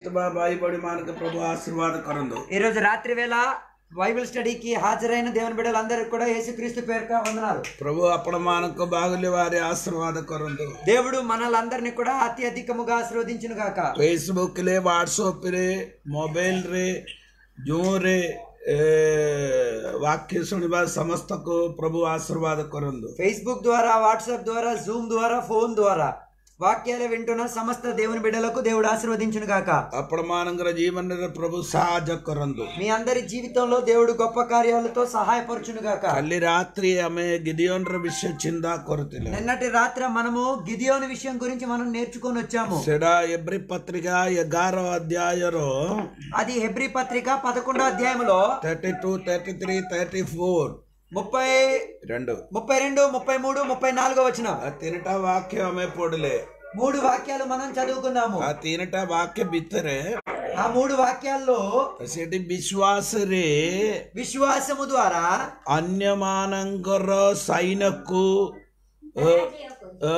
ଭାଇ ବଡି ମାନଙ୍କ ପ୍ରଭୁ ଆଶୀର୍ବାଦ କରନ୍ତୁ ఈ రోజు రాత్రి వేళ బైబిల్ స్టడీకి హాజరైన దేవుని బిడ్డలందరికీ కూడా యేసుక్రీస్తు పేరుక వందనాలు ପ୍ରଭୁ ଆପଣ ମାନଙ୍କ ବାହୁଲ୍ୟ ଭାବରେ ଆଶୀର୍ବାଦ କରନ୍ତୁ దేవుడు మనలందరినీ కూడా అతి అధికముగా ఆశీర్వదించును గాక ଫେସବୁକ୍ ରେ ହ୍ୱାଟ୍ସଆପ ରେ ମୋବାଇଲ ରେ ଜୁମ୍ରେ ଏ, వాక్య ଶୁଣିବା ସମସ୍ତଙ୍କୁ ପ୍ରଭୁ ଆଶୀର୍ବାଦ କରନ୍ତୁ ఫేస్బుక్ ద్వారా వాట్సాప్ ద్వారా జూమ్ ద్వారా ఫోన్ ద్వారా వాక్యాలు వింటున్న సమస్త దేవుని బిడ్డలకు దేవుడు ఆశీర్వదించును గాక ଆପଣ ମାନଙ୍କର ଜୀବନରେ ପ୍ରଭୁ ସାହାଯ୍ୟ କରନ୍ତୁ మీ అందరి జీవితంలో దేవుడు గొప్ప కార్యాలతో సహాయపరచును గాక କାଲି ରାତ୍ରି ଆମେ ଗିଦିଅନର ବିଷୟ ଚିନ୍ତା କରୁଥିଲେ నిన్నటి రాత్రి మనము గిదియోని విషయం గురించి మనం నేర్చుకొని వచ్చాము ସେଟା ଏବ୍ରି ପତ୍ରିକା ଏଗାର ଅଧ୍ୟାୟର అది హెబ్రి పత్రిక పదకొండో అధ్యాయంలో thirty two thirty three thirty four ముప్పై రెండు ముప్పై రెండు ముప్పై మూడు ముప్పై నాలుగో వచ్చిన ఆ ତିନିଟା వాక్ୟ ଆମେ ପଢିଲେ మూడు వాక్యాలు మనం చదువుకున్నాము ఆ ତିନିଟା వాక్ୟ ଭିତରେ ఆ మూడు వాక్యాల్లో ସେଠି ବିଶ୍ୱାସରେ విశ్వాసము ద్వారా ଅନ୍ୟମାନଙ୍କର ସୈନ୍ୟକୁ ଅ, ଅ,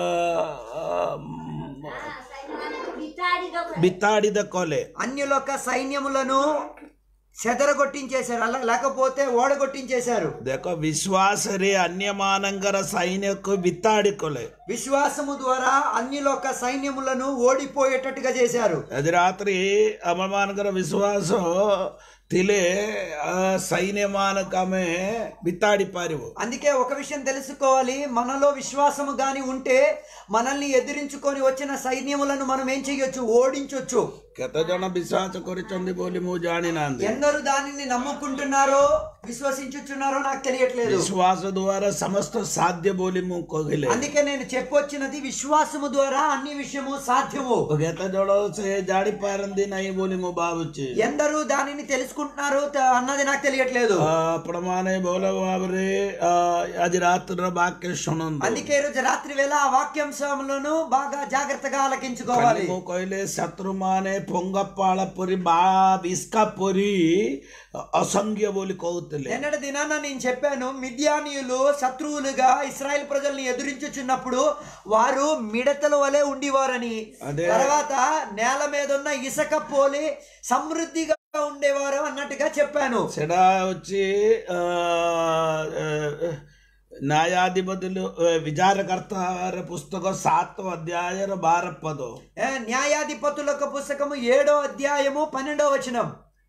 ବିତାଡ଼ିତ କଲେ అన్యులొక్క సైన్యములను చెదరగొట్టించేశారు అలా లేకపోతే ఓడగొట్టించేశారు ଦେଖ ବିଶ୍ୱାସରେ ଅନ୍ୟମାନଙ୍କର ସୈନ୍ୟକୁ ବିତାଡ଼ି କଲେ విశ్వాసము ద్వారా అన్యులొక్క సైన్యములను ఓడిపోయేటట్టుగా చేశారు ଆଜି ରାତ୍ରି ଆମମାନଙ୍କର ବିଶ୍ୱାସ ଥିଲେ ଆ ସୈନ୍ୟମାନଙ୍କୁ ଆମେ ବିତାଡ଼ି ପାରିବୁ అందుకే ఒక విషయం తెలుసుకోవాలి మనలో విశ్వాసము గాని ఉంటే మనల్ని ఎదిరించుకొని వచ్చిన సైన్యములను మనం ఏం చేయొచ్చు ఓడించొచ్చు କେତେ ଜଣ ବିଶ୍ୱାସ କରିଛନ୍ତି ବୋଲି ମୁଁ ଜାଣିନାହାନ୍ତି ఎందరు దానిని నమ్ముకుంటున్నారో విశ్వసించుచున్నారో నాకు తెలియట్లేదు ବିଶ୍ୱାସ ଦ୍ୱାରା ସମସ୍ତ ସାଧ୍ୟ ବୋଲି ମୁଁ କହିଲେ అందుకే నేను చెప్పొచ్చినది విశ్వాసము ద్వారా అన్ని విషయము సాధ్యము କେତେ ଜଣ ସେ ଜାଣିପାରନ୍ତି ନାହିଁ ବୋଲି ମୁଁ ଭାବୁଛି ఎందరూ దానిని తెలుసుకుంటున్నారు త- అన్నది నాకు తెలియట్లేదు ଆ, ଆପଣମାନେ ଭଲ ଭାବରେ ଆ, ଆଜି ରାତ୍ରିର ବାକ୍ୟ ଶୁଣନ୍ତୁ అందుకే ఈ రోజు రాత్రి వేళ ఆ వాక్యాంశములను బాగా జాగ్రత్తగా କାଲି ఆలకించుకోవాలి ମୁଁ କହିଲେ ଶତ୍ରୁମାନେ ପଙ୍ଗପାଳ ପରି ବା ବିସ୍କା ପରି ଅସଂଖ୍ୟ ବୋଲି କହୁଥିଲେ నిన్నటి దినాన నేను చెప్పాను మిద్యానీయులు శత్రువులుగా ఇస్రాయెల్ ప్రజల్ని ఎదురించుచున్నప్పుడు వారు మిడతల వలె ఉండేవారని అదే. తర్వాత నేల మీద ఉన్న ఇసుక పోలి సమృద్ధిగా ఉండేవారు అన్నట్టుగా చెప్పాను ସେଟା ହଉଛି ଅ, ଅ, ନ୍ୟାୟାଧିପତି ବିଚାରକର୍ତ୍ତାର ପୁସ୍ତକ ସାତ ଅଧ୍ୟାୟର ବାର ପଦ ఏ, న్యాయాధిపతులకు పుస్తకము ఏడో అధ్యాయము పన్నెండో వచనం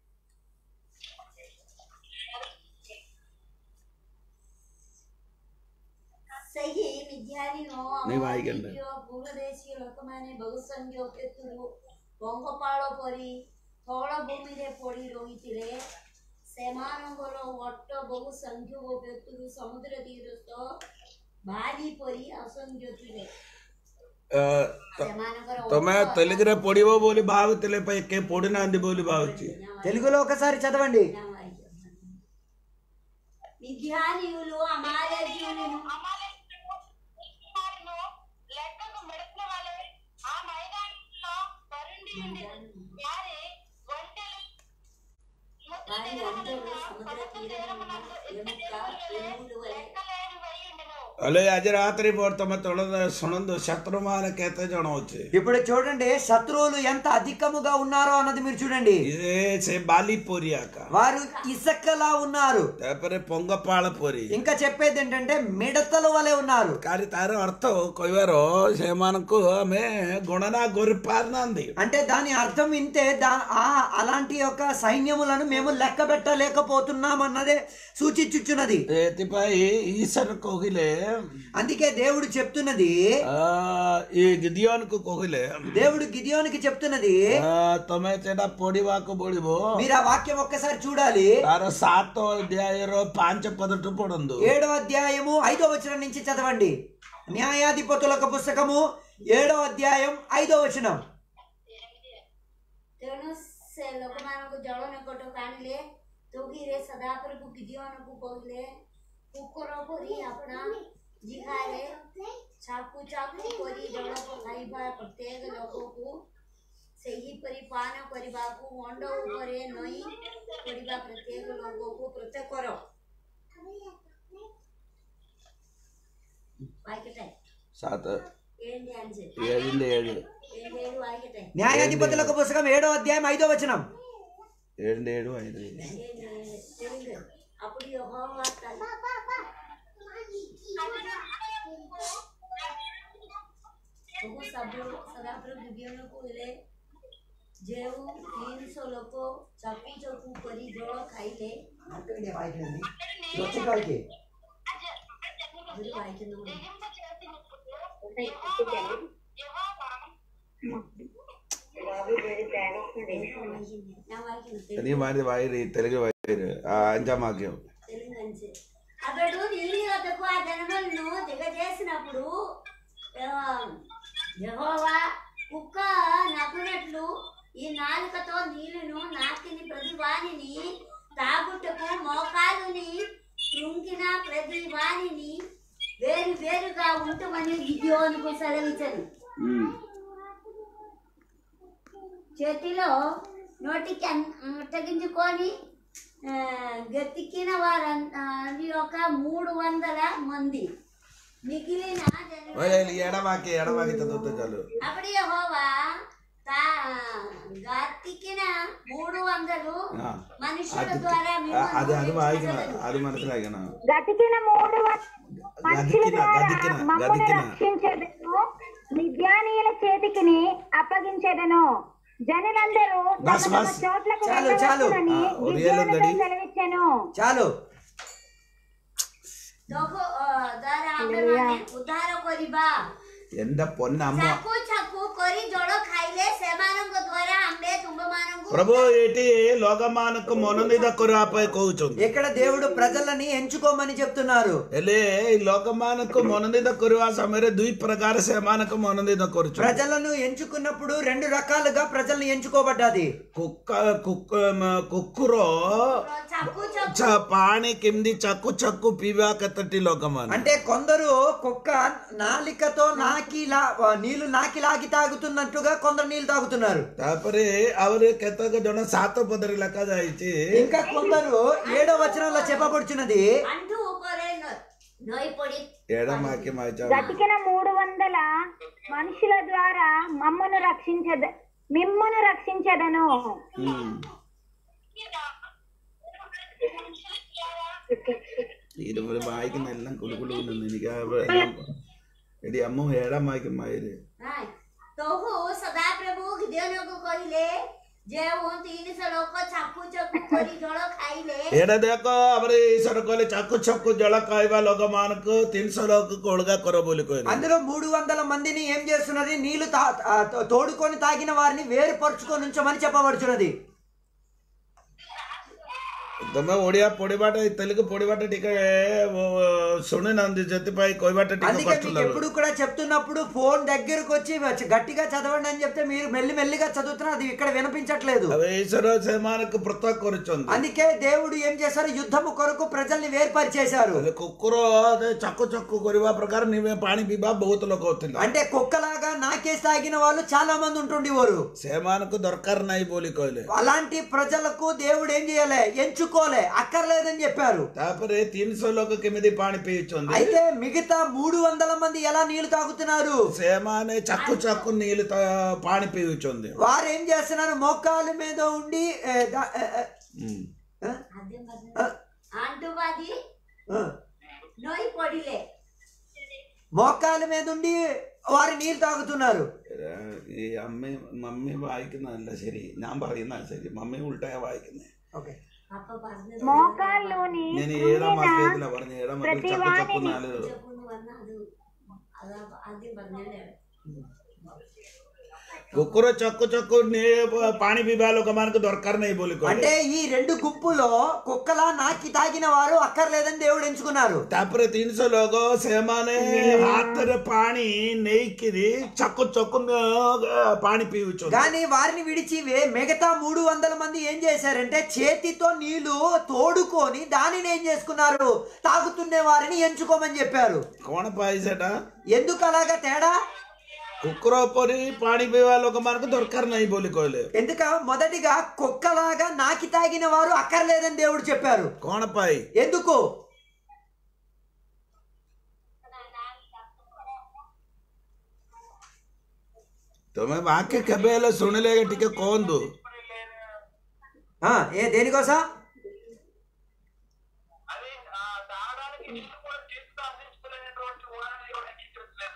ସେହି ମିଥ୍ୟାନୀନ ନାଇଁ ଭାଇ କେନ୍ତା? ପୂର୍ବଦେଶୀୟ ଲୋକମାନେ ବହୁ ସଂଖ୍ୟ କେତୁରୁ ପଙ୍ଗପାଳ ପରି ତଳ ଭୂମିରେ ପଡ଼ି ରହିଥିଲେ ସେମାନଙ୍କର ଅଟ ବହୁ ସଂଖ୍ୟକ ବ୍ୟକ୍ତିରୁ ସମୁଦ୍ର ତୀରସ୍ଥ ଭାରି ପରି ଅସଂଖ୍ୟ ଥିଲେ ଅ, ତ- ସେମାନଙ୍କର ତମେ ତେଲୁଗୁରେ ପଢିବ ବୋଲି ଭାବୁଥିଲେ ପାଇଁ କେ ପଢିନାହାନ୍ତି ବୋଲି ଭାବୁଛି తెలుగులో ఒకసారి చదవండి మిథ్యానీయులు అమాలేకీయులను అమాలేకులను లెక్కకు మెడుపుల వలె ఆ మైదానంలో పరుండి ఉండెను. వారి ఒంటెలు సముద్ర వారి ఒంటెలు సముద్ర సముద్ర తీరమున ఎముక ఎముడు వలె లెక్కలేనివై ఉండెను. ହେଲେ ଆଜି ରାତିରେ ପରେ ତମେ ତଳ ଶୁଣନ୍ତୁ ଶତ୍ରୁମାନେ କେତେ ଜଣ ଅଛି ఇప్పుడు చూడండి శత్రువులు ఎంత అధికముగా ఉన్నారో అన్నది మీరు చూడండి ଇଏ ସେ ବାଲି ପରି ଆକା వారు ఇసకలా ఉన్నారు ତାପରେ ପଙ୍ଗପାଳ ପରି ఇంకా చెప్పేది ఏంటంటే మిడతల వలె ఉన్నారు କାରି ତାର ଅର୍ଥ କହିବାର ସେମାନଙ୍କୁ ଆମେ ଗଣନା କରିପାରୁନାହାନ୍ତି అంటే దాని అర్థం ఇంతే దా ఆ అలాంటి యొక్క సైన్యములను మేము లెక్క పెట్టలేకపోతున్నాం అన్నదే సూచించుచున్నది ଏଥିପାଇଁ ଈଶ୍ୱର କହିଲେ అందుకే దేవుడు చెప్తున్నది ଆ, ଏ ଗିଦିଅନକୁ କହିଲେ దేవుడు గిదియోనికి చెప్తున్నది ଆ, ତମେ ସେଟା ପଢିବାକୁ ପଡିବ మీరు ఆ వాక్యం ఒక్కసారి చూడాలి ତାର ସାତ ଅଧ୍ୟାୟର ପାଞ୍ଚ ପଦଠୁ ପଢନ୍ତୁ ఏడో అధ్యాయము ఐదో వచనం నుంచి చదవండి న్యాయాధిపతులకు పుస్తకము ఏడో అధ్యాయం ఐదో వచనం ତେଣୁ ସେ ଲୋକମାନଙ୍କୁ ଜଳ ନିକଟକୁ ଆଣିଲେ ତୋଗିରେ ସଦାପରକୁ ଗିଦିଅନକୁ କହିଲେ କୁକୁର ପରି ଆପଣା ଜିଘାରେ ଚାକୁ ଚାକୁ କରି ଜଳ ପକାଇବା ପ୍ରତ୍ୟେକ ଲୋକକୁ ସେହିପରି ପାନ କରିବାକୁ ମଣ୍ଡ ଉପରେ ନଈ କରିବା ପ୍ରତ୍ୟେକ ଲୋକକୁ ପ୍ରତ୍ୟେକର ପାଇକଟାଇ ସାତ ఏంటి అని చెప్పి ఏడు ఏడు ఏడు ఏడు వాయికటే న్యాయాధిపతులకు పుస్తకం ఏడో అధ్యాయం ఐదో వచనం ఏడు ఏడు ఐదు ఏడు ఏడు తెలుగు అప్పుడు యెహోవా తన बहु सब सदाप्रभु गिबियों को ले जेऊ तीन सौ लोगों चप्पी चप्पू करी जोड़ो खाई ले गुरु भाई के नंबर తెగింపు చేసినప్పుడు యెహోవా యెహోవా ना भाई के नंबर తెలుగు మాది వాయిరి తెలుగు వాయిరి ఆ అంజాం వాక్యం తెలంగాణ అతడు నీళ్ళు వద్దకు ఆ జనములను దిగజేసినప్పుడు ఆ, యెహోవా కుక్క నవ్వునట్లు ఈ నాలుకతో నీళ్లను నాకిని ప్రతి వాణిని తాగుటకు మోకాలుని కృంగిన ప్రతి వాణిని వేరు వేరుగా ఉంటమని గిద్యోనుకు సెలవిచ్చను చేతిలో నోటికి అన్- అట్టగించుకొని ఆ, గతికిన వారి ఒక మూడు వందల మంది మిగిలిన జనులు ఎడవాకి ఎడవాకి చదువుతా చాలు అప్పుడు యెహోవా తా గతికిన మూడు వందలు ఆ, మనుషుల అది ద్వారా ఆ, అది అది వాయికిన మిమ్మల్ని అది మనసులాగిన గతికిన మూడు వ- మనుషుల గదికిన ద్వారా గదికిన మమ్మను గదికిన రక్షించెదను మిద్యానీయుల చేతికిని అప్పగించెదను జనులందరూ తమ బస్, తమ బస్. చోట్లకు చాలు, చాలు. వెళ్ళవచ్చునని ఆ, ఒరియలు గిద్యోనుతో ఉందండి. సెలవిచ్చెను చాలు ଦୋକ ଦ୍ୱାରା ଆମେମାନେ ଉଦ୍ଧାର କରିବା ఎంత పొన్న అమ్మ ଚାକୁ ଚାକୁ କରି ଜଳ ଖାଇଲେ ସେମାନଙ୍କ ଦ୍ୱାରା ଆମ୍ଭେ ତୁମମାନଙ୍କୁ ప్రభు ଏଠି ଲୋକମାନଙ୍କୁ ମନୋନୀତ କରିବା ପାଇଁ କହୁଛନ୍ତି ఇక్కడ దేవుడు ప్రజలని ఎంచుకోమని చెప్తున్నారు ହେଲେ ଏଇ ଲୋକମାନଙ୍କୁ ମନୋନୀତ କରିବା ସମୟରେ ଦୁଇ ପ୍ରକାର ସେମାନଙ୍କୁ ମନୋନୀତ କରୁଛନ୍ତି ప్రజలను ఎంచుకున్నప్పుడు రెండు రకాలుగా ప్రజల్ని ఎంచుకోబడ్డది କୁକ କୁକ ମ- କୁକୁର ଚାକୁ ଚାକୁ ଚ- ପାଣି କେମିତି ଚାକୁ ଚାକୁ ପିଇବା କେତୋଟି ଲୋକମାନେ అంటే కొందరు కుక్క నాలికతో నాకి లా- నీళ్లు నాకి లాగి తాగుతున్నట్టుగా కొందరు నీళ్లు తాగుతున్నారు ତାପରେ ଆହୁରି କେତେକ ଜଣ ସାତ ପଦରେ ଲେଖା ଯାଇଛି ఇంకా కొందరు ఏడో వచనంలో చెప్పబడుచున్నది అంటూ ଉପରେ ନ- ନଈ ପଡ଼ି ఎడమాకి మాచ గతికిన మూడు వందల మనుషుల ద్వారా మమ్మను రక్షించద మిమ్మను రక్షించదను ഇരുപത് വായിക്കുന്ന എല്ലാം കുലുകുലു എനിക്ക് ആ എല്ലാം എടി അമ്മ ഏഴാം വായിക്കുമായിര് ନାଇଁ ତହୁ ସଦାପ୍ରଭୁ ଗିଦିୟନକୁ କହିଲେ ଯେଉଁ ତିନିଶହ ଲୋକ ଚାକୁ ଚାକୁ କରି ଜଳ ଖାଇଲେ ଏଇଟା ଦେଖ ଆମର ଈଶ୍ୱର କହିଲେ ଚାକୁ ଛକୁ ଜଳ ଖାଇବା ଲୋକମାନଙ୍କୁ ତିନିଶହ ଲୋକକୁ ଅଲଗା କର ବୋଲି କହିଲେ అందులో మూడు వందల మందిని ఏం చేస్తున్నది నీళ్లు తా- ఆ, తో- తోడుకొని తాగిన వారిని వేరుపరుచుకొని ఉంచమని చెప్పబడుచున్నది ତମେ ଓଡିଆ ପଢିବାଟା ତେଲୁଗୁ ପଢିବାଟା ଟିକେ ଓ, ଶୁଣିନାହାନ୍ତି ସେଥିପାଇଁ କହିବାଟା ଟିକେ అందుకే କଷ୍ଟ మీకు ଲାଗୁଛି ఎప్పుడు కూడా చెప్తున్నప్పుడు ఫోన్ దగ్గరకు వచ్చి వచ్చి గట్టిగా చదవండి అని చెప్తే మీరు మెల్లి మెల్లిగా చదువుతున్నారు అది ఇక్కడ వినిపించట్లేదు ଆଉ ଈଶ୍ୱର ସେମାନଙ୍କୁ ପୃଥକ କରୁଛନ୍ତି అందుకే దేవుడు ఏం చేశారు యుద్ధము కొరకు ప్రజల్ని వేర్పరిచేశారు ହେଲେ କୁକୁର ଏ ଚକୁ ଚକୁ କରିବା ପ୍ରକାର ନିବେ ପାଣି ପିଇବା ବହୁତ ଲୋକ ଥିଲା అంటే కుక్కలాగా నాకేసి తాగిన వాళ్ళు చాలా మంది ఉంటుండేవారు ସେମାନଙ୍କୁ ଦରକାର ନାହିଁ ବୋଲି କହିଲେ అలాంటి ప్రజలకు దేవుడు ఏం చేయాలి ఎంచుకోలే అక్కర్లేదని చెప్పారు ତାପରେ ତିନିଶହ ଲୋକ କେମିତି ପାଣି ପିଉଛନ୍ତି అయితే మిగతా మూడు వందల మంది ఎలా నీళ్లు తాగుతున్నారు ସେମାନେ ଚାକୁ ଚାକୁ నీళ్ళు తా- ପାଣି ପିଉଛନ୍ତି వారు ఏం చేస్తున్నారు మోకాల మీద ఉండి ఏ, ద- ఏ, ఏ, ହୁଁ। ఆ, ଆଦ୍ୟ ఆ, ଆଣ୍ଟୁବାଦି ఆ. ନଈ ପଡ଼ିଲେ మోకాల మీద ఉండి వారు నీళ్లు తాగుతున్నారు എടാ, ഈ അമ്മ മമ്മി വായിക്കുന്നതല്ല ശരി ഞാൻ പറയുന്ന ശരി മമ്മി ഉൾട്ടായ വായിക്കുന്നത് ఓకే ବାପ ପାଦ మోకాల్లోని ഞാൻ ഏഴാം വാക്യത്തിലാ പറഞ്ഞ ഏഴാം വാക്യം ചക്കു ചക്കു നാല് చెప్పును వల్ల అది అలా ఆദ്యం പറഞ്ഞല്ലേ କୁକୁର ଚକୁ ଚକୁ ନି- ପାଣି ପିଇବା ଲୋକମାନଙ୍କୁ ଦରକାର ନାହିଁ ବୋଲି କହିଲେ అంటే ఈ రెండు గుంపులో కుక్కలా నాకి తాగిన వారు అక్కర్లేదని దేవుడు ఎంచుకున్నారు ତାପରେ ତିନିଶହ ଲୋକ ସେମାନେ ହାତରେ ପାଣି ନେଇକିରି ଚକୁ ଚକୁ ନ- ପାଣି ପିଉଛନ୍ତି కానీ వారిని విడిచి వే- మిగతా మూడు వందల మంది ఏం చేశారంటే చేతితో నీళ్లు తోడుకొని దానిని ఏం చేసుకున్నారు తాగుతున్న వారిని ఎంచుకోమని చెప్పారు କଣ ପାଇଁ ସେଟା ఎందుకు అలాగా తేడా କୁକୁର ପରି ପାଣି ପିଇବା ଲୋକମାନଙ୍କୁ ଦରକାର ନାହିଁ ବୋଲି କହିଲେ ఎందుక మొదటిగా కుక్కలాగా నాకి తాగిన వారు అక్కర్లేదని దేవుడు చెప్పారు କଣ ପାଇଁ ఎందుకు ତୁମେ ବାକ୍ୟ କେବେ ହେଲେ ଶୁଣିଲେ ଟିକେ କୁହନ୍ତୁ ఆ, ఏ దేనికోసం అది ఆ, తాగడానికి నీళ్ళు కూడా చేతితో అందించుకోలేనటువంటి వారిని కూడా ఎక్కించట్లేదు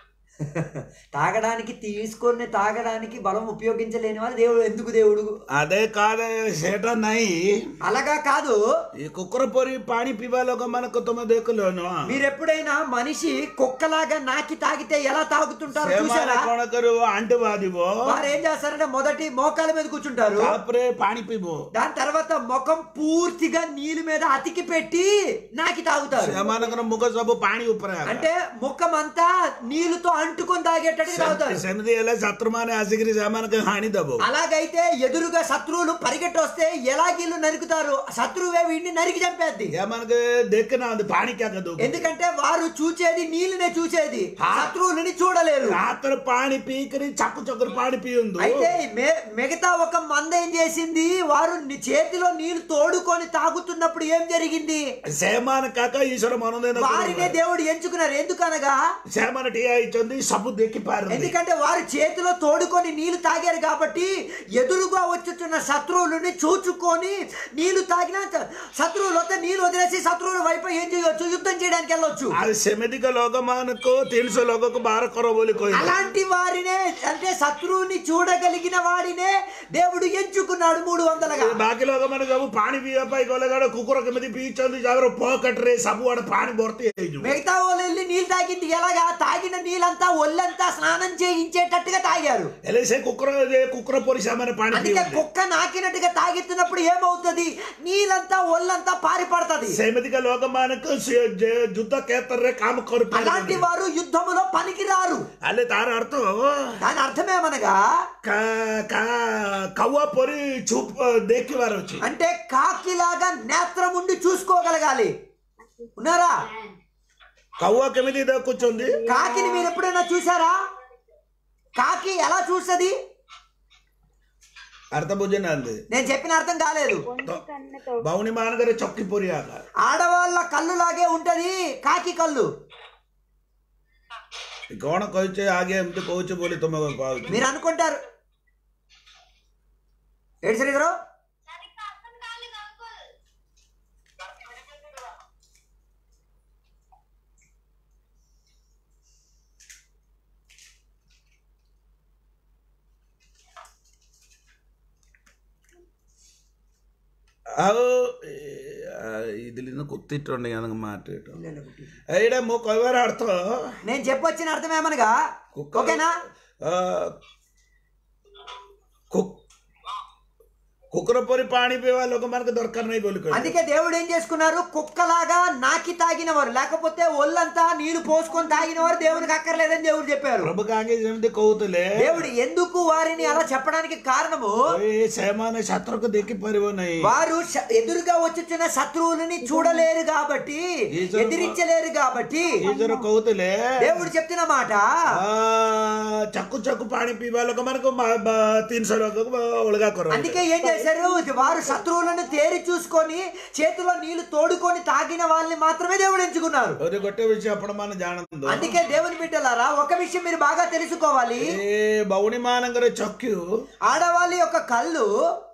తాగడానికి తీసుకొని తాగడానికి బలం ఉపయోగించలేని వాళ్ళు దేవుడు ఎందుకు దేవుడు అదే కాదు సేట నై అలాగా కాదు ఈ కుక్కర పొరి పాణి పివా ଲୋକମାନଙ୍କୁ ତୁମେ ଦେଖିଲନ మీరు ఎప్పుడైనా మనిషి కుక్కలాగా నాకి తాగితే ఎలా తాగుతుంటారో ସେମାନେ చూసారా କଣ କରିବ ଆଣ୍ଟି ବାଜିବ వారు ఏం చేస్తారంటే మొదటి మోకాల మీద కూర్చుంటారు ତାପରେ ପାଣି ପିଇବ దాని తర్వాత ముఖం పూర్తిగా నీళ్ళ మీద అతికి పెట్టి నాకి తాగుతారు ସେମାନଙ୍କର ମୁଖ ସବୁ ପାଣି ଉପରେ ଆକା। అంటే ముఖం అంతా నీళ్లతో అంటుకొని తాగేటట్టు తాగుతారు ସେମିତି ହେଲେ ଶତ୍ରୁମାନେ ଆସିକିରି ସେମାନଙ୍କୁ ହାଣିଦବ అలాగైతే ఎదురుగా శత్రువులు పరిగెట్టి వస్తే ఎలా వీళ్ళు నరుకుతారు శత్రువే వీడిని నరికి చంపేద్ది ଏମାନଙ୍କୁ ଦେଖିନାହାନ୍ତି ପାଣି କ୍ୟାକ ଦଉ ఎందుకంటే వారు చూచేది నీళ్ళనే చూసేది శత్రువులని చూడలేరు ହାତରେ ପାଣି ପିଇକିରି ଚାକୁ ଚକର ପାଣି ପିଅନ୍ତୁ అయితే మే- మిగతా ఒక మంద ఏం చేసింది వారు ని- చేతిలో నీళ్లు తోడుకొని తాగుతున్నప్పుడు ఏం జరిగింది ସେମାନେ କାକା ଈଶ୍ୱର ମନୋନୟନ వారినే କରିବେ। దేవుడు ఎంచుకున్నారు ఎందుకనగా ସେମାନେ ଠିଆ ହେଇଛନ୍ତି ସବୁ ଦେଖିପାରନ୍ତି ఎందుకంటే వారు చేతిలో తోడుకొని నీళ్లు తాగారు కాబట్టి ఎదురుగా వచ్చుచున్న శత్రువులని చూచుకొని నీళ్లు తాగిన శత్రువులు వస్తే నీళ్లు వదిలేసి శత్రువుల వైపు ఏం చేయొచ్చు యుద్ధం చేయడానికి వెళ్ళొచ్చు ଆଉ ସେମିତିକା ଲୋକମାନଙ୍କୁ ତିନିଶହ ଲୋକକୁ ବାହାର କର ବୋଲି କହିଲେ అలాంటి వారినే అంటే శత్రువుని చూడగలిగిన వాడినే దేవుడు ఎంచుకున్నాడు మూడు వందలుగా ବାକି ଲୋକମାନେ ସବୁ ପାଣି ପିଇବା ପାଇଁ ଗଲେ କାଳେ କୁକୁର କେମିତି ପିଇଛନ୍ତି ଯାହାର ପକେଟରେ ସବୁଆଡେ ପାଣି ଭର୍ତ୍ତି ହେଇଯିବ మిగతా వాళ్ళు వెళ్ళి నీళ్ళు తాగింది ఎలాగా తాగిన నీళ్ళంతా ఒళ్ళంతా స్నానం చేయించేటట్టుగా తాగారు ହେଲେ ସେ కుక్కର ଯେ కుక్కର ପରି ସେମାନେ ପାଣି అందుకే ପିଅନ୍ତି కుక్క నాకినట్టుగా తాగెత్తినప్పుడు ఏమవుతుంది నీళ్ళంతా ఒళ్ళంతా పారిపడుతుంది ସେମିତିକା ଲୋକମାନଙ୍କୁ ସେ ଯେ ଯୁଦ୍ଧ କ୍ଷେତ୍ରରେ କାମ అలాంటి କରିପାରିବେ వారు యుద్ధములో పనికిరారు ହେଲେ ତାର ଅର୍ଥ దాని అర్థమేమనగా କା- కా- కవ్వ ପରି ଚୁପ୍ ଦେଖିବାର ଅଛି అంటే కాకిలాగా నేత్రం ఉండి చూసుకోగలగాలి ఉన్నారా కవ్వ କେମିତି ଦେଖୁଛନ୍ତି కాకిని మీరు ఎప్పుడైనా చూసారా కాకి ఎలా చూస్తుంది అర్థ ବୁଝିନାହାନ୍ତି నేను చెప్పిన అర్థం కాలేదు పొంటి కన్నుతో ଭଉଣୀ ମାନଙ୍କରେ ଚକି ପରି ଆକା ఆడవాళ్ళ కళ్ళు లాగే ఉంటది కాకి కళ్ళు କଣ କହିଛେ ଆଗେ ଏମିତି କହୁଛେ ବୋଲି ତମେ ପାଉଛ మీరు అనుకుంటారు ఏడు శ్రీధరు సరిగ్గా అర్థం కాలేదు అంకుల్ ଆଉ ഇതിലിന്ന് കുത്തിയിട്ടുണ്ട് ഞാൻ മാറ്റിട്ടു എവിടെ മോ କହିବାର ଅର୍ଥ నేను చెప్పొచ్చిన అర్థం ఏమనగా ఓకేనా ଅ, କୁ- କୁକୁର ପରି ପାଣି ପିଇବା ଲୋକମାନଙ୍କ ଦରକାର ନାହିଁ ବୋଲି କହିଲେ అందుకే దేవుడు ఏం చేసుకున్నారు కుక్కలాగా నాకి తాగినవారు లేకపోతే ఒళ్ళంతా నీళ్లు పోసుకొని తాగినవారు దేవునికి అక్కర్లేదని దేవుడు చెప్పారు ପ୍ରଭୁ କାହିଁକି ଯେମିତି କହୁଥିଲେ దేవుడు ఎందుకు వారిని అలా చెప్పడానికి కారణము ଏ ସେମାନେ ଛାତ୍ରକୁ ଦେଖିପାରିବ ନାହିଁ వారు శ- ఎదురుగా వచ్చుచున్న శత్రువులని చూడలేరు కాబట్టి ఎదిరించలేరు కాబట్టి ఈశ్వର କହୁଥିଲେ దేవుడు చెప్తున్న మాట ଆ, ଚାକୁ ଚାକୁ ପାଣି ପିଇବା ଲୋକମାନଙ୍କୁ ମା- ବା- ତିନିଶହ ଲୋକକୁ ଅଲଗା କର అందుకే ఏం చేశారు వారు శత్రువులను తేరి చూసుకొని చేతిలో నీళ్లు తోడుకొని తాగిన వాళ్ళని మాత్రమే దేవుడు ఎంచుకున్నారు ഒരു ଗୋଟେ విషయం ଆପଣ ମାନେ ଜାଣନ୍ତୁ అందుకే దేవుని బిడ్డలారా ఒక విషయం మీరు బాగా తెలుసుకోవాలి ଏ ଭଉଣୀ ମାନଙ୍କର ଚକ୍ଷୁ ఆడవాళ్ళ యొక్క కళ్ళు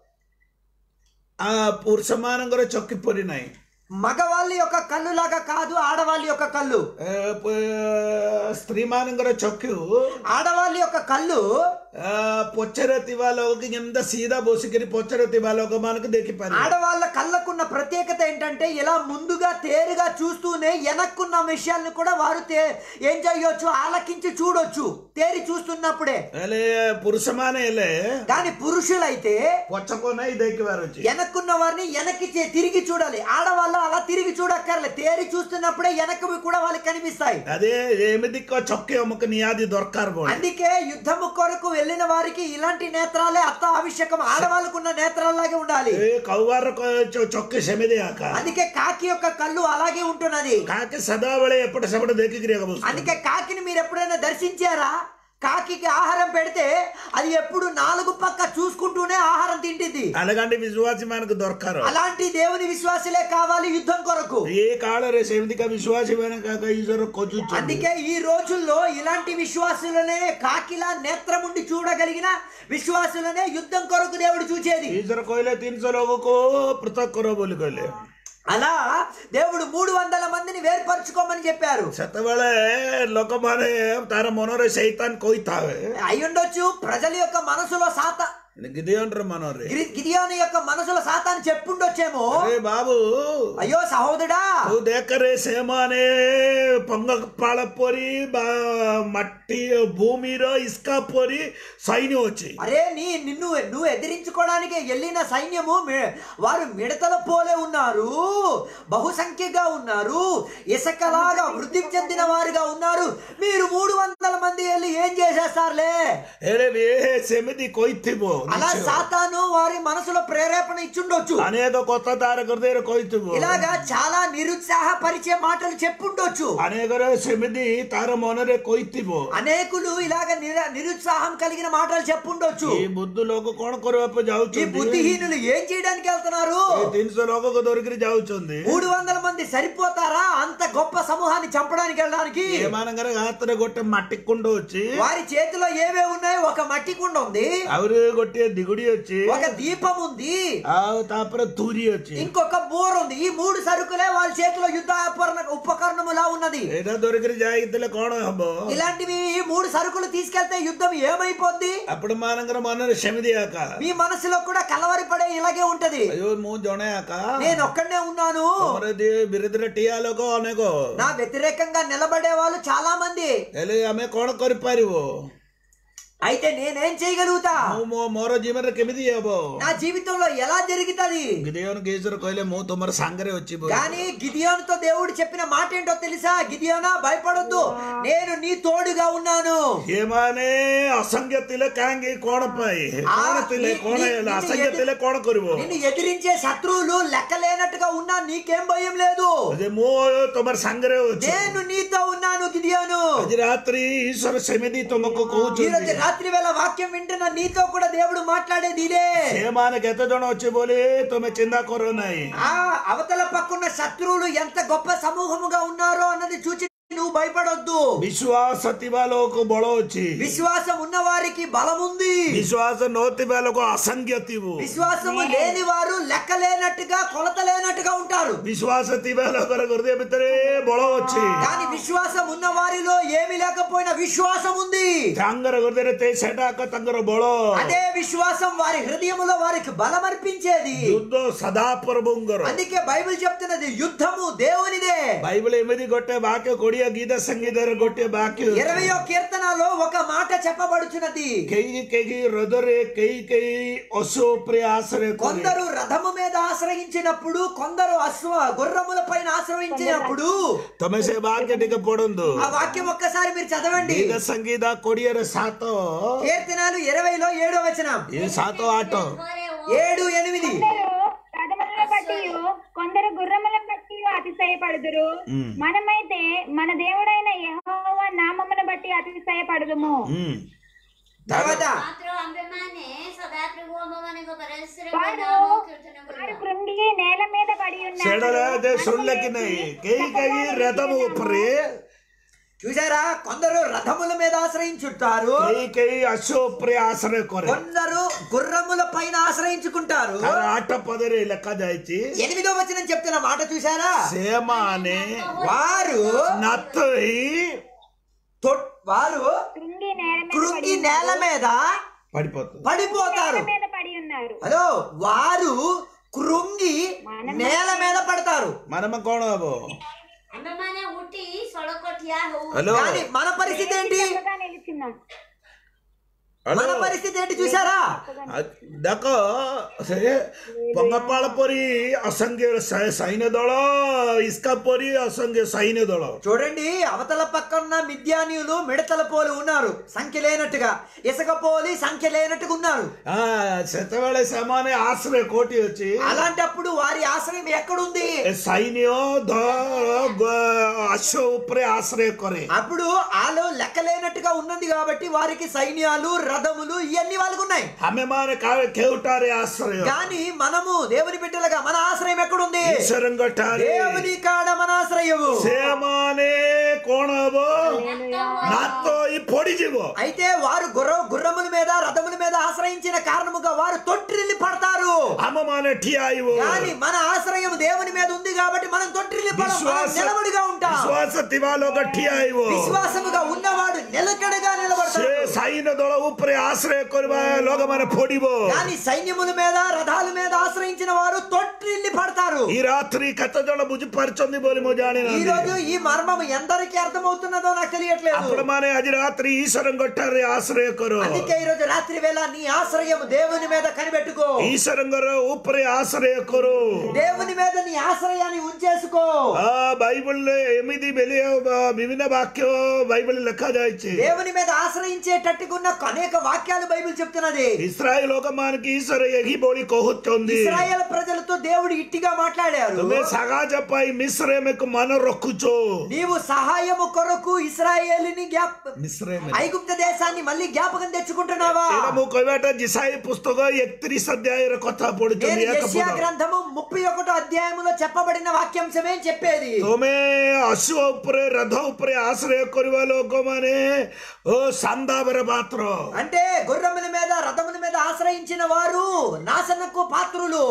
ఆ పురుଷ ମାନଙ୍କର ଚକ୍ଷୁ ପରି ନାହିଁ మగవాళ్ళ యొక్క కళ్ళు లాగా కాదు ఆడవాళ్ళ యొక్క కళ్ళు ଏ, ପ- ସ୍ତ୍ରୀ ମାନଙ୍କର ଚକ୍ଷୁ ఆడవాళ్ళ యొక్క కళ్ళు ଆ, ପଛରେ ଥିବା ଲୋକకి ଯେମିତି ସିଧା ବସିକିରି ପଛରେ ଥିବା ଲୋକମାନଙ୍କୁ ଦେଖିପାରିବେ ఆడవాళ్ళ కళ్ళకున్న ప్రత్యేకత ఏంటంటే ఇలా ముందుగా తేరుగా చూస్తూనే వెనక్కున్న విషయాలను కూడా వారు తే ఏం చేయొచ్చు ఆలకించి చూడొచ్చు తేరి చూస్తున్నప్పుడే ହେଲେ ପୁରୁଷ ମାନେ ହେଲେ కానీ పురుషులైతే ପଛକୁ ନେଇ ଦେଖିବାର ଅଛି వెనక్కున్న వారిని వెనక్కి చే- తిరిగి చూడాలి ఆడవాళ్ళు అలా తిరిగి చూడక్కర్లే తేరి చూస్తున్నప్పుడే వెనక్కి కూడా వాళ్ళకి కనిపిస్తాయి అదే ଏମିତି କ- ଚକ୍ଷୁ ଆମକୁ ନିହାତି ଦରକାର ପଡେ అందుకే యుద్ధము కొరకు వెళ్ళిన వారికి ఇలాంటి నేత్రాలే అత్త ఆవశ్యకం ఆడవాళ్ళకున్న నేత్రాల్లాగే ఉండాలి ଏ କౌବାର ଚକ୍ଷୁ ସେମିତି ଆକା అందుకే కాకి యొక్క కళ్ళు అలాగే ఉంటున్నది କାହାକି ସଦାବେଳେ ଏପଟେ ସେପଟେ ଦେଖିକିରି ଏକା ବସୁଛନ୍ତି। అందుకే కాకిని మీరు ఎప్పుడైనా దర్శించారా కాకికి ఆహారం పెడితే అది ఎప్పుడు నాలుగు పక్క చూసుకుంటూనే ఆహారం తింటింది అలాగంటే విశ్వాసి మనకు దొరకరు అలాంటి దేవుని విశ్వాసులే కావాలి యుద్ధం కొరకు ఏ కాలరే సెమిదిగా విశ్వాసి వెనక ఈశ్వరు కొచ్చు అందుకే ఈ రోజుల్లో ఇలాంటి విశ్వాసులనే కాకిలా నేత్రముండి చూడగలిగిన విశ్వాసులనే యుద్ధం కొరకు దేవుడు చూచేది ఈశ్వర కోయిలే తినసో లోగకు పృథక్ కరో బోలి కోయిలే అలా దేవుడు మూడు వందల మందిని వేర్పరచుకోమని చెప్పారు ସେତେବେଳେ ଲୋକମାନେ ତାର ମନରେ ସୈତାନ କହିଥାବେ అయ్యుండొచ్చు ప్రజల యొక్క మనసులో సాత గిదియోన్ର ମନରେ గిరి- గిదియోని యొక్క మనసులో సాతాను చెప్పుండొచ్చేమో అరే బాబు అయ్యో సహోదరుడా ତୁ ଦେଖରେ ସେମାନେ ପଙ୍ଗପାଳ ପରି ବା ମାଟି ଭୂମିର ଇସ୍କା ପରି ସୈନ୍ୟ ଅଛି అరే నీ నిన్ను నువ్వు ఎదిరించుకోవడానికి వెళ్ళిన సైన్యము మి- వారు మిడతల పోలే ఉన్నారు బహుసంఖ్యగా ఉన్నారు ఇసకలాగా వృద్ధి చెందిన వారుగా ఉన్నారు మీరు మూడు వందల మంది వెళ్ళి ఏం చేసేస్తారులే ହେଲେ ବି ଏ ସେମିତି କହିଥିବ అలా సాతాను వారి మనసులో ప్రేరేపణ ఇచ్చుండొచ్చు ଅନେକ କଥା ତାର ହୃଦୟରେ କହିଥିବ ఇలాగా చాలా నిరుత్సాహపరిచే మాటలు చెప్పుండొచ్చు ଅନେକରେ ସେମିତି ତାର ମନରେ କହିଥିବ అనేకులు ఇలాగ నిర- నిరుత్సాహం కలిగిన మాటలు చెప్పుండొచ్చు ఈ బుద్ధు లోକ କଣ କରିବାକୁ ఈ ଯାଉଛନ୍ତି బుద్ధిహీనులు ఏం చేయడానికి వెళ్తున్నారు ଏ ତିନିଶହ ଲୋକକୁ ଧରିକିରି ଯାଉଛନ୍ତି మూడు వందల మంది సరిపోతారా అంత గొప్ప సమూహాన్ని చంపడానికి వెళ్ళడానికి ଏମାନଙ୍କର ହାତରେ ଗୋଟେ ମାଟି କୁଣ୍ଡ ଅଛି వారి చేతిలో ఏవే ఉన్నాయి ఒక మట్టి కుండ ఉంది ଆହୁରି ଗୋଟିଏ ଦିଗୁଡି ଅଛି ఒక దీపం ఉంది ଆଉ ତାପରେ ତୁରୀ ଅଛି ఇంకొక బోర్ ఉంది ఈ మూడు సరుకులే వాళ్ళ చేతిలో యుద్ధ ఉపకరణ ఉపకరణములా ఉన్నది ଏଇଟା ଧରିକିରି ଯାଇଥିଲେ କଣ ହବ ఇలాంటివి ఈ మూడు సరుకులు తీసుకెళ్తే యుద్ధం ఏమైపోద్ది ଆପଣ ମାନଙ୍କର ମନରେ ସେମିତି ଆକା మీ మనసులో కూడా కలవరి పడే ఇలాగే ఉంటది అయ్యో ମୁଁ జଣେ ଆକା నేను ఒక్కడనే ఉన్నాను ତମର ଦି ବିରୋଧୀରେ ଠିଆ ଲୋକ ଅନେକ నా వ్యతిరేకంగా నిలబడే వాళ్ళు చాలా మంది ହେଲେ ଆମେ କଣ କରିପାରିବୁ అయితే నేనేం చేయగలుగుతా ମୁଁ ମୋ ମୋର ଜୀବନରେ କେମିତି ହବ నా జీవితంలో ఎలా జరుగుతుంది గిదేవన్ గీశ్వర କହିଲେ ମୁଁ ତମର ସାଙ୍ଗରେ ଅଛି ବୋଲି। కానీ గిదియోనుతో దేవుడు చెప్పిన మాట ఏంటో తెలుసా గిదియోనా భయపడొద్దు నేను నీ తోడుగా ఉన్నాను ଏମାନେ ଅସଂଖ୍ୟ ଥିଲେ କାହିଁକି କଣ ପାଇଁ କଣ ଥିଲେ నీ- କଣ నీ- ହେଲା నిన్ను ଅସଂଖ୍ୟ ఎదిరి- ଥିଲେ କଣ କରିବ నిన్ను ఎదిరించే శత్రువులు లెక్కలేనట్టుగా ఉన్నా నీకేం భయం లేదు ଯେ ମୁଁ ତମର ସାଙ୍ଗରେ ଅଛି నేను నీతో ఉన్నాను గిదియోను ଆଜି ରାତ୍ରି ଈଶ୍ୱର ସେମିତି ତମକୁ ఈ କହୁଛନ୍ତି రోజు రాత్రి వేళ వాక్యం వింటున్న నీతో కూడా దేవుడు మాట్లాడేది ఇదే ସେମାନେ କେତେ ଜଣ ଅଛି ବୋଲି ତମେ ଚିନ୍ତା କର ନାହିଁ ఆ అవతల పక్కున్న శత్రువులు ఎంత గొప్ప సమూహముగా ఉన్నారో అన్నది చూచి నువ్వు భయపడొద్దు ବିଶ୍ୱାସ ଥିବା ଲୋକ ବଳ ଅଛି విశ్వాసం ఉన్న వారికి బలం ఉంది ବିଶ୍ୱାସ ନଥିବା ଲୋକ ଅସଂଖ୍ୟ ଥିବ విశ్వాసము లేని వారు లెక్క లేనట్టుగా కొలత లేనట్టుగా ఉంటారు ବିଶ୍ୱାସ ଥିବା ଲୋକର ହୃଦୟ ଭିତରେ ବଳ ଅଛି కానీ విశ్వాసం ఉన్న వారిలో ఏమి లేకపోయినా విశ్వాసం ఉంది ତାଙ୍କର ହୃଦୟରେ ତେ- ସେଟା ଏକ ତାଙ୍କର ବଳ అదే విశ్వాసం వారి హృదయములో వారికి బలం అర్పించేది ଯୁଦ୍ଧ ସଦା ପ୍ରଭୁଙ୍କର అందుకే బైబిల్ చెప్తున్నది యుద్ధము దేవునిదే ବାଇବଲ ଏମିତି ଗୋଟେ ବାକ୍ୟ କୋଡିଏ ଗୀତ ସଙ୍ଗୀତର ଗୋଟେ ବାକ୍ୟ ଅଛି। ఇరవయో కీర్తనలో ఒక మాట చెప్పబడుచున్నది କେହି କେହି ହ୍ରଦରେ କେହି କେହି ଅଶୁ ଉପରେ ଆଶ୍ରୟ କରେ కొందరు రథము మీద ఆశ్రయించినప్పుడు కొందరు అశ్వ గుర్రముల పైన ఆశ్రయించినప్పుడు ତମେ ସେ ବାକ୍ୟ ଟିକେ ପଢନ୍ତୁ ఆ వాక్యం ఒక్కసారి మీరు చదవండి ଗୀତ ସଙ୍ଗୀତ କୋଡିଏରେ ସାତ కీర్తనాలు ఇరవైలో ఏడో వచనం ଏ ସାତ ଆଠ ଘରେ ఏడు ఎనిమిది కొందరు రథములను బట్టి కొందరు గుర్రములను బట్టి అతిశయపడుదురు మనమైతే మన దేవుడైన యెహోవా నామమును బట్టి అతిశయపడుదుము ହୁଁ తర్వాత ମାତ୍ର ଆମ୍ଭେମାନେ ସଦାପ୍ରଭୁ ଆମମାନଙ୍କ ପରଶ୍ର వారు ନାମ କୀର୍ତ୍ତନ వారు କରିବା కృంగి నేల మీద పడి ସେଠାରେ ఉన్నారు ଶୁଣିଲେ କି ନାହିଁ କେହି କେହି ରଥମ ଉପରେ చూసారా కొందరు రథముల మీద ఆశ్రయించుంటారు କେହି କେହି ଅଶୁ ଉପରେ ଆଶ୍ରୟ କରେ కొందరు గుర్రముల పైన ఆశ్రయించుకుంటారు ତାର ଆଠ ପଦରେ ଲେଖା ଯାଇଛି ఎనిమిదో వచనం చెప్తున్న మాట చూసారా ସେମାନେ వారు ନାତ ହେଇ తొ- వారు కృంగి నేల మీద కృంగి నేల మీద పడిపోతుంది పడిపోతారు నేల మీద పడి ఉన్నారు హలో వారు కృంగి నేల మీద పడతారు మనమ କଣ ହବ ଆମ୍ଭେମାନେ ଉଠି ସଡ଼କ ଠିଆ ହଉ ହ୍ୟାଲୋ కానీ మన పరిస్థితి ఏంటి చక్కగా నిలిచిన్నాం హలో. మన పరిస్థితి ఏంటి చూసారా ଦେଖ ସେ ପଙ୍ଗପାଳ ପରି ଅସଂଖ୍ୟ ସୈ- ସୈନ୍ୟ ଦଳ ଇସ୍କା ପରି ଅସଂଖ୍ୟ ସୈନ୍ୟ ଦଳ చూడండి అవతల పక్కన మిద్యానీయులు మిడతల పోలి ఉన్నారు సంఖ్య లేనట్టుగా ఇసుక పోలి సంఖ్య లేనట్టుగా ఉన్నారు ఆ, ସେତେବେଳେ ସେମାନେ ଆଶ୍ରୟ କୋଉଠି ଅଛି అలాంటప్పుడు వారి ఆశ్రయం ఎక్కడుంది ଏ ସୈନ୍ୟ ଦଳ ଗ- ଅଶ୍వ ଉପରେ ଆଶ୍ରୟ କରେ అప్పుడు ఆలో లెక్కలేనట్టుగా ఉన్నది కాబట్టి వారికి సైన్యాలు రథములు ఇవన్నీ వాళ్ళకు ఉన్నాయి ଆମେମାନେ କା- କେଉଁଠାରେ ଆଶ୍ରୟ కానీ మనము దేవుని బిడ్డలుగా మన ఆశ్రయం ఎక్కడుంది ଈଶ୍ୱରଙ୍କ ଠାରେ దేవుని కాడ మన ఆశ్రయము ସେମାନେ କଣ ହବ ନାତ ଇ ପଡିଯିବ అయితే వారు గుర్ర గుర్రముల మీద రథముల మీద ఆశ్రయించిన కారణముగా వారు తొట్టిల్లి పడతారు ଆମମାନେ ଠିଆ ହେଇବ కానీ మన ఆశ్రయం దేవుని మీద ఉంది కాబట్టి మనం తొట్టిల్లి పడం మనం విశ్వాస నిలబడిగా ఉంటాం ବିଶ୍ୱାସ ଥିବା ଲୋକ ଠିଆ ହେଇବ విశ్వాసముగా ఉన్నవాడు నిలకడగా ସେ నిలబడతాడు ସୈନ୍ୟ ଦଳ ଉପରେ ଆଶ୍ରୟ କରିବା ଲୋକମାନେ ପଡିବ కానీ సైన్యముల మీద రథాల మీద ఆశ్రయించిన వారు తొట్టిల్లి పడతారు ఈ రాత్రి କେତେ ଜଣ ବୁଝିପାରୁଛନ୍ତି ବୋଲି ମୁଁ ఈ ଜାଣିନାହିଁ రోజు ఈ మర్మం ఎందరికి అర్థమవుతున్నదో నాకు తెలియట్లేదు ଆପଣମାନେ ଆଜି ରାତ୍ରି ଈଶ୍ୱରଙ୍କ ଠାରେ ଆଶ୍ରୟ କର అందుకే ఈ రోజు రాత్రి వేళ నీ ఆశ్రయం దేవుని మీద కనిపెట్టుకో ଈଶ୍ୱରଙ୍କର ଉପରେ ଆଶ୍ରୟ କର దేవుని మీద నీ ఆశ్రయాన్ని ఉంచేసుకో ఆ బైబిల్లో ଏମିତି ବେଲି ବିଭିନ୍ନ ବାକ୍ୟ బైబిల్ ଲେଖାଯାଇଛି దేవుని మీద ఆశ్రయించేటట్టుకున్న అనేక వాక్యాలు బైబిల్ చెప్తున్నది ଇସ୍ରାଏଲ ଲୋକମାନଙ୍କୁ ଈଶ୍ୱର ଏହି ଭଳି କହୁଛନ୍ତି ఇస్రాయేల్ ప్రజలతో దేవుడు ఇట్టిగా మాట్లాడారు ତୁମେ ସାହାଯ୍ୟ ପାଇଁ ମିଶ୍ରମକୁ ମନେ ରଖୁଛ నీవు సహాయము కొరకు ఇస్రాయేలుని జ్ఞాప ମିଶ୍ରମ ఐగుప్త దేశాన్ని మళ్ళీ జ్ఞాపకం తెచ్చుకుంటున్నావా ଏଇଟା ମୁଁ କହିବାଟା ଜିସାଇ ପୁସ୍ତକ ఎకତିରିଶ ଅଧ୍ୟାୟର କଥା నేను ପଢୁଛନ୍ତି ଏକ యెషయా ପଦ గ్రంథము ముప్పై ఒకటో అధ్యాయములో చెప్పబడిన వాక్యాంశమే చెప్పేది ତୁମେ ଅଶ୍ୱ ଉପରେ ରଥ ଉପରେ ଆଶ୍ରୟ କରିବା ଲୋକମାନେ ଓ ସାନ୍ଦାବର ପାତ୍ର అంటే గుర్రముల మీద రథముల మీద ఆశ్రయించిన వారు నాశనకు పాత్రులు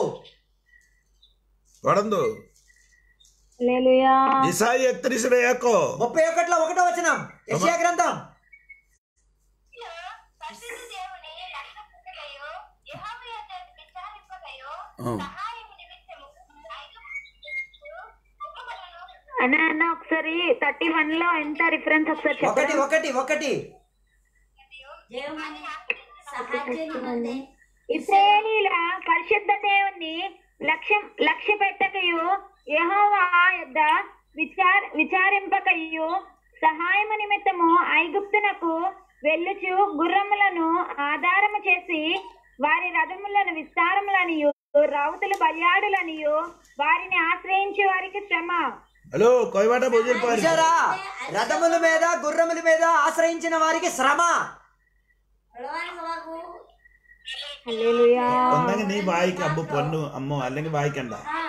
ପଢନ୍ତୁ హల్లెలూయా ଜିସାଇ ଏକତିରିଶରେ ଏକ ముప్పై ఒకటిలో ఒకటో వచనం యెషయా గ్రంథం పరిశుద్ధ దేవుని రక్షణ పుట్టకయో యెహోవా యొద్ద విచారింపకయో ఆ. సహాయము నిమిత్తము ఐగుప్తు ఉపమలను అన్న అన్న ఒకసారి థర్టీ వన్ లో ఎంత రిఫరెన్స్ ఒకసారి ఒకటి చెప్పండి ఒకటి ఒకటి దేవుని సహాయ నిమిత్తే ఇస్రాయేలీల పరిశుద్ధ దేవుణ్ణి లక్ష్యం లక్ష్య పెట్టకయు యెహోవా యొద్ద విచార విచారింపకయు సహాయము నిమిత్తము ఐగుప్తునకు వెళ్ళుచు గుర్రములను ఆధారము చేసి వారి రథములను విస్తారములనియు రౌతులు బల్యాడులనియు వారిని ఆశ్రయించే వారికి శ్రమ హలో କହିବାଟା ବୁଝିପାରୁଛ చూసారా రథముల మీద గుర్రముల మీద ఆశ్రయించిన వారికి శ్రమ ഭഗവാൻ സഭാകു హల్లెలూయా ഒന്നെങ്കിൽ നീ വായിക്ക അമ്മ പൊന്നു അമ്മ അല്ലെങ്കിൽ വായിക്കണ്ട ହଁ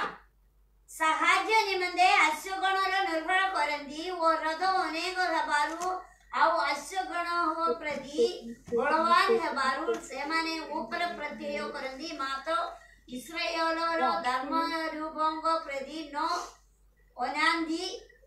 ସାହାଯ୍ୟ ନିମନ୍ତେ ଅଶ୍ୱଗଣର ନିର୍ଭର କରନ୍ତି ଓ ରଥ ଅନେକ ହେବାରୁ ଆଉ ଅଶ୍ୱଗଣ ପ୍ରତି ବଳବାନ ହେବାରୁ ସେମାନେ ଉପରେ ପ୍ରତ୍ୟୟ କରନ୍ତି ମାତ୍ର ଇସ୍ରାଏଲର ଧର୍ମ ରୂପଙ୍କ ପ୍ରତି ନ ଅନାନ୍ତି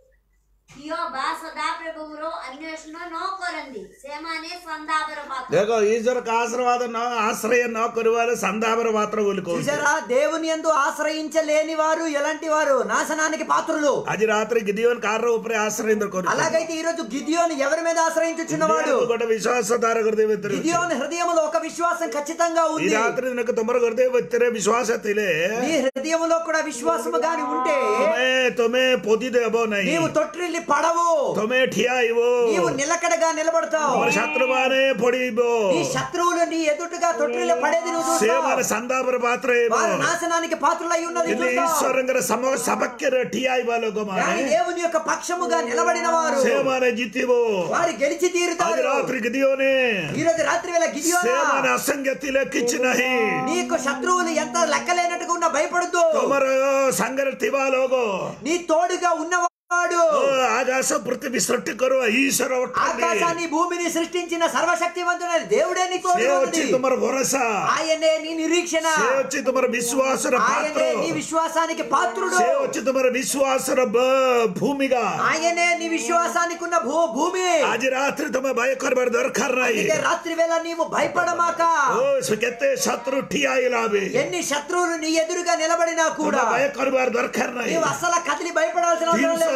ପ୍ରିୟ ବା ସଦାପ୍ରଭୁର ଅନ୍ୱେଷଣ ନ କରନ୍ତି ସେମାନେ ସନ୍ଦାପର ପାତ୍ର ଦେଖ ଈଶ୍ୱର ଆଶୀର୍ବାଦ ନ ଆଶ୍ରୟ ନ କରିବାରେ ସାନ୍ଦାବର ପାତ୍ର ବୋଲି କହୁଛି చూసారా దేవుని ఎందు ఆశ్రయించలేని వారు ఎలాంటి వారు నాశనానికి పాత్రులు ଆଜି ରାତିରେ ଗିଦିଓନ କାର ଉପରେ ଆଶ୍ରୟ କରୁଛି అలాగైతే ఈ రోజు గిదియోని ఎవరి మీద ఆశ్రయించుచున్నవాడు ଗୋଟେ ବିଶ୍ୱାସ ତାର ହୃଦୟ ଭିତରେ ଅଛି। గిదియోని హృదయంలో ఒక విశ్వాసం ఖచ్చితంగా ఈ ఉంది రాత్రి నినకు ତମର ହୃଦୟ ଭିତରେ ବିଶ୍ୱାସ ଥିଲେ నీ హృదయంలో కూడా విశ్వాసము గాని ఉంటే ତମେ ତମେ ପୋତି ଦେବ ନାହିଁ నీవు తొట్టిల్లి పడవు ତମେ ଠିଆ ହେଇବ నీవు నిలకడగా నిలబడతావు ତମର ଶତ୍ରୁମାନେ ପଡିବ నీ శత్రువులు నీ ఎదుటగా తొట్టిల్లి పడేది నువ్వు చూస్తావు ସେମାନେ ସାନ୍ଦାବର ପାତ୍ର ହେବ వారు నాశనానికి పాత్రులై ఉన్నది କିନ୍ତୁ చూస్తావు ଈଶ୍ୱରଙ୍କର ସମ ସପକ୍ଷରେ ଠିଆ ହେବା కానీ ଲୋକମାନେ దేవుని యొక్క పక్షముగా నిలబడిన వారు ସେମାନେ ଜିତିବ వారు గెలిచి ଆଜି తీరుతారు ରାତ୍ରି ଗିଦିଓନେ ఈ రోజు రాత్రి వేళ గిదియోనా ସେମାନେ ଅସଂଖ୍ୟ ଥିଲେ କିଛି ନାହିଁ నీకు శత్రువులు ఎంత లెక్కలేనట్టుగా ఉన్నా భయపడద్దు ତମର ସାଙ୍ଗରେ ଥିବା ଲୋକ నీ తోడుగా ఉన్నవాడు ଓ ଆକାଶ ପୃଥିବୀ ସୃଷ୍ଟି କରୁವ ଈଶ୍ୱର ଅଟନ୍ତି ఆకాశాన్ని భూమిని సృష్టించిన సర్వశక్తివంతుడైన దేవుడే నీ ସେ తోడుగా ଅଛି ఉంది ତୁମର ଭରସା ఆయనే నీ నిరీక్షణ ସେ ଅଛି ତୁମର ବିଶ୍ୱାସର ପାତ୍ର ఆయనే నీ విశ్వాసానికి పాత్రుడు ସେ ଅଛି ତୁମର ବିଶ୍ୱାସର ବ- ଭୂମିକା ఆయనే నీ విశ్వాసానికి ఉన్న భూ భూమి ଆଜି ରାତ୍ରି ତମେ ଭୟ କରିବାର ଦରକାର ନାହିଁ అందుకే రాత్రి వేళ నీవు భయపడమాక ଓ ସେ କେତେ ଶତ୍ରୁ ଠିଆ ହେଇଲା ଏବେ ఎన్ని శత్రువులు నీ ఎదురుగా నిలబడినా ତମେ కూడా ଭୟ କରିବାର ଦରକାର ନାହିଁ నీవు అసలు కదిలి భయపడాల్సిన అవసరం ତିନିଶହ లేదు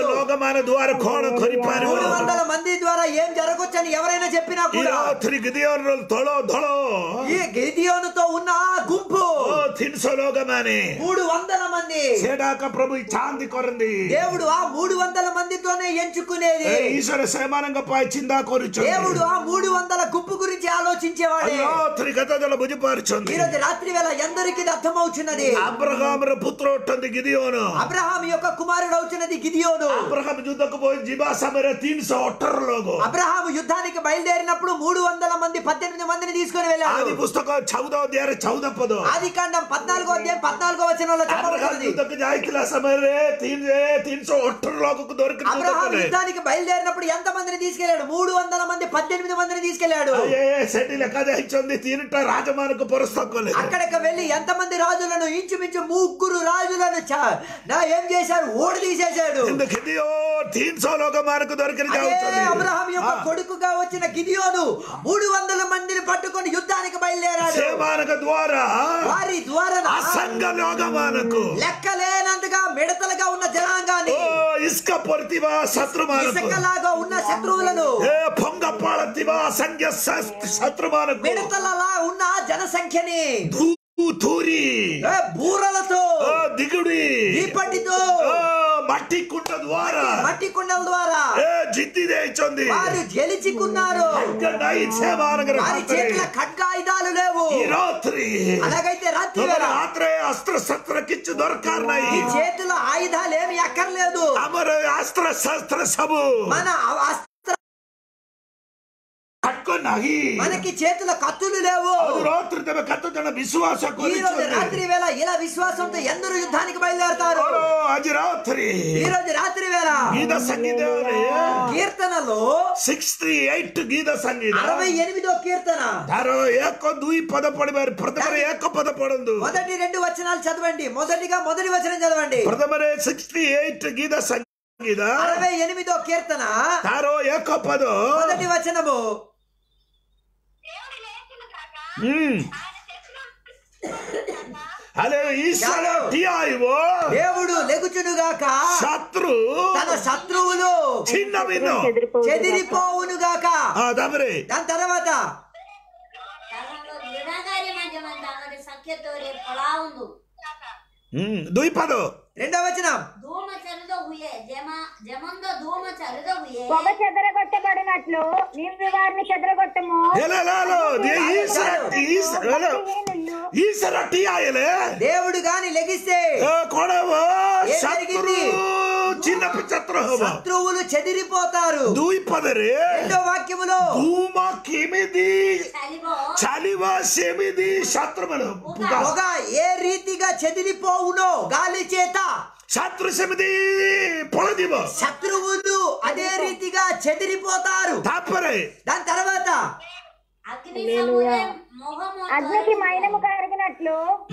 లోకమాన ద్వారా కోణ కొరిపారు మూడు వందల మంది ద్వారా ఏం జరగొచ్చని ఎవరైనా చెప్పినా ఈ కూడా రాత్రి గిదియోను తొలో తొలో ఈ గిదియోనుతో ఉన్న ఆ గుంపు ఓ తిన్సో లోకమాని మూడు వందల మంది సేడాక ప్రభు ఈ చాంది కొరంది దేవుడు ఆ మూడు వందల మందితోనే ఎంచుకునేది ఏ ఈశ్వర సమానంగా పై చిందా కొరిచు దేవుడు ఆ మూడు వందల గుంపు గురించి ఆలోచించేవాడే రాత్రి గతదల భుజపారుచుంది ఈ రోజు రాత్రి వేళ ఎందరికి ఇది అర్థమవుతున్నది అబ్రహాముల పుత్రోట్టంది గిదియోను అబ్రహాం యొక్క కుమారుడు అవుతున్నది గిదియోను అబ్రహాం యుద్ధకు పోయి జిబా సమర తీన్సో ఒట్టర్లోగో అబ్రహాం యుద్ధానికి బయలుదేరినప్పుడు మూడు వందల మంది పద్దెనిమిది మందిని తీసుకొని ఆది వెళ్ళాడు పుస్తకం చౌదో దేర చౌదప్పదో ఆది కాండం పద్నాలుగో అధ్యాయం పద్నాలుగో వచనంలో అబ్రహాం చెప్పబడుతుంది యుద్ధకు జాయితిల సమరే తీన్ తీన్సో ఒట్టర్లోకు దొరికిన అబ్రహాం యుద్ధకులే. యుద్ధానికి బయలుదేరినప్పుడు ఎంత మందిని తీసుకెళ్లాడు మూడు వందల మంది పద్దెనిమిది మందిని తీసుకెళ్లాడు అయ్యే సెటి లెక్క దాయించింది తీనుట రాజమానకు పొరస్తక్కలే అక్కడికి వెళ్ళి ఎంత మంది రాజులను ఇంచుమించు ముగ్గురు రాజులను చ- నా ఏం చేశాడు ఓడి తీసేశాడు ఎందుకు ఇదియో తీన్సో లోకమానకు దొరికిన అదే జావుతుంది అబ్రహాం యొక్క కొడుకుగా వచ్చిన గిదియోను మూడు వందల మందిని పట్టుకొని యుద్ధానికి బయలుదేరాడు సేమానక ద్వారా వారి ద్వారా అసంగ లోకమానకు లెక్కలేనంతగా మిడతలుగా ఉన్న జనాంగాన్ని ఓ ఇసుక పొరితివా శత్రుమానకు ఇసుకలాగా ఉన్న శత్రువులను ఏ పొంగపాళతివా అసంఖ్య శ- శత్రుమానకు మిడతలలా ఉన్న జనసంఖ్యని ధూ తూరి ఏ బూరలతో ఓ దిగుడి దీపటితో ఓ మట్టి కుంట ద్వారా మట్టి కుండల ద్వారా ఏ జిద్ది దేయిచొంది వారు గెలిచికున్నారు నై సేమానగర వారి చేతుల ఖడ్గాయుధాలు లేవు ఈ రాత్రి అలాగైతే రాత్రి తమ వేళ రాత్రే అస్త్ర శస్త్ర కిచ్చు దొరకారనై ఈ చేతుల ఆయుధాలు ఏమి అక్కర్లేదు అమర అస్త్ర శస్త్ర సబు మన అస్త్ర కట్టుకో నహి మనకి చేతుల కత్తులు లేవు ಅದು ರಾತ್ರಿ ತಮ್ಮ ಕತ್ತು ಜನ ವಿಶ್ವಾಸ ఈ రోజు రాత్రి వేళ ఇలా విశ్వాసంతో ఎందరూ యుద్ధానికి బయలుదేరతారు ಅಜಿ ರಾತ್ರಿ ఈ రోజు రాత్రి వేళ ಗೀತ ಸಂಗೀತ కీర్తనలో ಸಿಕ್ಸ್ಟಿ ಏಟ್ ಗೀತ ಸಂಗೀತ అరవై ఎనిమిదో కీర్తన ದಾರೋ ಏಕೋ ದುಯಿ ಪದ ಪಡಿಬಾರಿ ಪ್ರಥಮರೇ ಏಕ ಪದ ಪಡೊಂದು మొదటి రెండు వచనాలు చదవండి మొదటిగా మొదటి వచనం చదవండి ಪ್ರಥಮರೇ ಸಿಕ್ಸ್ಟಿ ಏಟ್ ಗೀತ ಸಂಗೀತ అరవై ఎనిమిదో కీర్తన ದಾರೋ ಏಕ ಪದ మొదటి వచనము దేవుడు లేచిన కాక ಹ್ಮ್ ఆయన చేతిలో ಅಲೆ ಈಶ್ವರ ಯಾರು? ಟಿಯಾಯಿವೋ దేవుడు లెగుచునుగాక ಶತ್ರು తన శత్రువులు ಚಿನ್ನ ಭಿನ್ನು చెదిరిపోవునుగాక ಆ ದಮರೆ దాని తర్వాత తరంలో నిరాకార్య మధ్యమంత ಅವರ ಸಖ್ಯತೋರೆ ಪಳಾವುಂದು ಹ್ಮ್ ದ್ವಿಪದ రెండవ వచనం ధూమ చరుద హుయే జమ జమంద ధూమ చరుద హుయే పొగ చెదరగొట్టబడినట్లు నీవు వారిని చెదరగొట్టము ಎಲ್ಲೆಲ್ಲೋ ಈಶ್ವರ ಈಶ್ವರ ಈಶ್ವರ ಟಿಯಾಯಲೆ దేవుడు గాని లెగిస్తే ಕೊಡವ ಏನ್ ಶತ್ರು జరిగింది? ಚಿನ್ನ ಛತ್ರ ಹವ శత్రువులు చెదిరిపోతారు ದ್ವಿಪದರೆ రెండో వాక్యములో ಧೂಮ ಕಿಮಿದಿ చలిబో చలివ సెమిది శత్రువులు పొగ ఏ రీతిగా చెదిరిపోవునో గాలి చేత శత్రు సెమిది పొలదివ శత్రువులు అదే రీతిగా చెదిరిపోతారు తాపరే దాని తర్వాత అగ్ని సమూహం మొహము అగ్నికి మైనము కరిగినట్లు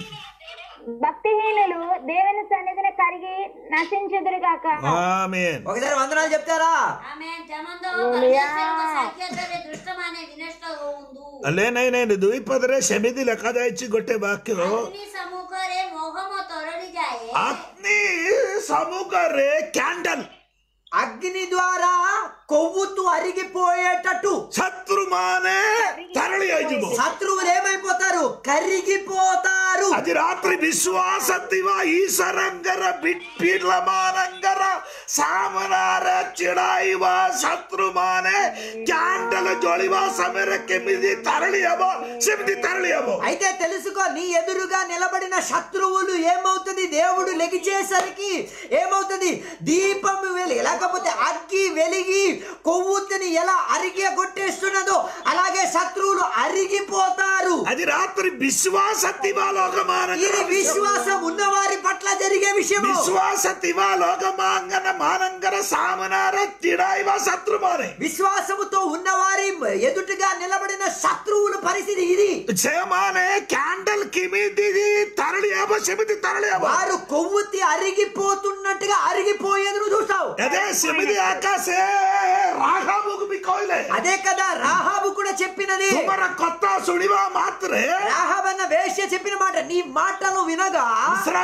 భక్తిహీనులు దేవుని సన్నిధిని కరిగి నశించుదురుగాక ఆమేన్ ఒకసారి వందనాలు చెప్తారా ఆమె జమందో పరమేశ్వరుడు సఖ్యతోರೆ దృష్టమానే వినಷ್ಟ ಹೋಗುಂದು ಅಲ್ಲೇನೇನೇನು ದ್ವಿಪದರೆ ಸೆಮಿದಿ ಲೆಕ್ಕದಾಯ್ಚಿ ಗೊಟ್ಟೆ ವಾಕ್ಯ ಅಗ್ನಿ ಸಮ್ಮುಖರೆ ಮೋಹಮ ತೊರಳಿ ಜಾಯೆ ಅಗ್ನಿ ಸముఖరే ಕ್ಯಾಂಡಲ್ అగ్ని ద్వారా కొవ్వుతూ అరిగిపోయేటట్టు శత్రుమానే తరలి అయ్యుము శత్రువులు ఏమైపోతారు కరిగిపోతారు అది రాత్రి విశ్వాసత్తివ ఈశ్వరంగర బిట్పిర్లమానంగర ಸಾಮನಾರ ಚಿಡಾಯಿವ ಶತ್ರುಮಾನೆ ಕ್ಯಾಂಡಲ ಜೊಳಿವ ಸಮರ ಕೆಮ್ಮಿದಿ ತರಳಿಯಬೋ ಸಿಮಿದಿ ತರಳಿಯಬೋ అయితే తెలుసుకో నీ ఎదురుగా నిలబడిన శత్రువులు ఏమవుతుంది దేవుడు లెగిచేసరికి ఏమవుతుంది దీపం వెలి లేకపోతే అగ్గి వెలిగి కొవ్వొత్తిని ఎలా అరిగే కొట్టేస్తున్నదో అలాగే శత్రువులు అరిగిపోతారు అది రాత్రి విశ్వాసత్తివ లోకమానంగర ఇది విశ్వాసం ఉన్నవారి పట్ల జరిగే విషయము విశ్వాసత్తివ లోకమాంగన మానంగర సామనార చిడాయివ శత్రుమానే విశ్వాసముతో ఉన్నవారి ఎదుటిగా నిలబడిన శత్రువుల పరిస్థితి ఇది సేమానే క్యాండల్ కిమిది తరలియబో సిమిది తరలియబో వారు కొవ్వొత్తి అరిగిపోతున్నట్టుగా అరిగిపోయేది చూస్తావు అదే సిమిది ఆకాశే రాఘాబుకు మీ కోయిలే అదే కదా రాహాబు కూడా చెప్పినది తుమర కొత్త సుడివా మాత్రే రాహాబన్న వేశ్య చెప్పిన మాట నీ మాటలు వినగా ఇస్రాయేల్ ఎందర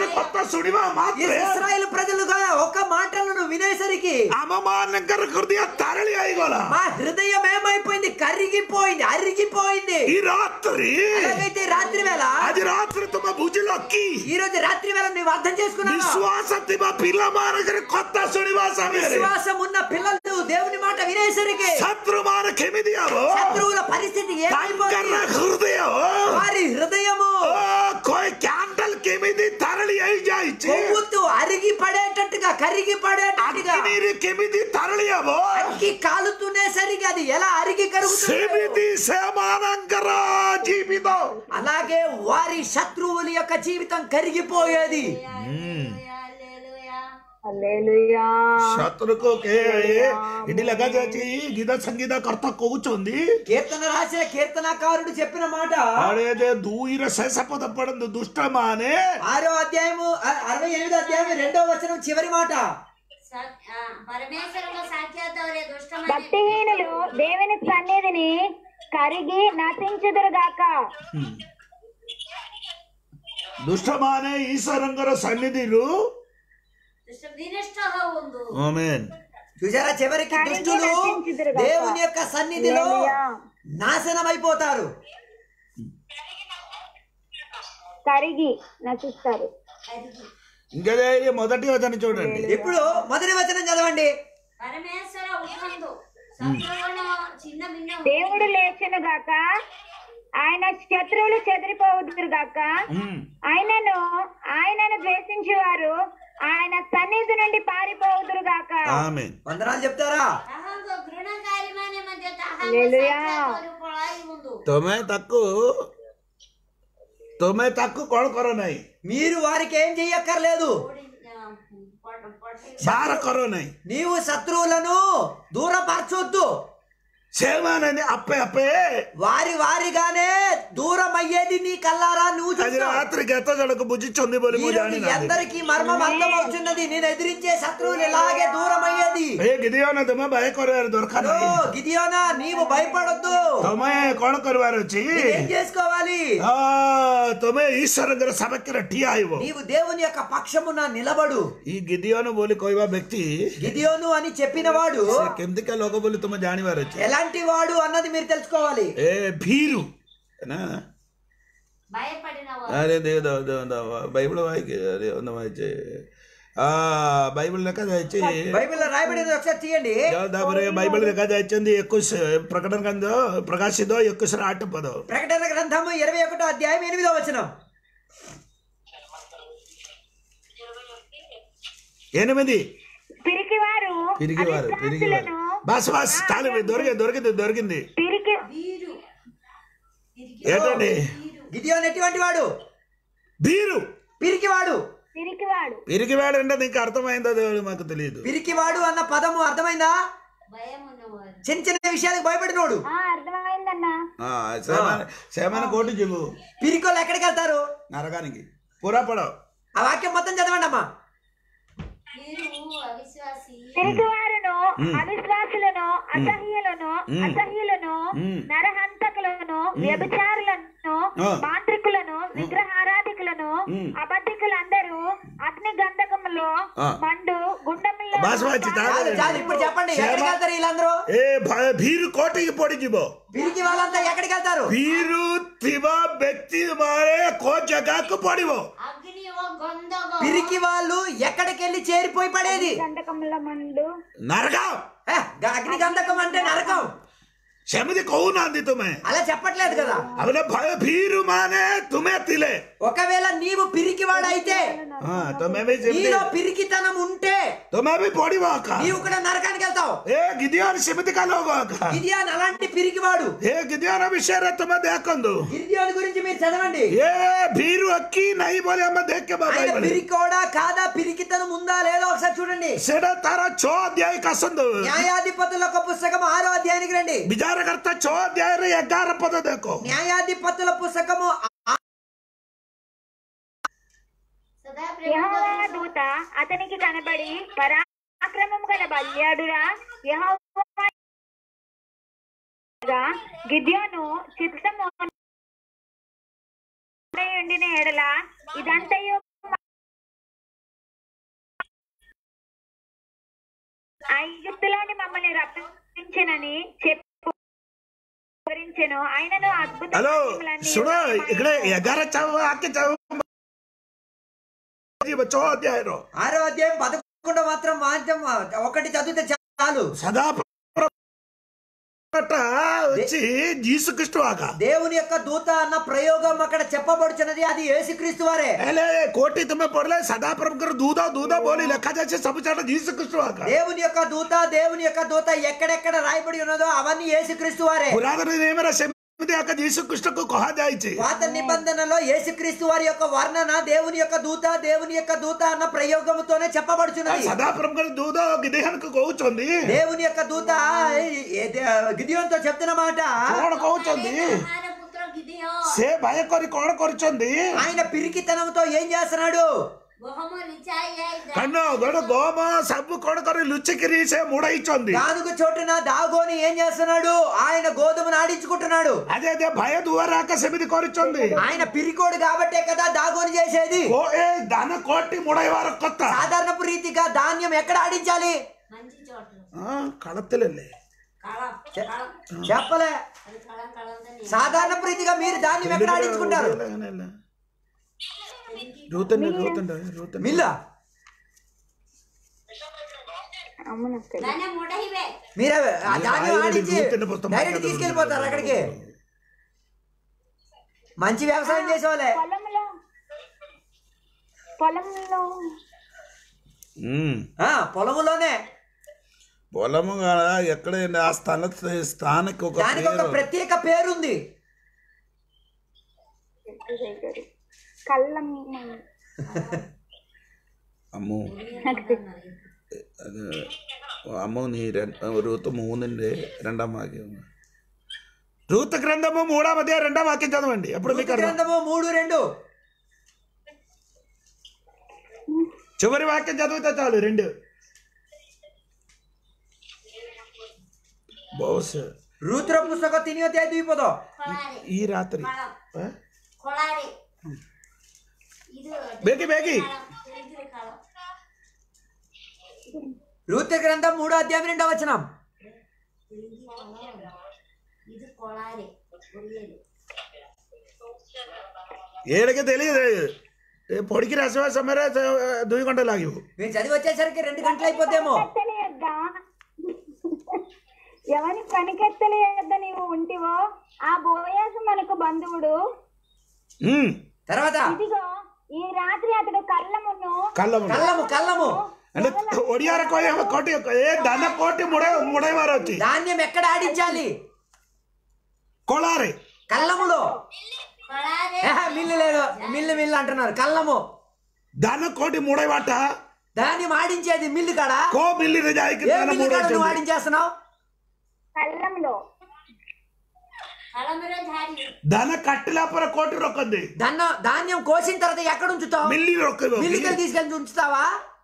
କଥା ଶୁଣିବା ମାତ୍ରେ ఇస్రాయేల్ ప్రజలుగా ఒక మాటలను వినేసరికి ଆମ ମାନଙ୍କର ହୃଦୟ ତାରଳି ହେଇଗଲା మా హృదయం ఏమైపోయింది కరిగిపోయింది అరిగిపోయింది ఈ రాత్రి అలాగైతే రాత్రి వేళ ଆଜି ରାତିରେ ତୁମେ ବୁଝିଲ କି ఈ రోజు రాత్రి వేళ నువ్వు అర్థం చేసుకున్నావు ବିଶ୍ୱାସ ଥିବା ପିଲାମାନଙ୍କର କଥା ଶୁଣିବା ସମୟରେ విశ్వాసం ఉన్న పిల్లలు దేవుని మాట వినేసరికి ଶତ୍ରୁମାନ କେମିତି ହବ శత్రువుల పరిస్థితి ତାଙ୍କର ఏమైపోయింది ହୃଦୟ వారి హృదయము କ୍ୟାଣ୍ଡେଲ କେମିତି ତାରଳି ହେଇଯାଇଛି కొవ్వొత్తు అరిగి పడేటట్టుగా కరిగి పడేటట్టుగా అగ్నిରେ କେମିତି ତାରଳି ହବ అగ్గి కాలుతూనే సరిగా అది ఎలా అరిగి కరుగుతుంది ସେମିତି ସେମାନଙ୍କର ଜୀବିତ అలాగే వారి శత్రువుల యొక్క జీవితం కరిగిపోయేది హల్లెలూయా ଶତ୍ରୁକୁ ଏଠି ଲେଖାଯାଇଛି ଗୀତ ସଙ୍ଗୀତ କର୍ତ୍ତା କହୁଛନ୍ତି కీర్తన రాసిన కీర్తనకారుడు చెప్పిన మాట ଆରେ ଯେ ଦୁଇର ଶେଷ ପଦ ପଢନ୍ତୁ ଦୁଷ୍ଟମାନେ ఆరో అధ్యాయము అ- అరవై ఎనిమిది అధ్యాయం రెండో వచనం చివరి మాట పరమేశ్వరంలో సాఖ్యాతవరే దుష్టమైన భక్తిహీనులు దేవుని సన్నిధిని కరిగి నశించుదురుగాక ଦୁଷ୍ଟମାନେ ଈଶ୍ୱରଙ୍କର ସନ୍ନିଧିରୁ దుష్ట వినిష్ట ఉంది ଆମେନ୍ చూసారా చివరికి కరిగి దుష్టులు నశించుదురు గాక. దేవుని యొక్క సన్నిధిలో హల్లెలూయా. నాశనం అయిపోతారు కరిగి నశిస్తారు ఇంకా ఇది మొదటి వచనం చూడండి ఇప్పుడు మొదటి వచనం చదవండి పరమేశ్వర ఉఠందు శత్రువులను చిన్న భిన్న దేవుడు లేచును గాక ఆయన శత్రువులు చెదిరిపోవుదురు గాక ఉమ్. ఆయనను ఆయనను ద్వేషించేవారు ఆయన సన్నిధి నుండి పారిపోవుదురు గాక ఆమేన్ వందనాలు చెప్తారా ତାହାଙ୍କ ଘୃଣାକାରୀମାନେ ମଧ୍ୟ ତାହାଙ୍କ ହ୍ୟାଲେଲୁୟା। ସାକ୍ଷାତରୁ ପଳାଇ ହୁଅନ୍ତୁ ତମେ ତାକୁ ତମେ ତାକୁ କଣ କର ନାହିଁ మీరు వారికి ఏం చెయ్యక్కర్లేదు କୋଉଠି, ଆ, ପଟ- ପଠେଇ ବାହାର କର ନାହିଁ నీవు శత్రువులను దూరపరచొద్దు ସେମାନେ ଆପେ ଆପେ వారి వారిగానే దూరం అయ్యేది నీ కల్లారా నువ్వు ଆଜି చూస్తావు ରାତିରେ କେତେ ଜଣକୁ ବୁଝିଛନ୍ତି ବୋଲି ମୁଁ ఈరోజు ଜାଣିନାହିଁ ఎందరికి మర్మం అర్థం అవుతున్నది నేను ఎదిరించే శత్రువులు ఇలాగే దూరం అయ్యేది ଏ గిଦିଅନ ତୁମେ ଭୟ କରିବାର ଦରକାର ఓ, ନାହିଁ గిదియోనా నీవు భయపడొద్దు ତମେ କଣ କରିବାର ଅଛି ఏం చేసుకోవాలి ଆ, ତମେ ଈଶ୍ୱରଙ୍କର ସପକ୍ଷରେ ଠିଆ ହେବ నీవు దేవుని యొక్క పక్షమున నిలబడు ఈ గిଦିଅନ ବୋଲି କହିବା ବ୍ୟକ୍ତି గిదియోను అని చెప్పిన వాడు ସେ କେମିତିକା ଲୋକ ବୋଲି ତୁମେ ଜାଣିବାର ଅଛି ఎలాంటి వాడు అన్నది మీరు తెలుసుకోవాలి ଏ ଭୀରୁ ନା భయపడిన వారు అరే దేవ దేవ దేవ దేవ బైబిల్ వాయికి అదే ఉంది వాయిచే ఆ బైబిల్ లెక్క ଯାଇଚି బైబిల్లో రాయబడినది ఒకసారి తీయండి ତାପରେ ବାଇବଲ ଲେଖା ଯାଇଛନ୍ତି ଏକୋଇଶ ପ୍ରକଟନ କାନ୍ଦ ପ୍ରକାଶିତ ଏକୋଇଶର ଆଠ ପଦ ప్రకటన గ్రంథము ఇరవై ఒకటో అధ్యాయం ఎనిమిదో వచనం ఎనిమిది పిరికివారు పిరిగివారు పిరిగివారు అవిశ్వాసులను బస్ బస్ చాలు దొరికి దొరికింది దొరికింది పిరికి వీరు ఏంటండి గిదియోన్ ఎటువంటి వాడు బీరు పిరికివాడు పిరికివాడు పిరికివాడు అంటే నీకు అర్థమైందో దేవుడు మాకు తెలియదు పిరికివాడు అన్న పదము అర్థమైందా భయం ఉన్నవారు చిన్న చిన్న విషయాలకు భయపడినోడు ఆ అర్థమైందన్నా ఆ, సేమన సేమన కోటి చెబు పిరికోళ్ళు ఎక్కడికి వెళ్తారు నరకానికి పురాపడవు ఆ వాక్యం మొత్తం చదవండి అమ్మా వీరు అవిశ్వాసి పిరికివారును అవిశ్వాసులను అసహ్యులను అసహ్యులను నరహంతకులను వ్యభిచారులను ఆ. మాంత్రికులను విగ్రహారాధికులను అబద్ధికులందరూ అగ్ని గంధకములో ఆ. మండు గుండములో బాస్ వచ్చి చాలు చాలు ఇప్పుడు చెప్పండి ఎక్కడికి వెళ్తారు వీళ్ళందరూ ఏ భ- భీరు కోటికి పొడిଯିବ పిరికి వాళ్ళంతా ఎక్కడికి వెళ్తారు ଭୀରୁ ଥିବା ବ୍ୟକ୍ତି ମାନେ କୋ ଜାଗାକୁ ପଡିବ అగ్ని ఓ గంధకం పిరికి వాళ్ళు ఎక్కడికి వెళ్ళి చేరిపోయి పడేది గంధకముల మండు ନରକ ఏ, అగ్ని గంధకం అంటే నరకం ସେମିତି କହୁନାହାନ୍ତି ତୁମେ అలా చెప్పట్లేదు కదా ଆଉ ଭୟ ଭୀରୁ ମାନେ ତୁମେ ଥିଲେ ఒకవేళ నీవు పిరికివాడైతే ହଁ ତମେ ବି ସେମିତି నీలో పిరికితనం ఉంటే ତୁମେ ବି ପଡିବ ଆକା నీవు కూడా నరకానికి వెళ్తావు ଏ ଗିଦିଅନ ସେମିତିକା ଲୋକ ଆକା ఇది అని అలాంటి పిరికివాడు ଏ ଗିଦିଅନ విషୟରେ ତୁମେ ଦେଖନ୍ତୁ గిర్యోని గురించి మీరు చదవండి ଏ ଭୀରୁ କି ନାହିଁ ବୋଲି ଆମେ ଦେଖିବା ఆయన ବାଇబଲ పిరికోడా కాదా పిరికితనం ఉందా లేదో ఒకసారి చూడండి ସେଟା ତାର ଛଅ ଅଧ୍ୟାୟ ଆସନ୍ତୁ న్యాయాధిపతుల ఒక పుస్తకం ఆరో అధ్యాయానికి రండి ବିଚାରକର୍ତ୍ତା ଛଅ ଅଧ୍ୟାୟରେ ଏଗାର ପଦ ଦେଖ న్యాయాధిపతుల పుస్తకము సదా యెహోవా ప్రేమ దూత అతనికి కనబడి పరాక్రమం గల బల్యాడురా యెహోవా గిద్యోను చిత్తము ఉండిన ఎడల ఇదంతయు ఐగుప్తులోని మమ్మల్ని రప్పించనని చెప్పు వివరించెను ఆయనను అద్భుత హలో కార్యములన్నీ सुनो ఆయన इकडे एगारा चाव आके चाव जी बच्चों अध्याय रो ఆరో అధ్యాయం పదకొండు మాత్రం మాత్రం ఒకటి చదివితే చాలు సదా ప్రకట వచ్చి జీసుక్రీస్తు ఆగా దేవుని యొక్క దూత అన్న ప్రయోగం అక్కడ చెప్పబడుచున్నది అది యేసుక్రీస్తు వారే एले कोटी तुम्हें पढ़ले सदा प्रभु दूधा दूधा बोली लेखा जैसे सब चाटा जीसुक्रीస్తు ఆగా దేవుని యొక్క దూత దేవుని యొక్క దూత ఎక్కడెక్కడ రాయబడి ఉన్నదో అవన్నీ యేసుక్రీస్తు వారే పురాతన నియమన సెమిది యొక్క జీసుక్రీస్తుకు కుహాజాయిచి పాత నిబంధనలో యేసుక్రీస్తు వారి యొక్క వర్ణన దేవుని యొక్క దూత దేవుని యొక్క దూత అన్న ప్రయోగముతోనే చెప్పబడుచున్నది సదా ప్రభు దూధ గిదేహన్కు కోవుచుంది దేవుని యొక్క దూత గిదియోన్తో చెప్తున్న మాట కోణ కోవుచుంది તમારા પુત્ર ગિદિયો సే భయ కొరి కోణ కొరుచుంది ఆయన పిరికితనంతో ఏం చేస్తున్నాడు ગોહમો રીચાઈ જાય కన్ను గొడ గోమ సబ్బు కొడ కొరి లుచ్చికిరి సే ముడయిచుంది గానుగు చోటున దాగోని ఏం చేస్తున్నాడు ఆయన గోధుమను ఆడించుకుంటున్నాడు అదే అదే భయ దూరాక సెమిది కొరుచుంది ఆయన పిరికోడు కాబట్టే కదా దాగోని చేసేది ఓ ఏ ధన కోటి ముడై వారు కొత్త సాధారణపు రీతిగా ధాన్యం ఎక్కడ ఆడించాలి మంచి చోట్ల కళత్తలే కళం కళం చెప్పలే అది కళం కళం సాధారణపు రీతిగా మీరు ధాన్యం ఎక్కడ ఆడించుకుంటారు రూతండి రూతండి రూతండి మిల్ల అవునక్క దాన్ని ముడహివే మీరు ఆ ధాన్యం ఆయన ఆడించి రూతుని పుస్తకం డైరెక్ట్ పక్కన తీసుకెళ్ళిపోతారు అక్కడికి మంచి వ్యవసాయం చేసేవాళ్ళే పొలంలో పొలంలో ఆ, పొలములోనే పొలము ఎక్కడ ఆ స్థాన స్థానికి ఒక దానికి ఒక పేరు. ప్రత్యేక పేరుంది కళ్ళం അമ്മു അത് അമ്മു നീ രണ്ട് రూతు మూడుండి రెండవ వాక్యం రూత గ్రంథము మూడవ అధ్యాయం రెండవ వాక్యం చదవండి అప్పుడు మీకు అర్థం. గ్రంథము మూడు రెండు చివరి వాక్యం చదివితే చాలు రెండు బహుశ రుద్ర పుస్తక తిని ద్వీపదో ಕೊಳಾರೆ ఈ రాత్రి ಕಳಂ ఆ? ಕೊಳಾರೆ ಇದು ಬೇಗಿ ಬೇಗಿ ಕಳಂ ತಿಳಿದಿರು ಕಳಂ రుద్ర గ్రంథం మూడో అధ్యాయం రెండో వచనం ತಿಳಿದಿ ಕಳಂ ಇದು ಕೊಳಾರೆ ಒಳ್ಳೆಯದು ఏడకి తెలియదు ఏ పొడికి రసవ సమర దుయ్యి గంటలు ఆగివు మీరు చదివి వచ్చేసరికి రెండు గంటలు అయిపోతేమో ఎత్తలేయద్దా ఎవరి పనికెత్తలేయద్దా నీవు ఉంటివో ఆ బోయాసు మనకు బంధువుడు ఉమ్, తర్వాత ఇదిగో ఈ రాత్రి అతడు కళ్ళమును కళ్ళము కళ్ళము కళ్ళము అంటే ఒడియార కోయ కోటి ఏ ధన కోటి ముడే ముడేవారు వచ్చి ధాన్యం ఎక్కడ ఆడించాలి కొలారి కళ్ళములో ಕೊಳಾರೆ ఏహే, మిల్లు లేదు మిల్లు మిల్లు అంటున్నారు కళ్ళము ధన కోటి ముడేవాట ధాన్యం ఆడించేది మిల్లు కాడ కో మిల్లి నిజాయికి ఏ ధన మిల్లు కాడ నువ్వు మూడొచ్చింది ఆడించేస్తున్నావు కళ్ళంలో కళంలో ఝాడి ధన కట్టిలాపర కోటి రొక్కంది ధన్న ధాన్యం కోసిన తర్వాత ఎక్కడ ఉంచుతావు మిల్లి రొక్క మిల్లుకి తీసుకెళ్ళి ఉంచుతావా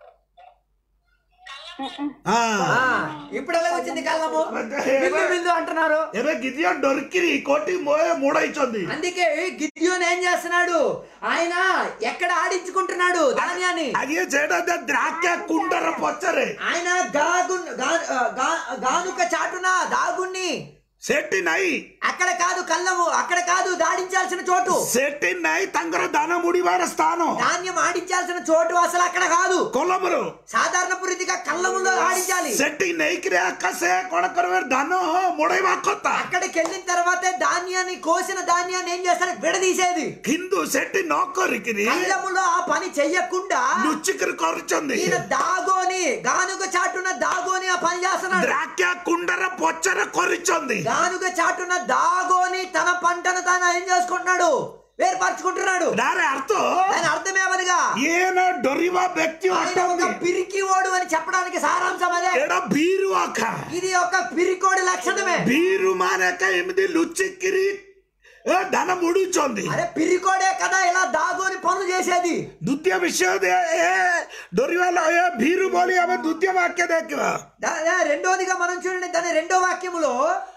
ఆ. ఆ, ఇప్పుడు ఎలా వచ్చింది కళ్ళము మిల్లు మిల్లు అంటున్నారు ఏమే గిదియో డొరికిరి కోటి మోయ మూడైచుంది అందుకే గిద్యోన్ ఏం చేస్తున్నాడు ఆయన ఎక్కడ ఆడించుకుంటున్నాడు ధాన్యాన్ని అదే చేయడం ద్రాక్ష కుండర పొచ్చరే ఆయన గాగు గా- గా- గానుక చాటున దాగుణ్ణి సెట్టి నై అక్కడ కాదు కళ్ళము అక్కడ కాదు దాడించాల్సిన చోటు సెట్టి నై తంగర ధన ముడివార స్థానం ధాన్యం ఆడించాల్సిన చోటు అసలు అక్కడ కాదు కొలమురు సాధారణ పురితిగా కళ్ళములో ఆడించాలి సెట్టి నైకిరి అక్కసే కొడకరు ధన ముడైవా కొత్త అక్కడికి వెళ్ళిన తర్వాతే ధాన్యాన్ని కోసిన ధాన్యాన్ని ఏం చేస్తారు విడదీసేది కిందు సెట్టి నోకొరికిరి కళ్ళములో ఆ పని చెయ్యకుండా లుచ్చికిరి కొరుచుంది ఈయన దాగోని గానుగ చాటున దాగోని ఆ పని చేస్తున్నాడు ద్రాక్ష కుండర పొచ్చర కొరిచుంది గానుగ చాటున దాగోని తన పంటను తాను ఏం చేసుకుంటున్నాడు వేరుపరచుకుంటున్నాడు దాని అర్థం దాని అర్థమేమనగా ఈయన డొరివా వ్యక్తి ఆయన ఒక పిరికి ఓడు అని చెప్పడానికి సారాంశం అదే ఎడ బీరు అక్క ఇది ఒక పిరికోడి లక్షణమే బీరు మానక ఎనిమిది లుచ్చిక్కిరి ఏ, ధన ముడిచొంది అరే పిరికోడే కదా ఇలా దాగోని పనులు చేసేది ದ್ವಿತೀಯ ವಿಷಯ ಏ ಡೊರಿವಾಲ ಏ ಬೀರು ಬೋಲಿ ಆమె ದ್ವಿತೀಯ ವಾಕ್ಯ ದೇಖಿವ దా- దా- రెండోదిగా మనం చూడండి దాని రెండో వాక్యములో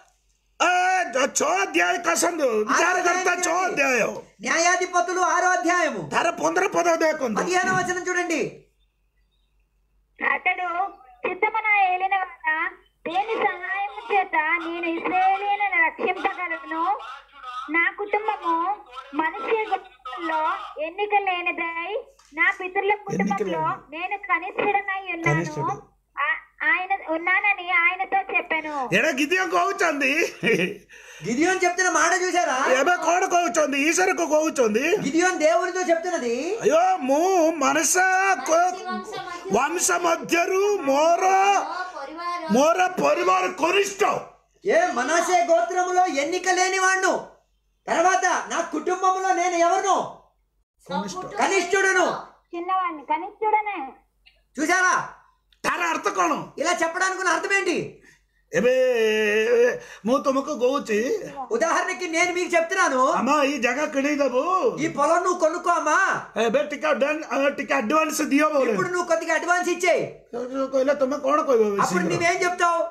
ಚೋ ಅಧ್ಯಾಯ ಕಸಂದು ವಿಚಾರಕರ್ತ ಚೋ ಅಧ್ಯಾಯ న్యాయాధిపతులు ఆరో అధ్యాయము ధర పొందర పద దేకుంది పదిహేను వచనం చూడండి అతడు చిత్తమున ఏలిన వాడ దేని సహాయం చేత నేను ఇస్రాయేలీలను రక్షించగలను నా కుటుంబము మనిషి గోత్రంలో ఎన్నిక లేనిదై నా పితరుల కుటుంబంలో నేను కనిష్ఠుడనై ఉన్నాను కనిష్ఠుడు. ఆ- ఆయన ఉన్నానని ఆయనతో చెప్పాను ఎడ గిదియం కోవుచంది గిదియోన్ చెప్తున్న మాట చూసారా ఏమే కోడ కోవుచంది ఈశ్వరకు కోవుచంది గిదియోన్ దేవునితో చెప్తున్నది అయ్యో ମୁଁ ମଣିଷ କ- వంశ ମଧ୍ୟରୁ ମୋର ପରିବାର ମୋର ପରିବାର କନିଷ୍ଠ ఏ మనసే గోత్రములో ఎన్నిక లేని వాణ్ణు తర్వాత నా కుటుంబంలో నేను ఎవరును ସବୁଠୁ కనిష్ఠుడును చిన్నవాడిని కనిష్ఠుడనే చూసారా ତାର ଅର୍ଥ କଣ ఇలా చెప్పడానికి ఉన్న అర్థం ఏంటి ଏବେ ମୁଁ ତୁମକୁ କହୁଛି ఉదాహరణకి నేను మీకు చెప్తున్నాను ଆମ ଏଇ ଜାଗା କିଣିଦବୁ ఈ పొలం నువ్వు కొనుక్కో అమ్మా ଏବେ ଟିକେ ଆଡଭାନ୍ସ ଟିକେ ଆଡଭାନ୍ସ ଦିଅ ବୋଲି ఇప్పుడు నువ్వు కొద్దిగా అడ్వాన్స్ ఇచ్చేయి କହିଲେ ତମେ କଣ କହିବ అప్పుడు ଶୀଘ୍ର? నువ్వేం చెప్తావు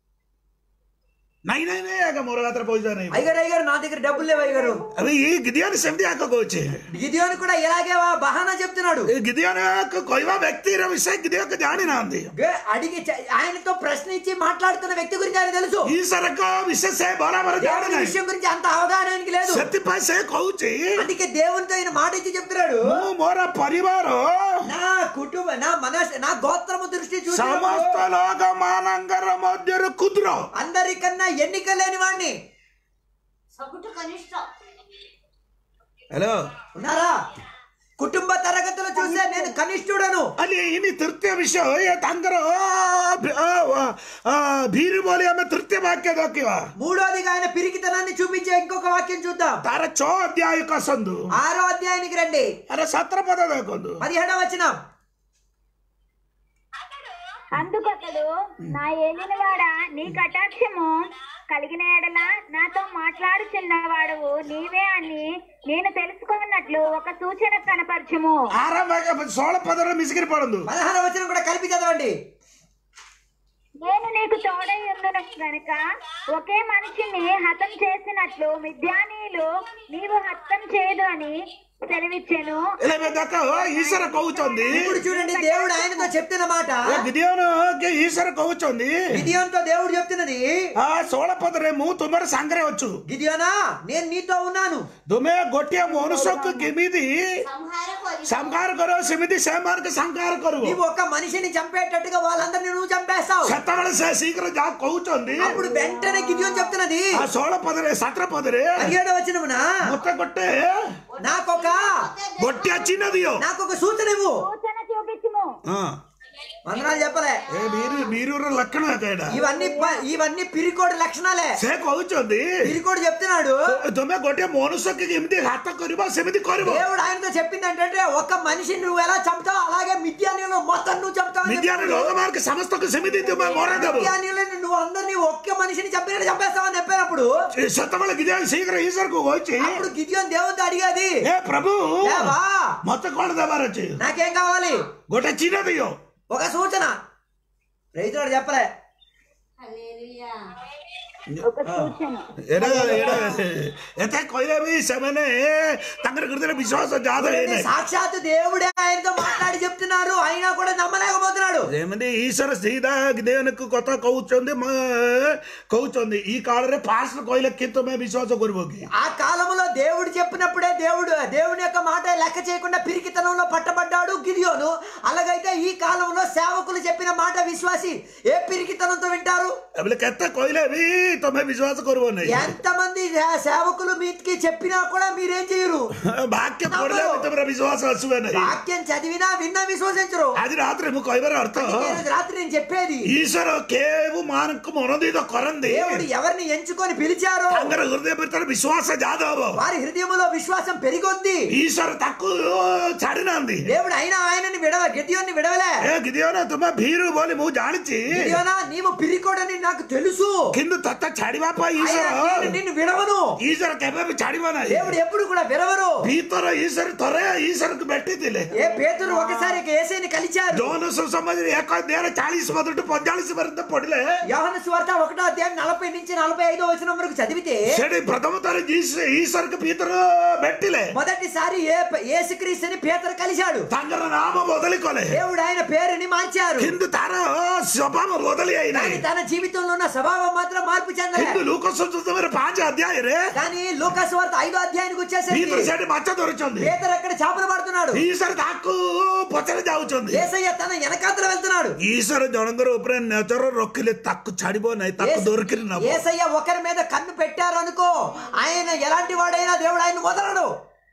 ନାଇଁ ନାଇଁ ନାଇଁ ଆଜ୍ଞା ମୋର ହାତରେ ପଇସା ନାହିଁ అయ్యగారు అయ్యగారు నా దగ్గర డబ్బులు లేవు అయ్యగారు ଏବେ ఈ గిଦିଅନ ସେମିତି ଆଗ କହୁଛି గిదియోని కూడా ఇలాగే వా- బహానా చెప్తున్నాడు ଏ గిଦିଅନ କହିବା ବ୍ୟକ୍ତିର ବିଷୟ గిଦିଅକ ଜାଣିନାହାନ୍ତି గే- అడిగి చ- ఆయనతో ప్రశ్న ఇచ్చి మాట్లాడుతున్న వ్యక్తి గురించి ఆయన తెలుసు ఈశ్వరక విషୟ ସେ ବରାବର దేవుని ଜାଣିନାହିଁ విషయం గురించి అంత అవగాహన ఆయనకి లేదు ସେଥିପାଇଁ ସେ କହୁଛି అందుకే దేవునితో ఆయన మాట ఇచ్చి చెప్తున్నాడు ମୁଁ ମୋର ପରିବାର నా కుటుంబ నా మనస్ నా గోత్రము దృష్టి చూసి ସମସ୍ତ ଲୋକ ମାନଙ୍କର ମଧ୍ୟରୁ କ୍ଷୁଦ୍ର అందరికన్నా ఎన్నిక లేని వాడిని ସବୁଠୁ କନିଷ୍ଠ ହ୍ୟାଲୋ ఉన్నారా కుటుంబ తరగతులు చూస్తే నేను కనిష్ఠుడను ಅಲ್ಲಿ ಇನ್ನು ತೃತೀಯ ವಿಷಯ ಏ ತಾಂಕರ ಭೀರು ಬೋಲಿ ಆಮೇಲೆ ತೃತೀಯ ವಾಕ್ಯ ಹಾಕಿವ మూడోదిగా ఆయన పిరికితనాన్ని చూపించే ఇంకొక వాక్యం చూద్దాం ತಾರ ಚೋ ಅಧ್ಯಾಯ ಕಸಂದು ఆరో అధ్యాయానికి రండి ಅರೆ ಸತ್ರ ಪದ ಬೇಕೊಂದು పదిహేడవ వచనం అందుకతడు నా ఏలినవాడ నీ కటాక్షము కలిగిన ఎడల నాతో మాట్లాడుచున్నవాడు నీవే అని నేను తెలుసుకున్నట్లు ఒక సూచన కనపరచుము ಆರಾಮಾಗ ಸೋಳ ಪದರ ಮಿಸಿಗಿರಿ ಪಡಂದು పదహారవ వచనం కూడా కలిపి చదవండి నేను నీకు తోడై ఉండును గనుక ఒకే మనిషిని హతం చేసినట్లు మిథ్యానీయులు నీవు హతం చేయదు అని సెలవిచ్చెను ಇಲ್ಲ ಬೇಕ ಈಶ್ವರ ಕೌಚೊಂದಿ ఇప్పుడు చూడండి దేవుడు ఆయనతో చెప్తున్న మాట ಗಿದಿಯೋನು ಈಶ್ವರ ಕೌಚೊಂದಿ గిదియోన్తో దేవుడు చెప్తున్నది ಆ ಸೋಳ ಪದರೆ ಮೂ ತುಮರ ಸಂಗ್ರೆ వచ్చు గిదియోనా నేను నీతో ఉన్నాను ତୁମେ ଗୋଟିଏ ମନୁଷ୍ୟକୁ କେମିତି ସଂହାର କରି ସଂହାର କର ସେମିତି ସେମାନଙ୍କୁ ସଂହାର କରିବ నీవు ఒక మనిషిని చంపేటట్టుగా వాళ్ళందరినీ నువ్వు చంపేస్తావు ସେତେବେଳେ ସେ ଶୀଘ୍ର ଯାହା କହୁଛନ୍ତି అప్పుడు వెంటనే గిదియోన్ చెప్తున్నది ఆ ଷୋହଳ పదରେ ସାତ పదରେ పదిహేడవ వచనమున ମତେ ଗୋଟେ నాకొక ଗୋଟିଏ ଚିହ୍ନ ଦିଅ నాకొక సూచన ఇవ్వు సూచన చూపించుము ହଁ వందనాలు చెప్పలే ଏ ବୀର ବୀରର ଲକ୍ଷଣ ଏକା ଏଇଟା ఇవన్నీ ప- ఇవన్నీ పిరికోడు లక్షణాలే ସେ କହୁଛନ୍ତି పిరికోడు చెప్తున్నాడు ତୁମେ ଗୋଟିଏ ମନୁଷ୍ୟକୁ କେମିତି ଘାତ କରିବ ସେମିତି କରିବ దేవుడు ఆయనతో చెప్పింది ఏంటంటే ఒక మనిషిని నువ్వు ఎలా చంపుతావు అలాగే మిథ్యానీయులు మొత్తం నువ్వు చంపుతావు అని ମିଡିଆରେ చెప్పాడు. ଲୋକମାନଙ୍କୁ ସମସ୍ତଙ୍କୁ ସେମିତି ତୁମେ ମରେଇଦେବ మిథ్యానీయులని నువ్వు అందరినీ ఒక్క మనిషిని చంపినట్టు చంపేస్తావని చెప్పినప్పుడు ସେତେବେଳେ ଗିରିଆ ଶୀଘ୍ର ଈଶ୍ୱରକୁ କହୁଛି అప్పుడు గిద్యోన్ దేవునితో అడిగేది ଏ ପ୍ରଭୁ దేవా ମତେ କଣ ଦେବାର ଅଛି నాకేం కావాలి ଗୋଟେ ଚିହ୍ନ ଦିଅ ఒక సూచన రైతుడు చెప్పలే ହାଲେଲୁୟା ఒక సూచన ଏଇଟା ଏଇଟା ଏତେ କହିଲେ ବି ସେମାନେ ତାଙ୍କର ହୃଦୟରେ ବିଶ୍ୱାସ ଜାତ ହେଇନାହିଁ సాక్షాత్ దేవుడే ఆయనతో మాట్లాడి చెప్తున్నారు అయినా కూడా నమ్మలేకపోతున్నాడు ଯେମିତି ଈଶ୍ୱର ସିଧା ଦେହନକୁ କଥା କହୁଛନ୍ତି ମ- କହୁଛନ୍ତି ఈ కాଳରେ పాస్ట్ କହିଲେ କି ତୁମେ ବିଶ୍ୱାସ କରିବ କି ఆ కాలంలో దేవుడు చెప్పినప్పుడే దేవుడు దేవుని యొక్క మాట లెక్క చేయకుండా పిరికితనంలో పట్టబడ్డాడు గిరియోను అలాగైతే ఈ కాలంలో సేవకులు చెప్పిన మాట విశ్వాసి ఏ పిరికితనంతో వింటారు ବୋଲେ କେତେ କହିଲେ ବି ତମେ ବିଶ୍ୱାସ କରିବ ନାହିଁ ఎంతమంది సే- సేవకులు మీకి చెప్పినా కూడా మీరేం చేయరు ବାକ୍ୟ ପଢିଲେ ବି ତମର ବିଶ୍ୱାସ ଆସିବ ନାହିଁ వాక్యం చదివినా విన్నా విశ్వసించరు ଆଜି ରାତିରେ ମୁଁ କହିବାର ଅର୍ଥ ఈ రోజు రాత్రి నేను చెప్పేది ଈଶ୍ୱର କେଉ ମାନଙ୍କୁ ମନୋନୀତ କରନ୍ତି దేవుడు ఎవరిని ఎంచుకొని పిలిచారో ତାଙ୍କର ହୃଦୟ ଭିତରେ ବିଶ୍ୱାସ ଜାତ ହବ వారి హృదయంలో విశ్వాసం పెరిగొద్ది ଈଶ୍ୱର ତାକୁ ଛାଡି ନାହାନ୍ତି దేవుడు అయినా ఆయనని విడవ గిద్యోన్ని విడవలే ଏ గిଦିଓନ ତୁମେ ଭୀରୁ ବୋଲି ମୁଁ ଜାଣିଛି గిద్యోనా నీవు పిరికోడని నాకు తెలుసు କିନ୍ତୁ ତତେ ଛାଡିବା ପାଇଁ అయినా ଈଶ୍ୱର నేను నిన్ను విడవను ଈଶ୍ୱର କେବେ ବି ଛାଡିବ ନାହିଁ దేవుడు ఎప్పుడు కూడా విడవరు ଭିତର ଈଶ୍ୱର ଥରେ ଈଶ୍ୱରକୁ ଭେଟିଥିଲେ ఏ పేతురు ఒకసారి ఏసైని కలిచారు ଯୌନ ସୁସମାଜରେ ଏକ ଦେହରେ ଚାଳିଶ ପଦଠୁ ପଇଁଚାଳିଶ ପର୍ଯ୍ୟନ୍ତ ପଢିଲେ యోహన సువార్త ఒకటో అధ్యాయం నలభై నుంచి నలభై ఐదో వచనం వరకు చదివితే ସେଠି ପ୍ରଥମ ଥର ଈଶ୍ୱରକୁ ଭିତର ଭେଟିଲେ మొదటిసారి ఏ యేసుక్రీస్తుని పేతురు కలిశాడు ତାଙ୍କର ତାର ନାମ ବଦଳି କଲେ దేవుడు ఆయన పేరుని మార్చారు କିନ୍ତୁ ତାର ସ୍ୱଭାବ ବଦଳି కానీ ଯାଇନାହିଁ తన జీవితంలో ఉన్న స్వభావం మాత్రం మార్పు చెందలే କିନ୍ତୁ ଲୋକ ସଂସ୍କୃତରେ ପାଞ୍ଚ అధ్యాୟରେ కానీ లోకాసు వార్త ఐదో అధ్యాయానికి వచ్చేసరికి ଭିତରେ ସେଠି ମାଛ ଧରୁଛନ୍ତି పేదరు అక్కడ చేపలు పడుతున్నాడు ఈశ్వର ତାକୁ ପଛରେ ଯାଉଛନ୍ତି ఏసయ్య తన వెనకాతల వెళ్తున్నాడు ఈశ్వର ଜଣଙ୍କର ଉପରେ ନଜର ରଖିଲେ ତାକୁ ଛାଡିବ ନାହିଁ ତାକୁ ఏస- ଦొరిକିରି ନବ ఏసయ్య ఒకరి మీద కన్ను పెట్టారు అనుకో ఆయన ఎలాంటి వాడైనా దేవుడు ఆయన వదలడు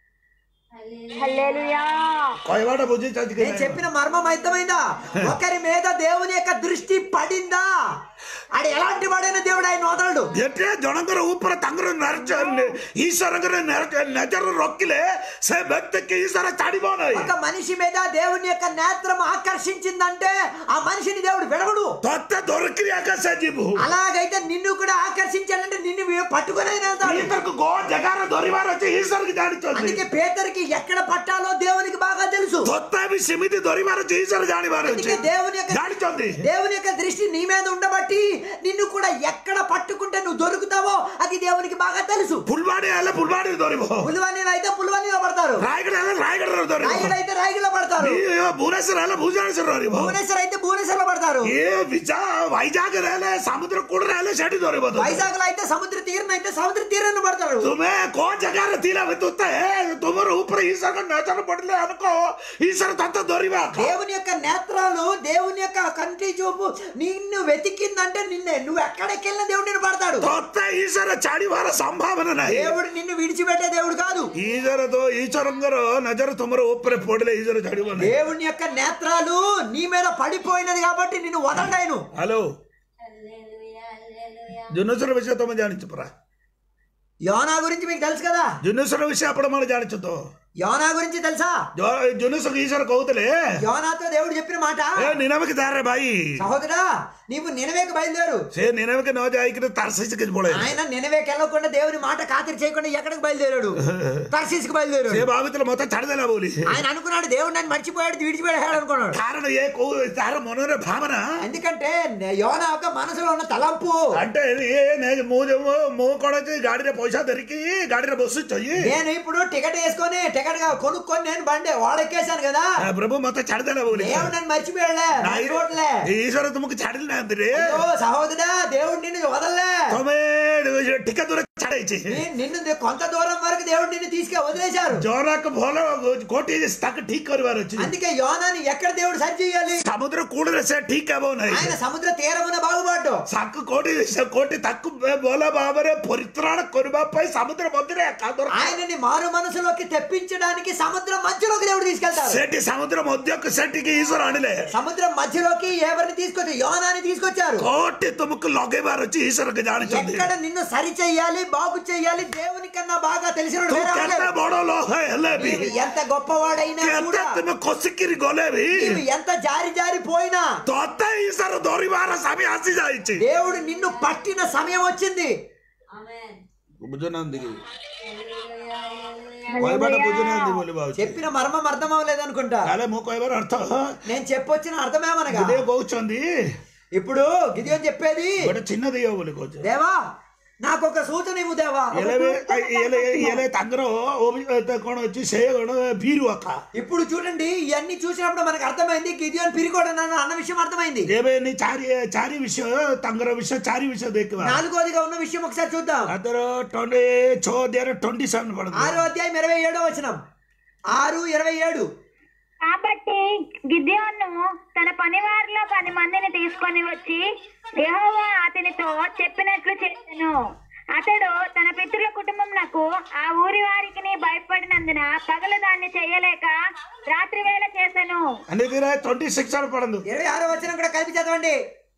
హల్లెలూయా କହିବାଟା ବୁଝିଛନ୍ତି କି నేను ନାହିଁ? చెప్పిన మర్మం అర్థమైందా ఒకరి మీద దేవుని యొక్క దృష్టి పడిందా ఆడు ఎలాంటి వాడైనా దేవుడు ఆయన వదలడు ଯେତେ ଜଣଙ୍କର ଉପରେ ତାଙ୍କର ନଜ- ଈଶ୍ୱରଙ୍କର ନଜ- ନଜର ରଖିଲେ ସେ ବ୍ୟକ୍ତିకి ఈశ్వర ଛାଡିବ ନାହିଁ ఒక మనిషి మీద దేవుని యొక్క నేత్రం ఆకర్షించిందంటే ఆ మనిషిని దేవుడు విడవడు ତତେ ଦొରିକିରି ଆକା ସେ ଯିବୁ అలాగైతే నిన్ను కూడా ఆకర్షించాలంటే నిన్ను పట్టుకునే వెళ్తాడు ఈశ్వరకు గో జగార ଧରିବାର ଅଛି ఈశ్వରకి ଜାଣିଛନ୍ତି అందుకే పేదరికి ఎక్కడ పట్టాలో దేవునికి బాగా తెలుసు ତଥାପି ସେମିତି ଧରିବାର ଅଛି ఈశ్వର ଜାଣିବାର ଅଛି అందుకే దేవుని యొక్క ଜାଣିଛନ୍ତି దేవుని యొక్క దృష్టి నీ మీద ఉండబట్టి నిన్ను కూడా ఎక్కడ పట్టుకుంటే నువ్వు దొరుకుతావో అది దేవునికి బాగా తెలుసు ଫୁଲବାଣୀ ହେଲେ ଫୁଲବାଣୀ ଧରିବ పులివన్నీలో అయితే పులివన్నీలో పడతారు ରାୟଗଡ଼ ହେଲେ ରାୟଗଡ଼ରେ ଧରିବ రాయగడ అయితే రాయగడలో పడతారు ఈ ଭୁବନେଶ୍ୱର ହେଲେ ଭୁବନେଶ୍ୱର ଧରିବ భువనేశ్వర్ అయితే భువనేశ్వర్ లో పడతారు ଏ ବିଜା వైజాగ్ରେ ହେଲେ ସମୁଦ୍ର କୂଳରେ ହେଲେ ସେଠି ଧରିବ ତତେ। వైజాగ్ లో అయితే సముద్ర తీరం అయితే సముద్ర తీరాన్ని పడతారు ତୁମେ କୋଉ ଜାଗାରେ ଥିଲା ବେ ତୁତେ ତୁମର ଉପରେ ଈଶ୍ୱରଙ୍କ ନଜର ପଡିଲେ ଆମକ ଈଶ୍ୱର ତତେ ଧରିବା దేవుని యొక్క నేత్రాలు దేవుని యొక్క కంటి చూపు నిన్ను వెతికిందంటే నిన్నే నువ్వు ఎక్కడికి వెళ్ళినా దేవుడు నిన్ను పడతాడు ତତେ ଈଶ୍ୱର ଛାଡିବାର ସମ୍ଭାବନା ନାହିଁ దేవుడు నిన్ను విడిచిపెట్టే దేవుడు కాదు ଈଶ୍ୱର ତ ଈଶ୍ୱରଙ୍କର ନଜର ତୁମର ଉପରେ ପଡିଲେ ଈଶ୍ୱର ଛାଡିବ ନାହିଁ దేవుని యొక్క నేత్రాలు నీ మీద పడిపోయినది కాబట్టి నిన్ను వదలడాయను ହ୍ୟାଲୋ హల్లెలూయా హల్లెలూయా ଜୁନେଶ୍ୱର ବିଷୟ ତମେ ଜାଣିଛ ପରା యోనా గురించి మీకు తెలుసు కదా ଜୁନେଶ୍ୱର ବିଷୟ ଆପଣ ମାନେ ଜାଣିଛ ତ యోనా గురించి తెలుసా ଜୁନେଶ୍ୱର ଈଶ୍ୱର କହୁଥିଲେ యోనాతో దేవుడు చెప్పిన మాట ଏ ନିନାମକି ତାରେ ଭାଇ సహోదరా నీవు నినవేకి బయలుదేరు ସେ ନିନାମକି ନ ଯାଇକିରି ତାରସିସକି ପଳେଇ ఆయన నినవేకి వెళ్ళకుండా దేవుని మాట ఖాతిరి చేయకుండా ఎక్కడికి బయలుదేరాడు తర్శీస్కి బయలుదేరాడు ସେ ଭାବିଥିଲେ ମତେ ଛାଡ଼ିଦେଲା ବୋଲି ఆయన అనుకున్నాడు దేవుడు నన్ను మర్చిపోయాడు విడిచిపోయాడు అనుకున్నాడు କାରଣ ఏ କୋଉ ତାର ମନରେ ଭାବନା ఎందుకంటే యోన యొక్క మనసులో ఉన్న తలంపు అంటే ఏ నే- ମୁଁ ଯୋଉ ମୁଁ କଣ ଅଛି ଗାଡିରେ ପଇସା ଧରିକି ଗାଡିରେ ବସୁଛି నేను ఇప్పుడు టికెట్ వేసుకొని టికెట్ గా కొనుక్కొని నేను బండి వాడెక్కేశాను కదా ପ୍ରଭୁ ମତେ ଛାଡ଼ିଦେଲା ବୋଲି దేవుడు నన్ను మర్చిపోయాడులే ନାଇଁ ରେ, చూడలే ଈଶ୍ୱର ତୁମକୁ ଛାଡିଲି ନାହାନ୍ତି ରେ అయ్యో సహోదరా దేవుడు నిన్ను వదలలే ତମେ ଟିକେ ଦୂର ଛାଡିଛି నీ- నిన్ను ది- కొంత దూరం వరకు దేవుడు నిన్ను తీసుకె వదిలేశారు ଜରାକ ଭଲ କୋଟି ତାକୁ ଠିକ କରିବାର ଅଛି అందుకే యోనాని ఎక్కడ దేవుడు సరి చేయాలి ସମୁଦ୍ର କୂଳରେ ସେ ଠିକ ହେବ ନାହିଁ ఆయన సముద్ర తీరమున బాగుపడ్డు ତାକୁ କୋଟି ସେ କୋଟି ତାକୁ ଭଲ ଭାବରେ ପରିତ୍ରାଣ କରିବା ପାଇଁ ସମୁଦ୍ର ମଧ୍ୟରେ ଏକା ଦରକାର ఆయనని మారు మనసులోకి తెప్పించడానికి సముద్రం మధ్యలోకి దేవుడు తీసుకెళ్తారు ସେଠି ସମୁଦ୍ର ମଧ୍ୟକୁ ସେଠିକି ଈଶ୍ୱର ଆଣିଲେ సముద్రం మధ్యలోకి ఎవరిని తీసుకొచ్చి యోనాని తీసుకొచ్చారు କୋଟି ତୁମକୁ ଲଗେଇବାର ଅଛି ଈଶ୍ୱରକୁ ଜାଣିଛନ୍ତି ఎక్కడ నిన్ను సరి చెయ్యాలి బాగు చెయ్యాలి దేవుని కన్నా బాగా తెలిసిన ତୁ କେତେ ବଡ ଲୋକ ହେଲେ ବି ఎంత గొప్పవాడైనా କେତେ కూడా ତୁମେ ଖସିକିରି ଗଲେ ବି నీవు ఎంత జారి జారి పోయినా ତତେ ଈଶ୍ୱର ଧରିବାର ସମୟ ଆସିଯାଇଛି దేవుడు నిన్ను పట్టిన సమయం వచ్చింది ఆమేన్ ବୁଝୁନାହାନ୍ତି କି హల్లెలూయా హల్లెలూయా କହିବାଟା ବୁଝୁନାହାନ୍ତି ବୋଲି ଭାବୁଛି చెప్పిన మర్మం అర్థం అవ్వలేదు అనుకుంటా ତାହେଲେ ମୁଁ କହିବାର ଅର୍ଥ నేను చెప్పొచ్చిన అర్థమేమనగా ଗୁଡିଏ କହୁଛନ୍ତି ఇప్పుడు గిదియోన్ చెప్పేది ଗୋଟେ ଚିହ୍ନ ଦିଅ ବୋଲି କହୁଛନ୍ତି దేవా నాకు ఒక సూచన ఇవ్వు దేవా ఒక ଏଲେ సూచన ଏଲେ నాకు ଏଲେ ତାଙ୍କର ଅଭି- କଣ ଅଛି ସେ କଣ ଭୀରୁ ଆକା ఇప్పుడు చూడండి ఇవన్నీ చూసినప్పుడు మనకు అర్థమైంది గిదియోన్ పిరికోడు అన్న అన్న విషయం అర్థమైంది ଏବେ ନି ଚାରି ଚାରି ବିଷୟ ତାଙ୍କର ବିଷୟ ଚାରି ବିଷୟ ଦେଖିବା నాలుగోదిగా ఉన్న విషయం ఒకసారి చూద్దాం ତାଙ୍କର ట్వంటీ ଛଅ ଅଧ୍ୟାୟରେ ట్వంటీ సెవెన్ పడుతుంది ఆరో అధ్యాయం ఇరవై ఏడో వచనం ఆరు ఇరవై ఏడు కాబట్టి గిద్యోను తన పనివారిలో పది మందిని తీసుకొని వచ్చి యెహోవా అతనితో చెప్పినట్లు చేసెను అతడు తన పితృల కుటుంబంనకు ఆ ఊరి వారికి భయపడినందున పగలు దాన్ని చేయలేక రాత్రి వేళ చేసెను అందుకే ట్వంటీ సిక్స్ అని పడదు ఇరవై ఆరో వచనం కూడా కలిపి చదవండి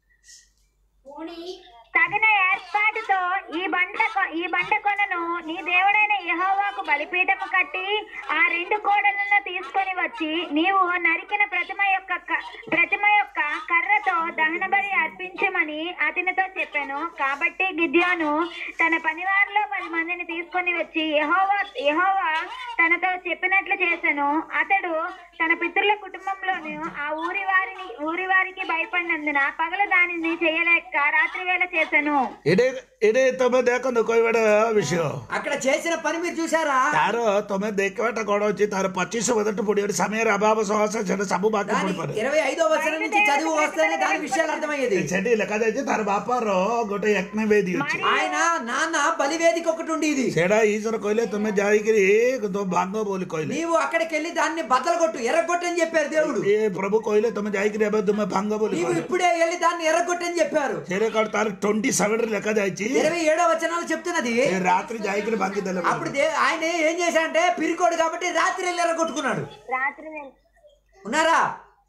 పూని తగిన ఏర్పాటుతో ఈ బండ కొ- ఈ బండ కొనను నీ దేవుడైన యెహోవాకు బలిపీఠము కట్టి ఆ రెండు కోడలను తీసుకొని వచ్చి నీవు నరికిన ప్రతిమ యొక్క క- ప్రతిమ యొక్క కర్రతో దహన బలి అర్పించమని అతనితో చెప్పాను కాబట్టి గిద్యోను తన పనివారిలో పది మందిని తీసుకొని వచ్చి యెహోవా యెహోవా తనతో చెప్పినట్లు చేశాను అతడు తన పితరుల కుటుంబంలోను ఆ ఊరి వారిని ఊరి వారికి భయపడినందున పగలు దానిని చేయలేక రాత్రి వేళ చేశాను ଏଡେ ଏଡେ ତମେ ଦେଖନ୍ତୁ କହିବାଟା ବିଷୟ అక్కడ చేసిన పని మీరు చూసారా ତାର ତମେ ଦେଖିବାଟା କଣ ଅଛି ତାର ପଚିଶ ବଦଟ ପଡିବ ସମୟରେ ଅଭାବ ସହସ ସେଟା ସବୁ ବାକି దాని ପଡିପାରେ ఇరవై ఐదో వచనం నుంచి చదువు వస్తేనే దాని విషయాలు అర్థమయ్యేది ସେଠି ଲେଖାଯାଇଛି ତାର ବାପାର ଗୋଟେ యజ్ఞవేଦୀ ଅଛି ఆయన నాన్న బలివేదిక ఒకటి ఉండేది ସେଟା ఈశ్వର କହିଲେ ତମେ ଯାଇକିରି ତମ ଭାଙ୍ଗ ବୋଲି କହିଲେ నీవు అక్కడికి వెళ్ళి దాన్ని బద్దలు కొట్టు ఎర్రగొట్టు అని చెప్పారు దేవుడు ଏ ପ୍ରଭୁ କହିଲେ ତମେ ଯାଇକିରି ଏବେ ତୁମେ ଭାଙ୍ଗ ବୋଲି నీవు କହିଲେ ఇప్పుడే వెళ్ళి దాన్ని ఎర్రగొట్టు అని చెప్పారు ସେଟା କଣ ତାର ଟ୍ୱେଣ୍ଟି ସେଭେନରେ ଲେଖାଯାଇଛି ఇరవై ఏడో వచనాలు చెప్తున్నది ଏ రాత్రి ଯାଇକିରି ଭାଙ୍ଗିଦେଲେ అప్పుడు దే- ఆయన ఏం చేశాడంటే పిరికోడు కాబట్టి రాత్రి వెళ్ళి ఎర్రగొట్టుకున్నాడు రాత్రి వేళ ఉన్నారా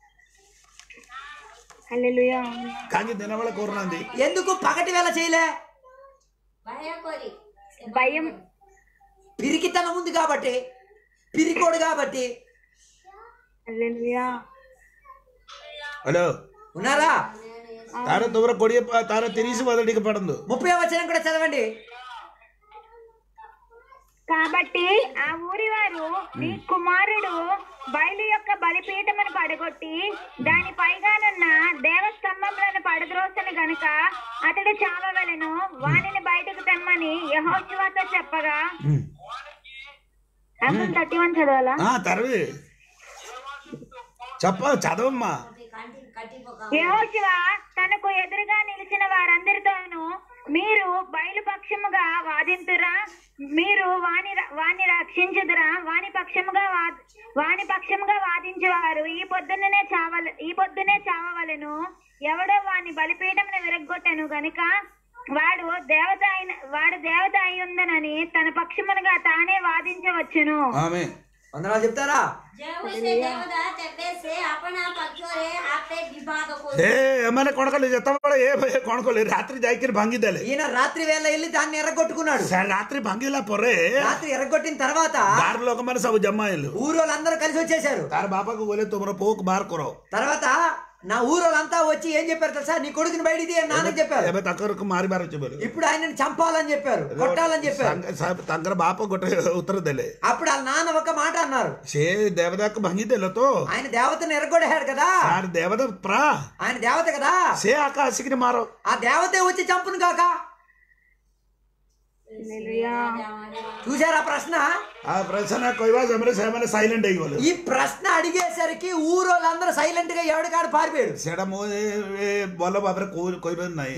హల్లెలూయా କାହିଁକି ଦିନ ବେଳେ କରୁନାହାନ୍ତି ఎందుకు పగటి వేళ చేయలే ଭୟ କରି భయం పిరికితనం ఉంది కాబట్టి పిరికోడు కాబట్టి హల్లెలూయా హలో ఉన్నారా ତାର ତୁମର କୋଡ଼ିଏ ପା- ତାର ତିରିଶ ବଦଳ ଟିକେ ପଡ଼ନ୍ତୁ ముప్పై వచనం కూడా చదవండి కాబట్టి ఆ ఊరి వారు నీ కుమారుడు బయలు యొక్క బలిపీఠమును పడగొట్టి దాని పైగానున్న దేవస్తంభములను పడద్రోసను గనుక అతడు చావవలెను వానిని బయటకు తెమ్మని యహోశివతో చెప్పగా అర్థం థర్టీ వన్ చదవాలా ఆ, తర్వి చెప్ప చదవమ్మా కంటి కట్టి పొగ యెహోషువ తనకు ఎదురుగా నిలిచిన వారందరితోనూ మీరు బయలుపక్షముగా వాదింతురా మీరు వాని వాని రక్షించుదురా వాని పక్షముగా వాద్ వాని పక్షముగా వాదించేవారు ఈ పొద్దున్నే చావల ఈ పొద్దునే చావవలెను ఎవడో వాని బలిపీఠమును విరగ్గొట్టెను గనుక వాడు దేవత అయిన వాడు దేవత అయి ఉందనని తన పక్షమునుగా తానే వాదించవచ్చును ఆమె వందనాలు చెప్తారా ଯେଉଁ ସେ ଦେବତା ତେବେ ସେ ଆପଣା ପକ୍ଷରେ ଆପେ ବିବାଦ କରୁ ଏ ଏମାନେ କଣ କଲେ ଯେତେବେଳେ ଏ ଏ କଣ କଲେ ରାତ୍ରି ଯାଇକିରି ଭାଙ୍ଗିଦେଲେ ఈయన రాత్రి వేళ వెళ్ళి దాన్ని ఎర్రగొట్టుకున్నాడు ସେ ରାତ୍ରି ଭାଙ୍ଗିଲା ପରେ రాత్రి ఎర్రగొట్టిన తర్వాత ଗାଁର ଲୋକମାନେ ସବୁ ଜମା ହେଲୁ ఊరోళ్ళందరూ కలిసి వచ్చేసారు ତାର ବାପାକୁ କହିଲେ ତୁମର ପୁଅକୁ ବାହାର କର తర్వాత నా ఊరోళ్ళంతా వచ్చి ఏం చెప్పారు తెలుసా నీ కొడుకుని బయటిది అని నాన్నకి చెప్పారు ଏବେ ତାଙ୍କର ମାରିବାର ଅଛି ବୋଲି ఇప్పుడు ఆయనని చంపాలని చెప్పారు కొట్టాలని చెప్పారు ସାଙ୍ଗ- ସା- ତାଙ୍କର ବାପ ଗୋଟେ ଉତ୍ତର ଦେଲେ అప్పుడు వాళ్ళ నాన్న ఒక మాట అన్నారు ସେ ଦେବତାକୁ ଭାଙ୍ଗିଦେଲ ତ ఆయన దేవతను ఎరగొడేశాడు కదా ତାର ଦେବତା ପ୍ରା ఆయన దేవత కదా ସେ ଆକା ଆସିକିରି ମାର ఆ దేవతే వచ్చి చంపును కాక చూసారా ప్రశ్న ఆ ప్రశ్న କହିବା ସମୟରେ ସେମାନେ ସାଇଲେଣ୍ଟ ହେଇଗଲେ ఈ ప్రశ్న అడిగేసరికి ఊరోళ్ళందరూ సైలెంట్ గా ఎవడికాడు పారిపోయాడు ସେଇଟା ମୁଁ ଏ- ଏ ଭଲ ଭାବରେ କହୁ- କହିବାର ନାହିଁ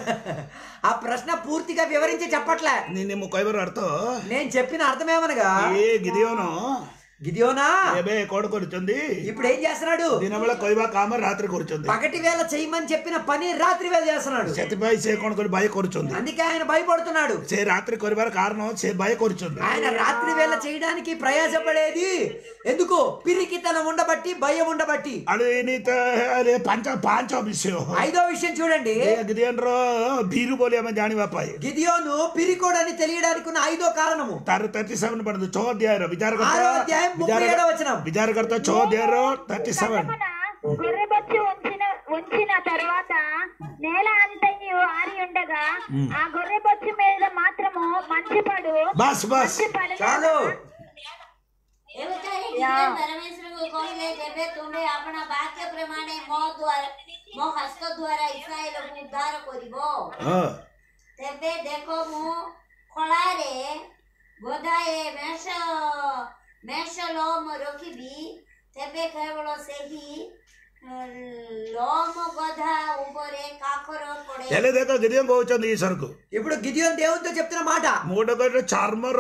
ఆ ప్రశ్న పూర్తిగా వివరించి చెప్పట్లే నీ- ମୁଁ କହିବାର ଅର୍ଥ నేను చెప్పిన అర్థమేమనగా ଏ ଗିରିଅନ గిదియోనా ଏବେ କଣ କରୁଛନ୍ତି ఇప్పుడు ఏం చేస్తున్నాడు ଦିନ ବେଳେ କହିବା କାମ ରାତିରେ କରୁଛନ୍ତି పగటి వేళ చేయమని చెప్పిన పని రాత్రి వేళ చేస్తున్నాడు ସେଥିପାଇଁ ସେ କଣ କରି ଭୟ କରୁଛନ୍ତି అందుకే ఆయన భయపడుతున్నాడు ସେ ରାତ୍ରି କରିବାର କାରଣ ସେ ଭୟ କରୁଛନ୍ତି ఆయన రాత్రి వేళ చేయడానికి ప్రయాసపడేది ఎందుకు పిరికితనం ఉండబట్టి భయం ఉండబట్టి ଆଉ ଏଇନି ତ ଆରେ ପାଞ୍ଚ ପାଞ୍ଚ ବିଷୟ ఐదో విషయం చూడండి ଏ ଗିରିଅନର ଭୀରୁ ବୋଲି ଆମେ ଜାଣିବା ପାଇଁ గిదియోను పిరికోడని తెలియడానికి ఉన్న ఐదో కారణము ତାର ତେତିଶ ସେଭେନ ପର୍ଯ୍ୟନ୍ତ ଛଅ ଅଧ୍ୟାୟର ବିଚାରକର୍ତ୍ତା ఆరో అధ్యాయం ముప్పై ఏడో వచనం ବିଚାରକର୍ତ୍ତା ଛଅ ଅଧ୍ୟାୟର థర్టీ సెవెన్ కర్రమున గొర్రెబొచ్చు ఉంచిన ఉంచిన తరువాత నేల అంతయు ఆరి ఉండగా ఆ గొర్రెబొచ్చు మీద మాత్రము మంచుపడు ବାସ୍ ବାସ୍ మంచు పడలేదు. చాలు ଏଉଟାରେ ଗିରିଧର ପରମେଶ୍ୱରଙ୍କୁ କହିଲେ ଯେବେ ତୁମେ ଆପଣା ବାକ୍ୟ ପ୍ରମାଣେ ମୋ ଦ୍ୱାରା ମୋ ହସ୍ତ ଦ୍ୱାରା ଇସ୍ରାଏଲକୁ ଉଦ୍ଧାର କରିବ ହଁ ତେବେ ଦେଖ ମୁଁ ଖଳାରେ ଗୋଦାଏ ମେଷ ମେଷ ଲୋମ ରଖିବି ତେବେ କେବଳ ସେହି ଅ, ଲୋମ ଗଧା ଉପରେ କାକର ପଡ଼େ ହେଲେ ଦେଖ ଗିରିଅନ କହୁଛନ୍ତି ଈଶ୍ୱରକୁ ఇప్పుడు గిదియోన్ దేవునితో చెప్తున్న మాట ମୁଁ ଗୋଟେ ଗୋଟେ ଚର୍ମର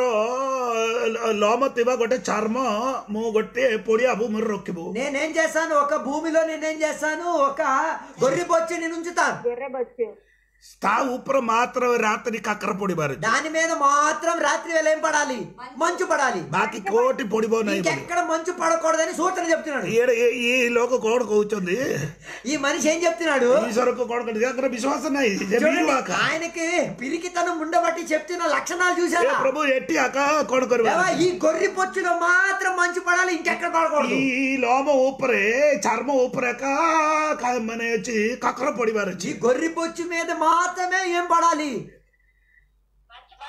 ଲମ ଥିବା ଗୋଟେ ଚର୍ମ ମୁଁ ଗୋଟେ ପଡିଆ ଭୂମିରେ ରଖିବୁ నేనేం చేస్తాను ఒక భూమిలో నేనేం చేస్తాను ఒక గొర్రె బొచ్చు నేను ఉంచుతాను గొర్రెబొచ్చు ତା ଉପରେ ମାତ୍ର ରାତ୍ରି କାକର ପଡିବାର ଅଛି దాని మీద మాత్రం రాత్రి వేళ ఏం పడాలి మంచు పడాలి ବାକି କୋଉଠି ପଡିବ ନାହିଁ ବୋଲି ఇంకెక్కడ మంచు పడకూడదని సూచన చెప్తున్నాడు ଇଏ ଇଏ ଲୋକ କଣ କହୁଛନ୍ତି ఈ మనిషి ఏం చెప్తున్నాడు ଈଶ୍ୱରକୁ କଣ କରି ତାଙ୍କର ବିଶ୍ୱାସ ନାହିଁ ଯେ చూడండి, ବିଲୁ ଆକା ఆయనకి పిరికితనం ఉండబట్టి చెప్తున్న లక్షణాలు ଏ చూసారా ପ୍ରଭୁ ଏଠି ଆକା କଣ କରିବ దేవా, ఈ గొర్రె పొచ్చులో మాత్రం మంచు పడాలి ఇంకెక్కడ పడకూడదు ఈ లోమ ଉପରେ ଚର୍ମ ଉପରେ ଏକା କା- ମାନେ ଅଛି କାକର ପଡିବାର ଅଛି ఈ గొర్రె పొచ్చు మీద మాత్రమే ఏం పడాలి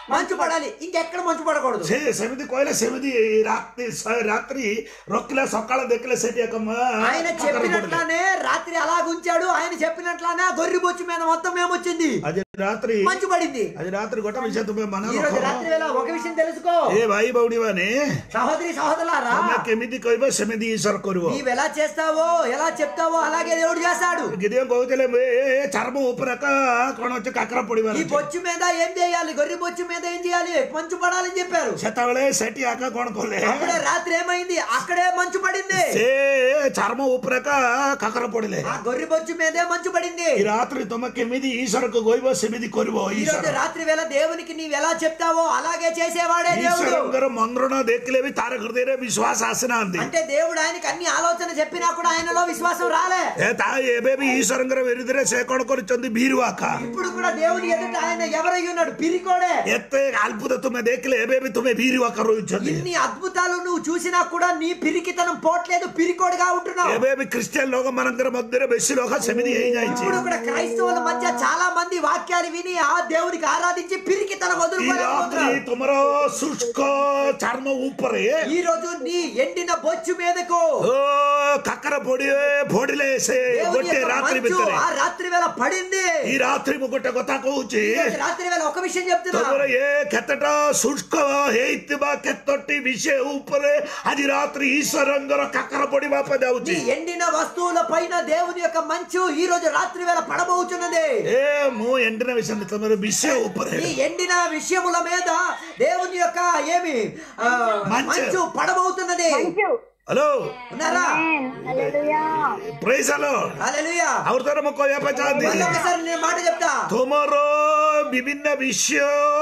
మంచు పడాలి ఇంకెక్కడ మంచు పడకూడదు ସେ ସେମିତି କହିଲେ ସେମିତି ରାତି ଶହେ ରାତ୍ରି ରଖିଲେ ସକାଳ ଦେଖିଲେ ସେଠି ଏକ ମା- ఆయన କାକର ପଡିଲେ। చెప్పినట్లానే రాత్రి అలాగ ఉంచాడు ఆయన చెప్పినట్లానే ఆ గొర్రె బొచ్చు మీద మొత్తం ఏమొచ్చింది ଆଜି ରାତ୍ରି మంచు పడింది ଆଜି ରାତ୍రి ଗୋଟେ విషୟ ତୁମେ ମନେ ఈ రోజు ରଖ రాత్రి వేళ ఒక విషయం తెలుసుకో ଏ ଭାଇ ଭଉଣୀ ମାନେ సహోదరి సహోదరులారా ତମେ କେମିତି କହିବ ସେମିତି ଈଶ୍ୱର କରିବ నీవు ఎలా చేస్తావో ఎలా చెప్తావో అలాగే దేవుడు చేస్తాడు గిదేం କହୁଥିଲେ ଏ ଏ ଚର୍ମ ଉପରେ ଏକା କଣ ଅଛି କାକର ପଡିବାର ఈ ଅଛି। బొచ్చు మీద ఏం చేయాలి గొర్రె బొచ్చు మీద ఏం చేయాలి మంచు పడాలని చెప్పారు ସେତେବେଳେ ସେଠି ଆକା କଣ କଲେ అప్పుడే రాత్రి ఏమైంది అక్కడే మంచు పడింది ସେ ଚର୍ମ ଉପରେ ଏକା କାକର ପଡିଲେ ఆ గొర్రె బొచ్చు మీదే మంచు పడింది ఈ రాత్రి ତମେ କେମିତି ଈଶ୍ୱରକୁ କହିବ ସେମିତି କରିବ ఈ రోజు ଈଶ୍ୱର రాత్రి వేళ దేవునికి నీవు ఎలా చెప్తావో అలాగే చేసేవాడే దేవుడు ଈଶ୍ୱରଙ୍କର ମନ୍ତ୍ରଣ ଦେଖିଲେ ବି ତାର ହୃଦୟରେ ବିଶ୍ୱାସ ଆସିନାହାନ୍ତି అంటే దేవుడు ఆయనకి అన్ని ఆలోచన చెప్పినా కూడా ఆయనలో విశ్వాసం రాలే ଏ ତା ଏବେ ବି ଈଶ୍ୱରଙ୍କର ବିରୁଦ୍ଧରେ ସେ କଣ କରିଛନ୍ତି ଭୀରୁଆକା ఇప్పుడు కూడా దేవుని ఎదుట ఆయన ఎవరై ఉన్నాడు పిరికోడే ଏତେ ଅଦ୍ଭୁତ ତୁମେ ଦେଖିଲେ ଏବେ ବି ତୁମେ ଭୀରୁଆକା ରହିଛନ୍ତି ఇన్ని అద్భుతాలు నువ్వు చూసినా కూడా నీ పిరికితనం పోట్లేదు పిరికోడుగా ఉంటున్నావు ଏବେ ବି ଖ୍ରୀଷ୍ଟିଆନ ଲୋକମାନଙ୍କର ମଧ୍ୟରେ ବେଶୀ ଲୋକ ସେମିତି ହେଇଯାଇଛି ఇప్పుడు కూడా క్రైస్తవుల మధ్య చాలా మంది వాక్యాలు విని ఆ దేవునికి ఆరాధించి పిరికితనం ఈ రాత్రి వదులుకోలేకపోతున్నారు ତୁମର ଶୁଷ୍କ ଚର୍ମ ଉପରେ ఈ రోజు నీ ఎండిన బొచ్చు మీదకు ଓ କାକର ପଡି ପଡିଲେ ସେ దేవుని ଗୋଟେ యొక్క ରାତ୍ରି మంచు ଭିତରେ ఆ రాత్రి వేళ పడింది ఈ రాత్రి ମୁଁ ଗୋଟେ କଥା କହୁଛି ఈ రోజు రాత్రి వేళ ఒక విషయం చెప్తున్నా ତମର ଏ କେତେଟା ଶୁଷ୍କ ହେଇଥିବା କେତୋଟି ବିଷୟ ଉପରେ ଆଜି ରାତ୍ରି ଈଶ୍ୱରଙ୍କର କାକର ପଡିବା ପାଇଁ నీ ଯାଉଛି ఎండిన వస్తువుల పైన దేవుని యొక్క మంచు ఈ రోజు రాత్రి వేళ పడబోతున్నది ଏ ମୁଁ ఎండిన విషయం తమର విషయ ଉପରେ నీ ఎండిన విషయముల మీద దేవుని యొక్క ఏమి ఆ, మంచు. మంచు పడబోతున్నది మంచు హలో ఉన్నారా హల్లెలూయా ప్రైజ్ హలో హల్లెలూయా ಅವ್ರ ತರ ମୁଁ କହିବା ପାଇଁ ଚାହାନ୍ତି మళ్ళీ ఒకసారి నేను మాట చెప్తా ତୁମର ବିଭିନ୍ନ ବିଷୟ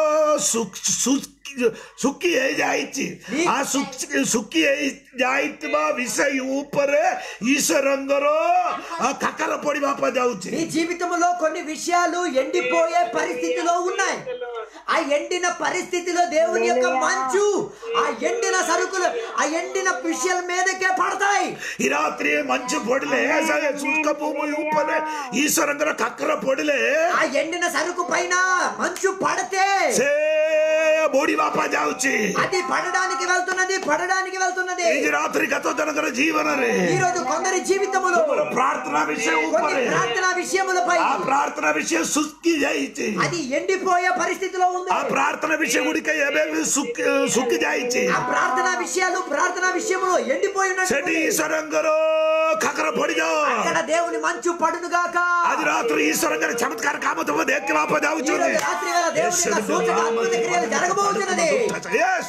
ଶୁକ୍- ଶୁକ୍- ଶୁଖି ହେଇଯାଇଛି ନି- ଆ ଶୁଖି ଶୁଖି ହେଇ ଯାଇଥିବା ବିଷୟ ଉପରେ ଈଶ୍ୱରଙ୍କର ଆ, କାକର ପଡିବା ପାଇଁ ଯାଉଛି నీ జీవితంలో కొన్ని విషయాలు ఎండిపోయే పరిస్థితిలో ఉన్నాయి ఆ ఎండిన పరిస్థితిలో దేవుని యొక్క మంచు ఆ ఎండిన సరుకులు ఆ ఎండిన విషయాల మీదకే పడతాయి ఈ రాత్రి మంచు పొడిలే శుష్క భూమి ଉପରେ ଈଶ୍ୱରଙ୍କର କାକର ପଡିଲେ ఆ ఎండిన సరుకు పైన మంచు పడితే ସେ ବଢିବା ପାଇଁ ଯାଉଛି అది పడడానికి వెళ్తున్నది పడడానికి వెళ్తున్నది ଏଇ ରାତ୍ରି ଗତ ଜଣଙ୍କର ଜୀବନରେ ఈ రోజు కొందరి జీవితములో ତୁମର ପ୍ରାର୍ଥନା విషୟ కొన్ని ଉପରେ ప్రార్థన విషయములపై ఆ ప్రార్థన విషయం శుక్కి ଯାଇଛି అది ఎండిపోయే పరిస్థితిలో ఉంది ఆ ప్రార్థన విషయం గుడిక ଏବେ ବି ଶୁଖି ଶୁଖି ଯାଇଛି ఆ ప్రార్థన విషయాలు ప్రార్థన విషయములో ఎండిపోయి ସେଠି ఉన్నట్టు ଈଶ୍ୱରଙ୍କର କାକର ପଡିଯାଅ అక్కడ దేవుని మంచు పడును గాక ଆଜି ରାତ୍ରି ଈଶ୍ୱରଙ୍କର ଚମତ୍କାର କାମ ତୁମ ଦେଖିବା ପାଇଁ ఈ ଯାଉଛନ୍ତି రోజు రాత్రి వేళ దేవుని యొక్క సూచక అద్భుత క్రియలు జరగబోతున్నది Yes!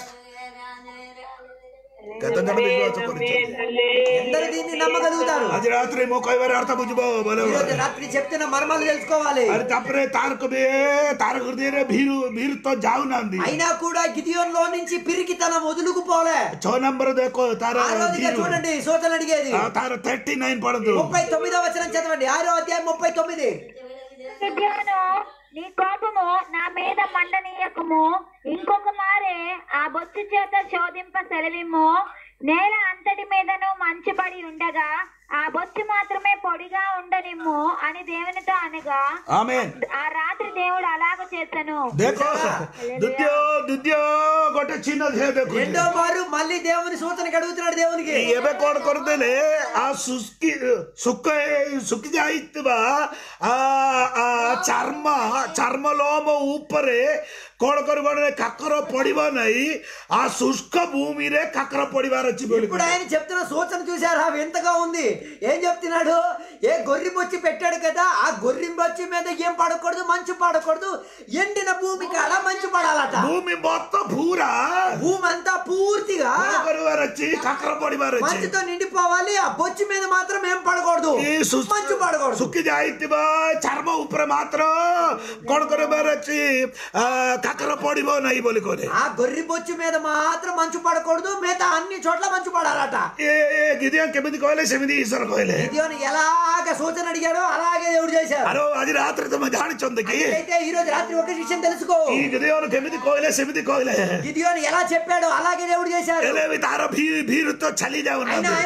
କେତେ ଜଣ ବିଶ୍ୱାସ କରୁଛନ୍ତି ఎందరు దీన్ని నమ్మగలుగుతారు ଆଜି ରାତ୍ରି ମୋ କହିବାର ଅର୍ଥ ବୁଝିବ ବୋଲେ ఈ రోజు రాత్రి చెప్తున్న మర్మాలు తెలుసుకోవాలి ଆରେ ତାପରେ ତାର କବି ତାର ହୃଦୟରେ ଭୀରୁ ଭୀରୁ ତ ଯାଉନାହାନ୍ତି అయినా కూడా గిదియోన్ లో నుంచి పిరికి తన వదులుకుపోలే ଛଅ ନମ୍ବର ଦେଖ ତାର ఆ రోజుగా ଭୀରୁ చూడండి సూచన అడిగేది ଆଉ ତାର థర్టీ నైన్ పడదు ముప్పై తొమ్మిదో వచనం చదవండి ఆరో అధ్యాయం ముప్పై తొమ్మిది గిద్యోను నీ కోపము నా మీద మండనీయకము ఇంకొక మారే ఆ బొచ్చు చేత శోధింప సెలవిమ్ము నేల అంతటి మీదను మంచు పడి ఉండగా ఆ బొచ్చు మాత్రమే పొడిగా ఉండనిమ్ము అని దేవునితో అనగా ఆమెన్ ఆ రాత్రి దేవుడు అలాగ చేశాను ଦେଖ ଦ୍ୱିତୀୟ ଦ୍ୱିତୀୟ ଗୋଟେ ଚିହ୍ନ ସେ ଦେଖୁଛି రెండో మారు మళ్ళీ దేవుని సూచనకి అడుగుతున్నాడు దేవునికి ଏବେ କଣ କରିଦେଲେ ଆ ଶୁଷ୍କି ଶୁକ ଶୁଖି ଯାଇଥିବା ଆ ଆ ଚର୍ମ ଚର୍ମ ଲୋମ ଉପରେ କଣ କରିବ ନା କାକର ପଡିବ ନାହିଁ ఆ ଶୁଷ୍କ ଭୂମିରେ କାକର ପଡିବାର ଅଛି ବୋଲି ఇప్పుడు ఆయన చెప్తున్న సూచన చూసారా వింతగా ఉంది ఏం చెప్తున్నాడు ఏ గొర్రె బొచ్చి పెట్టాడు కదా ఆ గొర్రె బొచ్చి మీద ఏం పడకూడదు మంచు పడకూడదు ఎండిన భూమి కాడ మంచు పడాలట ଭୂମି ମତ ପୁରା భూమి అంతా పూర్తిగా କଣ କରିବାର ଅଛି କାକର ପଡିବାର ଅଛି మంచుతో నిండిపోవాలి ఆ బొచ్చు మీద మాత్రం ఏం పడకూడదు ఈ ଶୁଷ୍କ మంచు పడకూడదు ଶୁଖି ଯାଇଥିବା ଚର୍ମ ଉପରେ ମାତ୍ର କଣ କରିବାର ଅଛି ଆ, କାକର ପଡିବ ନାହିଁ ବୋଲି କରେ ఆ గొర్రె బొచ్చు మీద మాత్రం మంచు పడకూడదు మిగతా అన్ని చోట్ల మంచు పడాలట ଏ ଗିଦିଆ କେମିତି କହିଲେ ସେମିତି ଈଶ୍ୱର କହିଲେ గిదియోను ఎలాగ సూచన అడిగాడో అలాగే దేవుడు చేశారు ଆରେ ଆଜି ରାତିରେ ତମେ ଜାଣିଛନ୍ତି କି అయితే ఈ రోజు రాత్రి ఒక విషయం తెలుసుకో ఈ గిదియోను କେମିତି କହିଲେ ସେମିତି କହିଲେ గిదియోను ఎలా చెప్పాడో అలాగే దేవుడు చేశారు ହେଲେ ବି ତାର ଭି- ଭୀରୁ ତ ଛାଲି ఆయన ଯାଉନାହାନ୍ତି ఆయనలో ఉన్న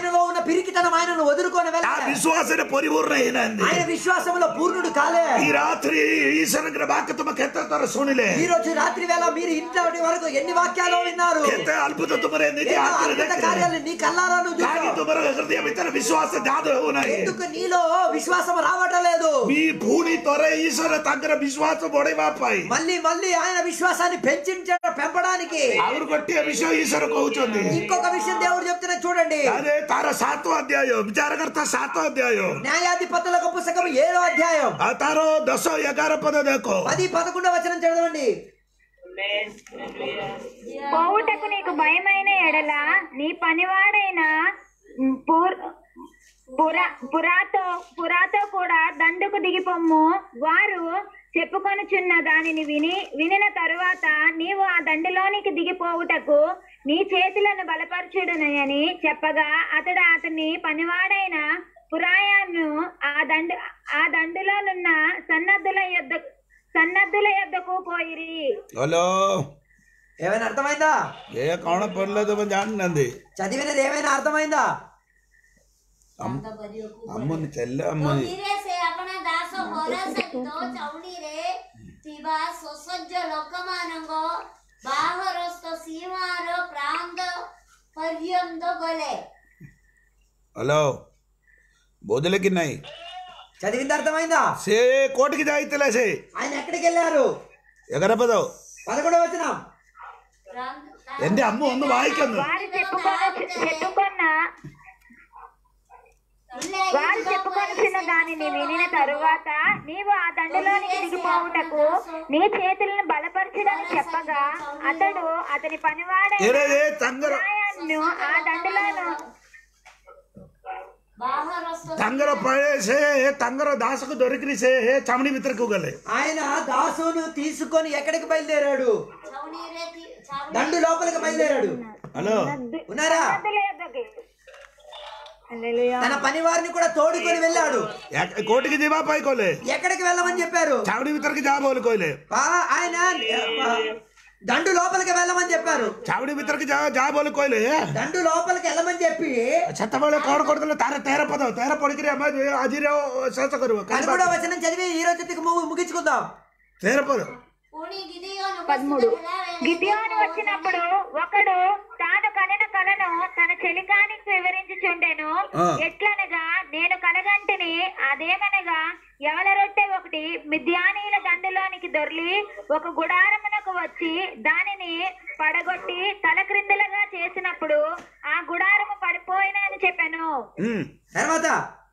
పిరికితనం ఆయనను వదులుకొని ಆ వెళ్ళాలి ವಿಶ್ವಾಸದ ಪರಿಪೂರ್ಣ ಏನಂది ఆయన విశ్వాసంలో పూర్ణుడు కాలే ಈ ರಾತ್ರಿ ಈಶ್ವರನ ವಾಕ್ಯ ತುಂಬ ಕೆತ್ತ ಸುಣಿಲೆ ఈ రోజు రాత్రి వేళ మీరు ఇంట్లో వరకు ఎన్ని వాక్యాలు విన్నారు ಕೆತ್ತ ಅದ್ಭುತ ತುಮರೆ ನಿಧಿ ఎన్నో ಆಗ್ತಿರೋದಕ್ಕೆ అద్భుత కార్యాలు నీ కల్లారా నువ్వు ಕಾಗಿ చూసావు. ತುಮರ ಹೃದಯ ಬಿತ್ತರ ವಿಶ್ವಾಸ ದಾದ ಹೋನಾಗಿ ఎందుకు నీలో విశ్వాసం రావటం లేదు ಈ ಭೂಮಿ ತೊರೆ ಈಶ್ವರ ತಗ್ಗರ ವಿಶ್ವಾಸ ಬೊಡೆವಾಪಾಯಿ మళ్ళీ మళ్ళీ ఆయన విశ్వాసాన్ని పెంచించడం పెంపడానికి ಅವ್ರು ಕೊಟ್ಟಿಯ ವಿಷಯ ಈಶ್ವರ ಕೌಚೊಂದಿ ఇంకొక విషయం దేవుడు చెప్తున్నా చూడండి ಅದೇ ತಾರ ಸಾತೋ ಅಧ್ಯಾಯ ವಿಚಾರಕರ್ತ ಸಾತೋ ಅಧ್ಯಾಯ న్యాయాధిపతులకు పుస్తకం ఏడో అధ్యాయం ಆ ತಾರೋ ದಸೋ ಎಗಾರ పద ದೇಕೋ పది పదకొండవ వచనం చదవండి పోవుటకు నీకు భయమైన ఎడల నీ పనివాడైన పుర్- పురా పురాతో పురాతో కూడా దండుకు దిగిపొమ్ము వారు చెప్పుకొనుచున్న దానిని విని వినిన తరువాత నీవు ఆ దండులోనికి దిగిపోవుటకు నీ చేతులను బలపరచుడునని చెప్పగా అతడు అతని పనివాడైన పురాయాను ఆ దండు ఆ దండులోనున్న సన్నద్ధుల యొద్ద సన్నద్ధుల యొద్దకు పోయిరి హలో ఏమైనా అర్థమైందా ఏ కౌణ పర్లేదు జాడినంది చదివినది ఏమైనా అర్థమైందా ତାଙ୍କ କରିବାକୁ అమ్మని తెల్ల તો అమ్మని ଧୀରେ ସେ ଆପଣା ଦାସ ଘର ସହିତ ଚଉଡିରେ ଥିବା ସୁସଜ୍ଜ ଲୋକମାନଙ୍କ ବାହାରସ୍ଥ ସୀମାର ପ୍ରାନ୍ତ ପର୍ଯ୍ୟନ୍ତ ଗଲେ హలో బోధులకి నాయి చదివింది అర్థమైందా సే కోటికి జాయితలే సే ఆయన ఎక్కడికి వెళ్ళారు ఎగర పదో పదకొండవ వచనం ପ୍ରାନ୍ତ- എന്റെ അമ്മ ഒന്ന് വായിക്കുന്നു వారు చెప్పుకొని చెప్పుకున్న వారు చెప్పుకొనిచిన దానిని వినిన తరువాత నీవు ఆ దండలోనికి దిగిపోవుటకు నీ చేతులను బలపరచుడని చెప్పగా అతడు అతని పనివాడే ఏరే తంగర ఆ దండలోను ବାହାରସ୍ଥ ತಂಗರ ಪಳೇಸೆ ತಂಗರ దాసకు దొరికిరి సే చమడి మిత్రకు గలే ఆయన దాసును తీసుకొని ఎక్కడికి బయలుదేరాడు ଛାଉଣିରେ ଥି- ଛାଉଣି దండు లోపలికి బయలుదేరాడు హలో ఉన్నారా సన్నద్ధుల యొద్దకి. హల్లెలూయా. తన పని వారిని కూడా తోడుకొని వెళ్ళాడు ఎక్క- కోటికి దివా పైకోలే ఎక్కడికి వెళ్ళమని చెప్పారు చమడి మిత్రకి జాబోలుకోలే ఆ, ఆయన ఆ, దండు లోపలికి వెళ్ళమని చెప్పారు చమడి మిత్రకి జాబోలుకోలే దండు లోపలికి వెళ్ళమని చెప్పి చెత్తబడే కోడ కొడుతున్న తార తేర పదవు తేర పొడికిరి అమ్మ అజిరో శాస కరువు అది కూడా వచనం చదివి ఈ రోజు ముగించుకుందాం తేర పదవు ପୁଣି గిదియోను పదమూడు ଉପସ୍ଥିତ ହେଲାବେଳେ గిద్యోను వచ్చినప్పుడు ఒకడు తాను కనిన కలను తన చెలికానికి వివరించుచుండెను ఆ. ఎట్లనగా నేను కలగంటిని అదేమనగా ఎవల రొట్టె ఒకటి మిద్యానీల దండులోనికి దొర్లి ఒక గుడారమునకు వచ్చి దానిని పడగొట్టి తల క్రిందులుగా చేసినప్పుడు ఆ గుడారము పడిపోయిన అని చెప్పాను ఉమ్. తర్వాత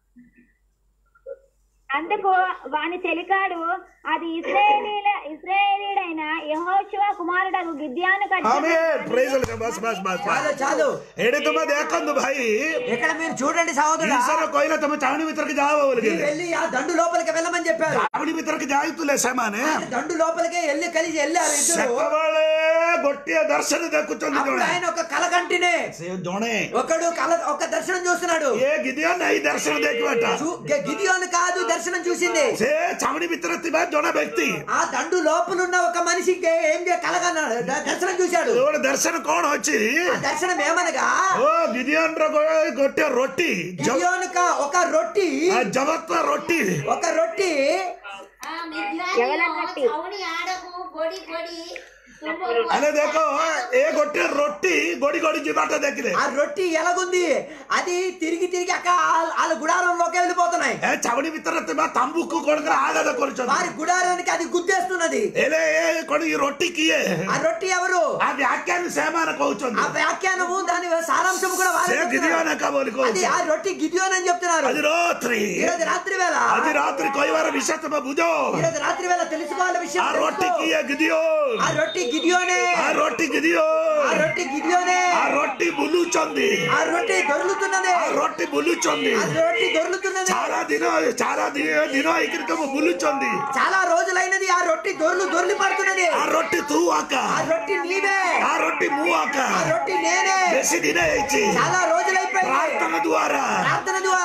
అందుకు వాని చెలికాడు అది ఇస్రాయేలీల ఇస్రాయేలీడైన యెహోషువ కుమారుడగు గిద్యాను ఆమేన్ ప్రైజ్ బస్ బస్ బస్ చాలు చాలు ఎడే తుమ్మ దేకందు భాయి ఇక్కడ మీరు చూడండి సహోదరుడు ఈశ్వర కోయిల తమ చావడి మిత్రకి జాబోలుగే వెళ్ళి ఆ దండు లోపలికి వెళ్ళమని చెప్పారు చావడి మిత్రకి జాయితులే సమానే దండు లోపలికి వెళ్ళి కలిసి వెళ్ళారు ఇద్దరు సెత్తబడే గొట్టియ దర్శన దక్కుతుంది అప్పుడు ఆయన ఒక కలగంటినే జోणे ఒకడు కల ఒక దర్శనం చూస్తున్నాడు ఏ గిదియోన్ ఈ దర్శన దేకివట చూ- గ- గిదియోను కాదు దర్శనం చూసింది సే చావడి మిత్ర తిబా జోణ వ్యక్తి ఆ దండు లోపల ఉన్న ఒక మనిషికి ఏం చే- కలగన్నాడు ద- దర్శనం చూశాడు ఎవడు దర్శన కోణ వచ్చి ఆ దర్శనం ఏమనగా ఓ గిదియోన్ ర గొట్టె రొట్టి జ- గిదియోనుక ఒక రొట్టి ఆ జగత్వ రొట్టి ఒక రొట్టి ఆ మిద్యానీయులు ఎవల గట్టి? ଛାଉଣି ଆଡକୁ ଗୋଡି ଗୋଡି ତୁମକୁ అనే దేకో ఏ గొట్టె రొట్టి గొడి గొడి జిబాట దక్కిదే ఆ రొట్టి ఎలాగుంది అది తిరిగి తిరిగి అక్కడ వాళ్ళ- వాళ్ళ గుడారంలోకి వెళ్ళిపోతున్నాయి ఏ చవడి మిత్ర తిబా తంబుకు కొడుకు ఆగద కొలుచు వారి గుడారానికి అది గుద్దేస్తున్నది ఏలే ఏ కొడు ఈ రొట్టికి ఏ ఆ రొట్టి ఎవరు ఆ వ్యాఖ్యాన్ని సేమాన ఆ కోచుంది వ్యాఖ్యానము దాని సారాంశం కూడా వారే సే చెప్తున్నారు. గిదియోన కబోలి అది కోచు ఆ రొట్టి గిదియోన్ అని చెప్తున్నారు అది రాత్రి ఈరోజు రాత్రి వేళ అది రాత్రి కొయ్యవార విషతమ భుజో ఈరోజు రాత్రి వేళ తెలుసుకోవాలి విషయం ఆ తెలుసుకో. రొట్టికి ఏ గిదియోన్ ఆ రొట్టి గిదియోనే ఆ రొట్టి గిదియోన్ ఆ రొట్టి గిదియోనే ఆ రొట్టి బులుచొంది ఆ రొట్టి దొరుకుతున్నది ఆ రొట్టి బులుచొంది ఆ రొట్టి దొరుకుతున్నది చాలా దిన చాలా ది- దినో ఇక్కడికము బులుచొంది చాలా రోజులైనది ఆ రొట్టి దొర్లు దొర్లి పడుతున్నది ఆ రొట్టి తూవాక ఆ రొట్టి నీవే ఆ రొట్టి మూవాక ఆ రొట్టి నేనే బెసి దిన ఇచ్చి చాలా రోజులైపోయింది ప్రార్థన ద్వారా ప్రార్థన ద్వారా ఈ రొట్టి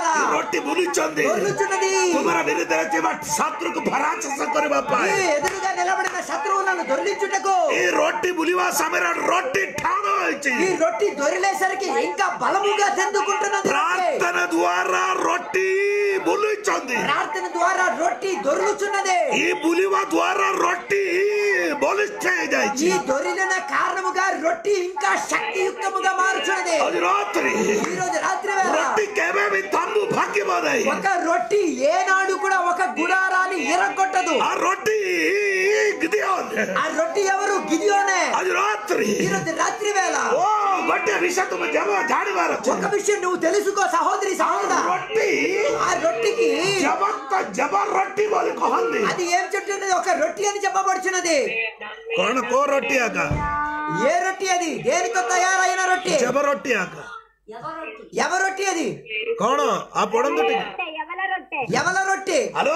ରଟି ବୁଲୁଛନ୍ତି దొర్లుచున్నది ତୁମର ବିରୁଦ୍ଧରେ ଥିବା ଶତ୍ରୁକୁ ପରାଜୟ କରିବା ఈ ପାଇଁ ఎదురుగా నిలబడిన శత్రువులను దొర్లించుటకు ଏ ରଟି ବୁଲିବା ସମୟରେ ରଟି ଠାଣ ହେଇଛି ఈ రొట్టి దొరిలేసరికి ఇంకా బలముగా చెందుకుంటున్నది రొట్టె. ପ୍ରାର୍ଥନା ଦ୍ୱାରା ରଟି ବୁଲୁଛନ୍ତି ప్రార్థన ద్వారా రొట్టి దొరులుచున్నది ఈ ବୁଲିବା ଦ୍ୱାରା ରଟି ବଳିଷ୍ଠ ఈ ହେଇଯାଇଛି దొరిలిన కారణముగా రొట్టి ఇంకా శక్తియుక్తముగా మారుచున్నది ଆଜି ରାତ୍ରି ఈ రోజు రాత్రి వేళ ରଟି କେବେ ବି ତମ୍ବୁ ଭାଙ୍ଗିବ ନାହିଁ ఒక రొట్టి ఏనాడు కూడా ఒక గుడారాన్ని ఇరగొట్టదు ఆ రొట్టి గిదియోన్ ఆ రొట్టి ఎవరు గిదియోనే ଆଜି ରାତ୍రి ఈ రోజు రాత్రి వేళ ଓ ଗୋଟେ ବିଷୟ ତୁମେ ଜବ ଜାଣିବାର ଅଛି ఒక విషయం నువ్వు తెలుసుకో సహోదరి సహోదరా ରଟି ఆ రొట్టికి ଜବତ ଜବ ରଟି ବୋଲି କହନ୍ତି అది ఏం చెప్తున్నది ఒక రొట్టి అని చెప్పబడుచున్నది କଣ କୋ రొట్టి ଆକା ఏ రొట్టి అది దేనితో తయారైన రొట్టి ଜବ రొట్టి ఆକା ఎవరొట్టి ఎవ రొట్టి అది କଣ ఆ ପଡନ୍ତୁ ଟିକେ రొట్టె ఎవల రొట్టె ఎవల రొట్టి ହ୍ୟାଲୋ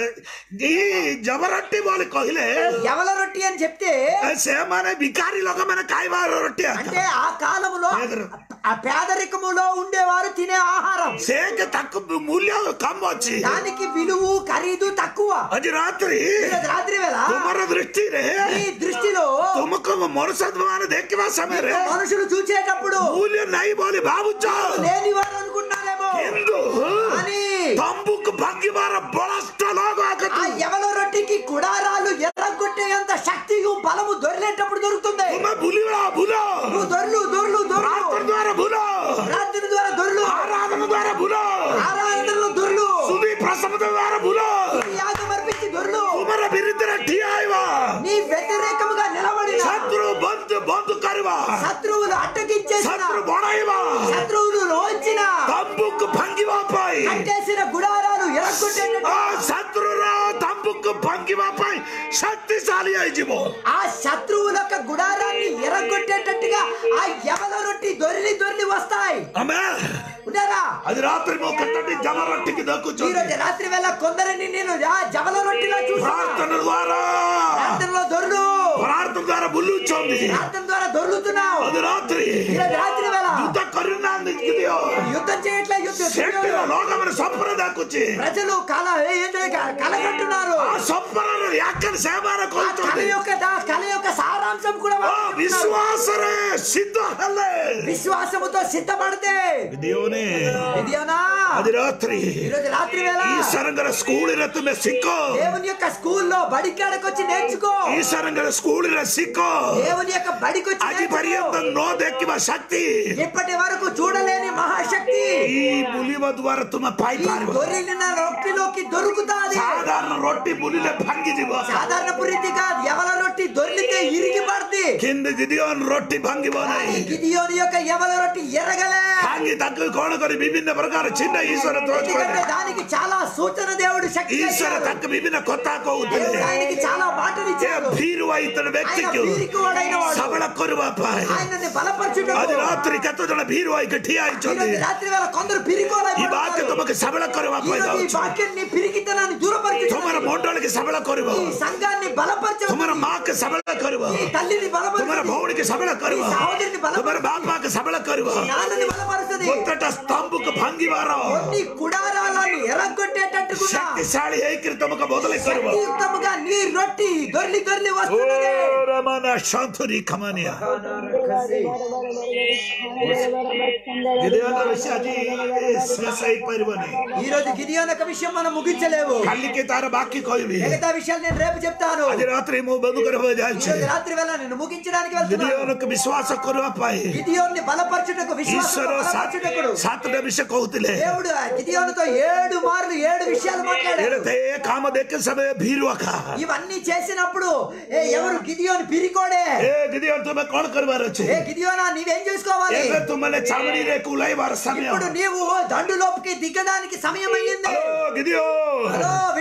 ఈ ଜବ ରଟି ବୋଲି କହିଲେ ఎవల రొట్టి అని చెప్తే ସେମାନେ ଭିକାରୀ ଲୋକମାନେ ଖାଇବାର ରଟି ଆକା అంటే ఆ కాలములో పేదరు. ఆ పేదరికములో ఉండేవారు తినే ఆహారం ସେ ତାକୁ ମୂଲ୍ୟ କମ ଅଛି దానికి విలువ ఖరీదు తక్కువ ଆଜି ରାତ୍ରି ఈరోజు రాత్రి వేళ ତୁମର ଦୃଷ୍ଟିରେ ఈ దృష్టిలో ତୁମକୁ ମනුଷ୍ୟ ମାନେ ଦେଖିବା ସମୟରେ మనుషులు చూసేటప్పుడు ମୂଲ୍ୟ ନାହିଁ ବୋଲି ଭାବୁଛ లేని వారు అనుకున్నారేమో କିନ୍ତୁ అని ତମ୍ବୁକୁ ଭାଙ୍ଗିବାର ବଳସ୍ତ ଲୋକ ఆ ଆଗକୁ ఎవల రొట్టికి కుడారాలు ఎర్రగొట్టేంత శక్తియు బలము దొరిలేటప్పుడు దొరుకుతుంది ତୁମେ ବୁଲିବ ବୁଲ నువ్వు దొర్లు దొర్లు దొర్లు ପ୍ରାର୍ଥନା ଦ୍ୱାରା ବୁଲ ప్రార్థన ద్వారా దొర్లు ଆରାଧନା ଦ୍ୱାରା ବୁଲ ఆరాధనలో దొర్లు ସୁଧି ପ୍ରସବ ଦ୍ୱାରା ବୁଲ యాగం అర్పించి దొర్లు ତୁମର ବିରୁଦ୍ଧରେ ଠିଆ ହେବା నీ వ్యతిరేకముగా నిలబడిన ଶତ୍ରୁ ବନ୍ଦ ବନ୍ଦ କରିବା శత్రువులు అడ్డగించేసిన ଶତ୍ରୁ ବଢାଇବା శత్రువులు లోంచిన ତମ୍ବୁକୁ ଭାଙ୍ଗିବା ପାଇଁ కట్టేసిన గుడారాలు ఎరగొట్టేటట్టు ఆ శత్రుର ତମ୍ବୁକୁ ଭାଙ୍ଗିବା ପାଇଁ ଶକ୍ତିଶାଳୀ ହେଇଯିବ ఆ శత్రువుల యొక్క గుడారాన్ని ఎరగొట్టేటట్టుగా ఆ ఎవల రొట్టి దొరిలి దొరిలి వస్తాయి ଆମେ ఉన్నారా ଆଜି ରାତ୍ରି ମୁଁ କେତୋଟି ଜమ ରଟିକି ఈ ଦେଖୁଛନ୍ତି రోజు రాత్రి వేళ కొందరిని నేను ఆ జవల రొట్టిలో చూస్తాను ପ୍ରାର୍ଥନା ଦ୍ୱାରା ప్రార్థనలో దొర్లు ପ୍ରାର୍ଥନା ଦ୍ୱାରା ବୁଲୁଛନ୍ତି ప్రార్థన ద్వారా దొర్లుతున్నావు ଆଜି ରାତ୍రి ఈ రోజు రాత్రి వేళ ଯୁଦ୍ଧ କରିନାହାନ୍ତି ଦିଅ యుద్ధం చేయట్లే యుద్ధం ସେଠିର ଲୋକମାନେ ସ୍ୱପ୍ନ ଦେଖୁଛି ప్రజలు కళ ఏంటంటే కలగట్టున్నారు ఆ ସ୍ୱପ୍ନରେ యాకని సేవాన ఆ కళ କରୁଛନ୍ତି యొక్క దా- కళ యొక్క సారాంశం కూడా ఆ వాళ్ళు చెప్తున్నారు. విశ్వాసରେ సిద్ధ ହେଲେ విశ్వాసముతో సిద్ధపడితే ଦିଅନି ఇదేనా ଆଜି ରାତ୍ରି ఈ రోజు రాత్రి వేళ ఈశ్వరంగర స్కూల్ରେ ତୁମେ ଶିଖ దేవుని యొక్క స్కూల్లో బడికాడకు వచ్చి నేర్చుకో ఈశ్వరంగర స్కూల్ରେ ଶିଖ దేవుని యొక్క బడికి వచ్చి ଆଜି నేర్చుకో. ପର୍ଯ୍ୟନ୍ତ ନ ଦେଖିବା ଶକ୍ତି ఇప్పటి వరకు చూడలేని మహాశక్తి ఈ ବୁଲିବା ଦ୍ୱାରା ତୁମେ ఈ ପାଇପାରିବ దొరిలిన రొట్టిలోకి దొరుకుతాది ସାଧାରଣ ରୋଟି ବୁଲିଲେ ଭାଙ୍ଗିଯିବ సాధారణ పురీతిగా ఎవల రొట్టి దొరికితే ఇరిగి పడుతుంది କିନ୍ତୁ ଗିଦିଅନ ରୋଟି ଭାଙ୍ଗିବ కానీ ନାହିଁ గిదియోని యొక్క ఎవల రొట్టి ఎరగలే ଭାଙ୍ଗି ତାକୁ କଣ କରି ବିଭିନ୍ନ ପ୍ରକାର ଚିହ୍ନ ଈଶ୍ୱର ତୋଜ ఎందుకంటే କଲେ దానికి చాలా సూచన దేవుడు శక్తి ଈଶ୍ୱର ఇచ్చాడు. ତାକୁ ବିଭିନ୍ନ କଥା କହୁଥିଲେ దేవుడు ఆయనకి చాలా మాటలు ଏ ఇచ్చాడు ଭୀରୁଆ ଇତର ఆయన ବ୍ୟକ୍ତିକୁ వీరికివాడైన వాడు ସବଳ କରିବା ପାଇଁ ఆయనని బలపరచుటకు ଆଜି ରାତ୍ରି କେତେ ଜଣ ଭୀରୁଆଇକି ଠିଆ ఈ ହେଇଛନ୍ତି రోజు రాత్రి వేళ కొందరు ఈ పిరికోలైపోతున్నారు. ବାକ୍ୟ ତୁମକୁ ସବଳ କରିବା ఈ ପାଇଁ రోజు ఈ ଯାଉଛି వాక్యాన్ని పిరికితనాన్ని ତୁମର దూరపరచుతున్నారు ମଣ୍ଡଳୀକି ସବଳ କରିବ ఈ సంఘాన్ని బలపరచు ତୁମର ମାକୁ ସବଳ କରିବ ఈ తల్లిని ତୁମର బలపరచు ଭଉଣୀକି ସବଳ କରିବ ఈ సహోదరిని ତୁମର బలపరచు ବାପାକୁ ସବଳ କରିବ నాన్నని బలపరుస్తుంది ପ୍ରତ୍ୟେକଟା ସ୍ତମ୍ଭକୁ ଭାଙ୍ଗିବାର కొన్ని కుడారాలను ఎరగొట్టేటట్టుగా ଶକ୍ତିଶାଳୀ ହେଇକିରି ତୁମକୁ ବଦଳି କରିବ శక్తియుక్తముగా నీ రొట్టి దొర్లి దొర్లి వస్తున్నది ରମାନ ସନ୍ତୁରି ଖମାନିଆ ଗିରିଅନର ବେଶୀ ଆଜି ଶେଷ ହେଇପାରିବନି ఈ రోజు గిరియోన్ యొక్క విషయం మనం ముగించలేవు କାଲିକି ତାର ବାକି କହିବି మిగతా విషయాలు నేను రేపు చెప్తాను ଆଜି ରାତ୍ରି ମୁଁ ବନ୍ଦ କରିବାକୁ ఈ ଯାଉଛି రోజు రాత్రి వేళ నేను ముగించడానికి వెళ్తున్నాను ଗିରିଅନକୁ ବିଶ୍ୱାସ କରିବା ପାଇଁ గిదియోన్ని బలపరచుటకు విశ్వాసం ଈଶ୍ୱର బలపరచుటకుడు ସାତ- ସାତଟା ବିଷୟ କହୁଥିଲେ దేవుడు గిదియోనుతో ఏడు మార్లు ఏడు విషయాలు మాట్లాడాడు ଏଡ଼େ ଏ କାମ ଦେଖେ ସବେ ଭିରୁଆଖା ఇవన్నీ చేసినప్పుడు ఏ ఎవరు గిదియోని పిరికోడే ଏ ଗିରିଅନ ତୁମେ କଣ କରିବାର ଅଛି ఏ గిదియోనా నీవేం చేసుకోవాలి ଏବେ ତୁମେ ଚାମଡ଼ିରେ କୁଲାଇବାର ସମୟ ఇప్పుడు నీవు దండులోపుకి దిగడానికి సమయం అయ్యింది ହ୍ୟାଲୋ ଗିରିଅ హలో వింటున్న ମୁଁ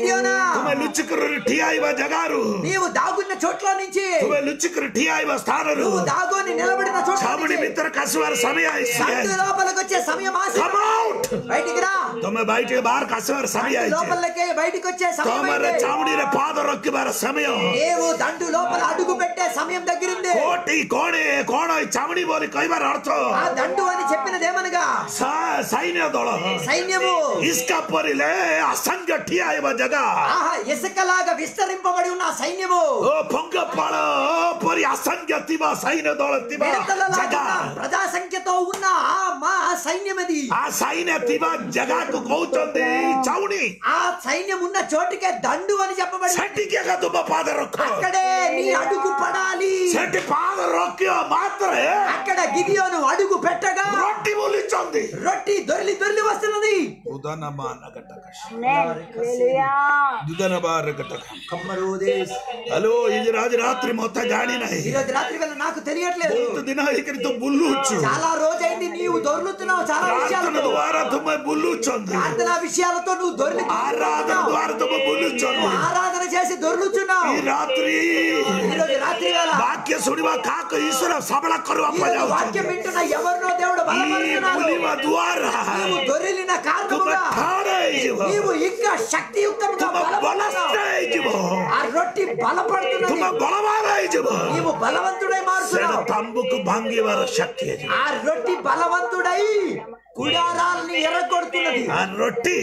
గిదియోనా ତୁମେ ଲୁଚିକରି ଠିଆ ହେବା ଜାଗାରୁ నీవు దాగున్న చోట్ల నుంచి ତୁମେ ଲୁଚିକରି ଠିଆ ହେବା ସ୍ଥାନରୁ నువ్వు దాగోని నిలబడిన చోట్ల ଛାମୁଡି నుంచి ଭିତରେ କାଶିବାର ସମୟ సందు ଆସିଛି లోపలికి వచ్చే సమయం ఆస Come out! బయటికి రా ତୁମେ ବାଇଟିକେ ବାହାର କାଶିବାର ସମୟ సందు ଆସିଛି లోపలికి బయటికి వచ్చే సమయం ତମର అయింది. ଚାମୁଡିରେ ପାଦ ରଖିବାର ସମୟ నీవు దండు లోపల అడుగు పెట్టే సమయం దగ్గరుంది କୋଟି କଣ ଏ- କଣ ଏ ଚାମୁଡି ବୋଲି କହିବାର ଅର୍ଥ ఆ దండు అని చెప్పినదేమనగా ସା- ସୈନ୍ୟ ଦଳ సైన్యము ଇସ୍କା ପରିଲେ ଆସଙ୍ଗ ଠିଆ ହେବା ଜାଗା ఆహా ఇసుకలాగా విస్తరింపబడి ఉన్న ఆ సైన్యము ଓ ପଙ୍ଗପାଳ ପରି ଆସଙ୍ଗ ଥିବା సైన్ୟ ଦଳ ଥିବା మిడతలలాగా ଜାଗା ప్రజా సంఖ్యతో ఉన్న ఆ మా సైన్యం అది ఆ సైన్య ଥିବା ଜାଗାକୁ କହୁଛନ୍ତି ଚାଉଣି ఆ సైన్యం ఉన్న చోటుకే దండు అని చెప్పబడి ସେଠିକି ଏକା ତୁମ ପାଦ ରଖ అక్కడే నీ అడుగు పడాలి ସେଠି ପାଦ ରଖିବ ମାତ୍ରେ అక్కడ గిదియోను అడుగు పెట్టగా ରଟି ବୋଲିଛନ୍ତି రొట్టి దొర్లి దొర్లి వస్తున్నది ఉదన మానగటక హల్లెలూయా దుదన బారగటక కమ్మరోదేశ్ హలో ఇది రాజు రాత్రి మొత్తం జాడి ନାହିଁ ఈ రోజు రాత్రి వేళ నాకు తెలియట్లేదు ବହୁତ ଦିନ ହେଇକରି ତୁ ବୁଲୁଛୁ చాలా రోజైంది నీవు దొర్లుతున్నావు చాలా ପ୍ରାର୍ଥନା విషయాలతో ଦ୍ୱାରା ତୁମେ ବୁଲୁଛନ୍ତି ప్రార్థనా విషయాలతో నువ్వు దొర్లి ଆରାଧନା ଦ୍ୱାରା ତୁମେ ବୁଲୁଛନ୍ତି ఆరాధన చేసి దొర్లుచున్నావు ఈ రాత్రి ఈ రోజు రాత్రి వేళ వాక్య ଶୁଣିବା କାହାକୁ ଈଶ୍ୱର ସବଳ କରିବା ఈ ପାଇଁ రోజు వాక్యం ଯାଉଛନ୍ତି వింటున్న ఎవరినో దేవుడు ఈ బలపరుస్తున్నాడు ବୁଲିବା ଦ୍ୱାରା నీవు దొరిలిన ତୁମେ కారణముగా ଠାଡ଼ ହେଇଯିବ నీవు ఇంకా శక్తియుక్తంగా ତୁମେ ବଳସ୍ଥ బలపడుతున్నావు. ହେଇଯିବ ఆ రొట్టి బలపడుతున్నది ତୁମେ ବଳବାନ ହେଇଯିବ నీవు బలవంతుడై ସେଟା మారుతున్నావు ତମ୍ବୁକୁ ଭାଙ୍ଗିବାର ଶକ୍ତି ହେଇଯିବ ఆ రొట్టి బలవంతుడై కుడారాల్ని ఎర్రగొడుతున్నది ఆ రొట్టి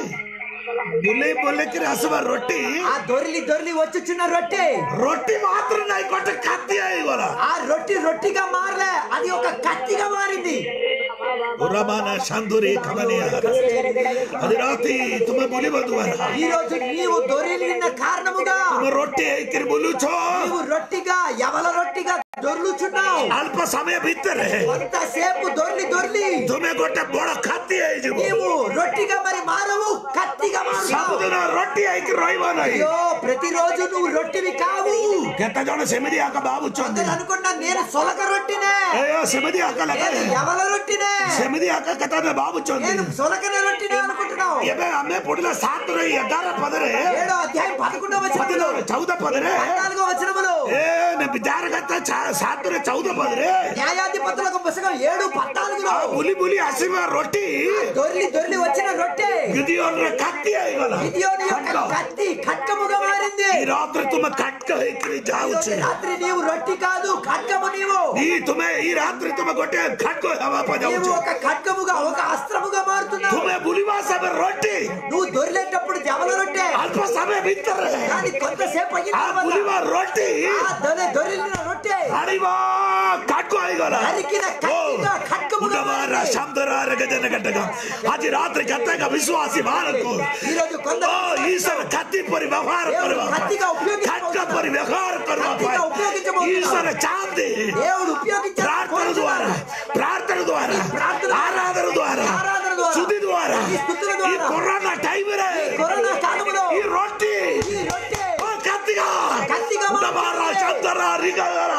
ବୁଲେଇ ବୁଲେଇକିରି ଆସିବା ରొట్టి ఆ దొరిలి దొరిలి వచ్చుచున్న రొట్టె రొట్టి మాత్రం నాయి కొట్ట కత్తి అయిగల ఆ రొట్టి రొట్టిగా మారలే అది ఒక కత్తిగా మారింది ఉరమాన సందురి కమనియ అది రాతి తుమ బులివ ద్వారా ఈ రోజు నీవు దొరిలిన కారణముగా ତୁମ ରొట్టి ହେଇକିରି ବୁଲୁଛ నీవు రొట్టిగా ఎవల రొట్టిగా దొర్లుచున్నావు ଅଳ୍ପ ସମୟ ଭିତରେ కొంతసేపు దొర్లి దొర్లి ତୁମେ ଗୋଟେ ବଡ ଖାତି ହେଇଯିବ నీవు రొట్టిగా మరి మారవు కత్తిగా మారుతావు ସବୁଦିନ ରొట్టి ହେଇକି ରହିବ ନାହିଁ అయ్యో ప్రతిరోజు నువ్వు రొట్టివి కావు କେତେ ଜଣ ସେମିତି ଆକ ଭାବୁଛନ୍ତି అందరూ అనుకున్నా నేను సొలక రొట్టినే ଏ ସେମିତି ଆକ నేను ଲାଗେ ఎవల రొట్టినే ସେମିତି ଆକ କେତେ ଜଣ ଭାବୁଛନ୍ତି నేను సొలకన రొట్టినే అనుకుంటున్నావు ଏବେ ଆମେ ପଢିଲା ସାତର ଏଗାର ପଦରେ ఏడో అధ్యాయం పదకొండవ వచనములో ପଦିନ ଚଉଦ ପଦରେ పద్నాలుగో వచనములో ఏ ବିଚାର କଥା ସାତରେ ଚଉଦ ପଦରେ న్యాయాధిపతులకు పుస్తకం ఏడు పద్నాలుగులో ଆଉ ବୁଲି ବୁଲି ଆସିବା రొట్టి దొర్లి దొర్లి వచ్చిన రొట్టె గిదియోన్ର కత్తి ହେଇଗଲା గిదియోని యొక్క కత్తి ఖడ్గముగా మారింది ఈ రాత్రి ତୁମେ କାଟକ ହେଇକିରି ఈ ଯାଉଛି రోజు రాత్రి నీవు రొట్టి కాదు ఖడ్గము నీవు ఈ ତୁମେ ఈ ରାତ୍ରି ତୁମେ ଗୋଟେ ଖାଟ ହେବା ପାଇଁ నీవు ଯାଉଛ ఒక ఖడ్గముగా ఒక అస్త్రముగా మారుతున్నావు ତୁମେ ବୁଲିବା ସମୟ రొట్టి నువ్వు దొరిలేటప్పుడు జమల రొట్టె ଅଳ୍ପ ସମୟ ଭିତରେ కానీ కొంతసేపు అయిన ఆ తర్వాత ବୁଲିବା రొట్టి ఆ దొరి దొరిలిన రొట్టె ଆଣିବ କାଟକ ହେଇଗଲା నరికిన కత్తిగా ఖడ్గముగా ఉండవార మారింది. శబ్దరార గజన గట్టక ଆଜି ରାତ୍ରି କେତେକ ବିଶ୍ୱାସୀ ମାନଙ୍କୁ ఈ రోజు ଓ కొందరు ଈଶ୍ୱର ଖାତି ପରି ବ୍ୟବହାର କରିବା కత్తిగా ఉపయోగించబోతున్నారు. ଖାଟ ପରି ବ୍ୟବହାର କରିବା కత్తిగా ପାଇଁ ఉపయోగించబోతున్నారు. ଈଶ୍ୱର ଚାହାନ୍ତି దేవుడు ఉపయోగించాలని ప్రార్థన ద్వారా కోరుచున్నాడు. ప్రార్థన ద్వారా ప్రార్థన ఆరాధన ద్వారా ఆరాధన ద్వారా, స్థుతి ద్వారా ఈ స్థుతుల ఈ ద్వారా, కరోనా టైంలో కరోనా కాలములో ఈ రొట్టి ఈ రొట్టె ఓ కత్తిగా కత్తిగా ఉండవార శబ్దర రిగర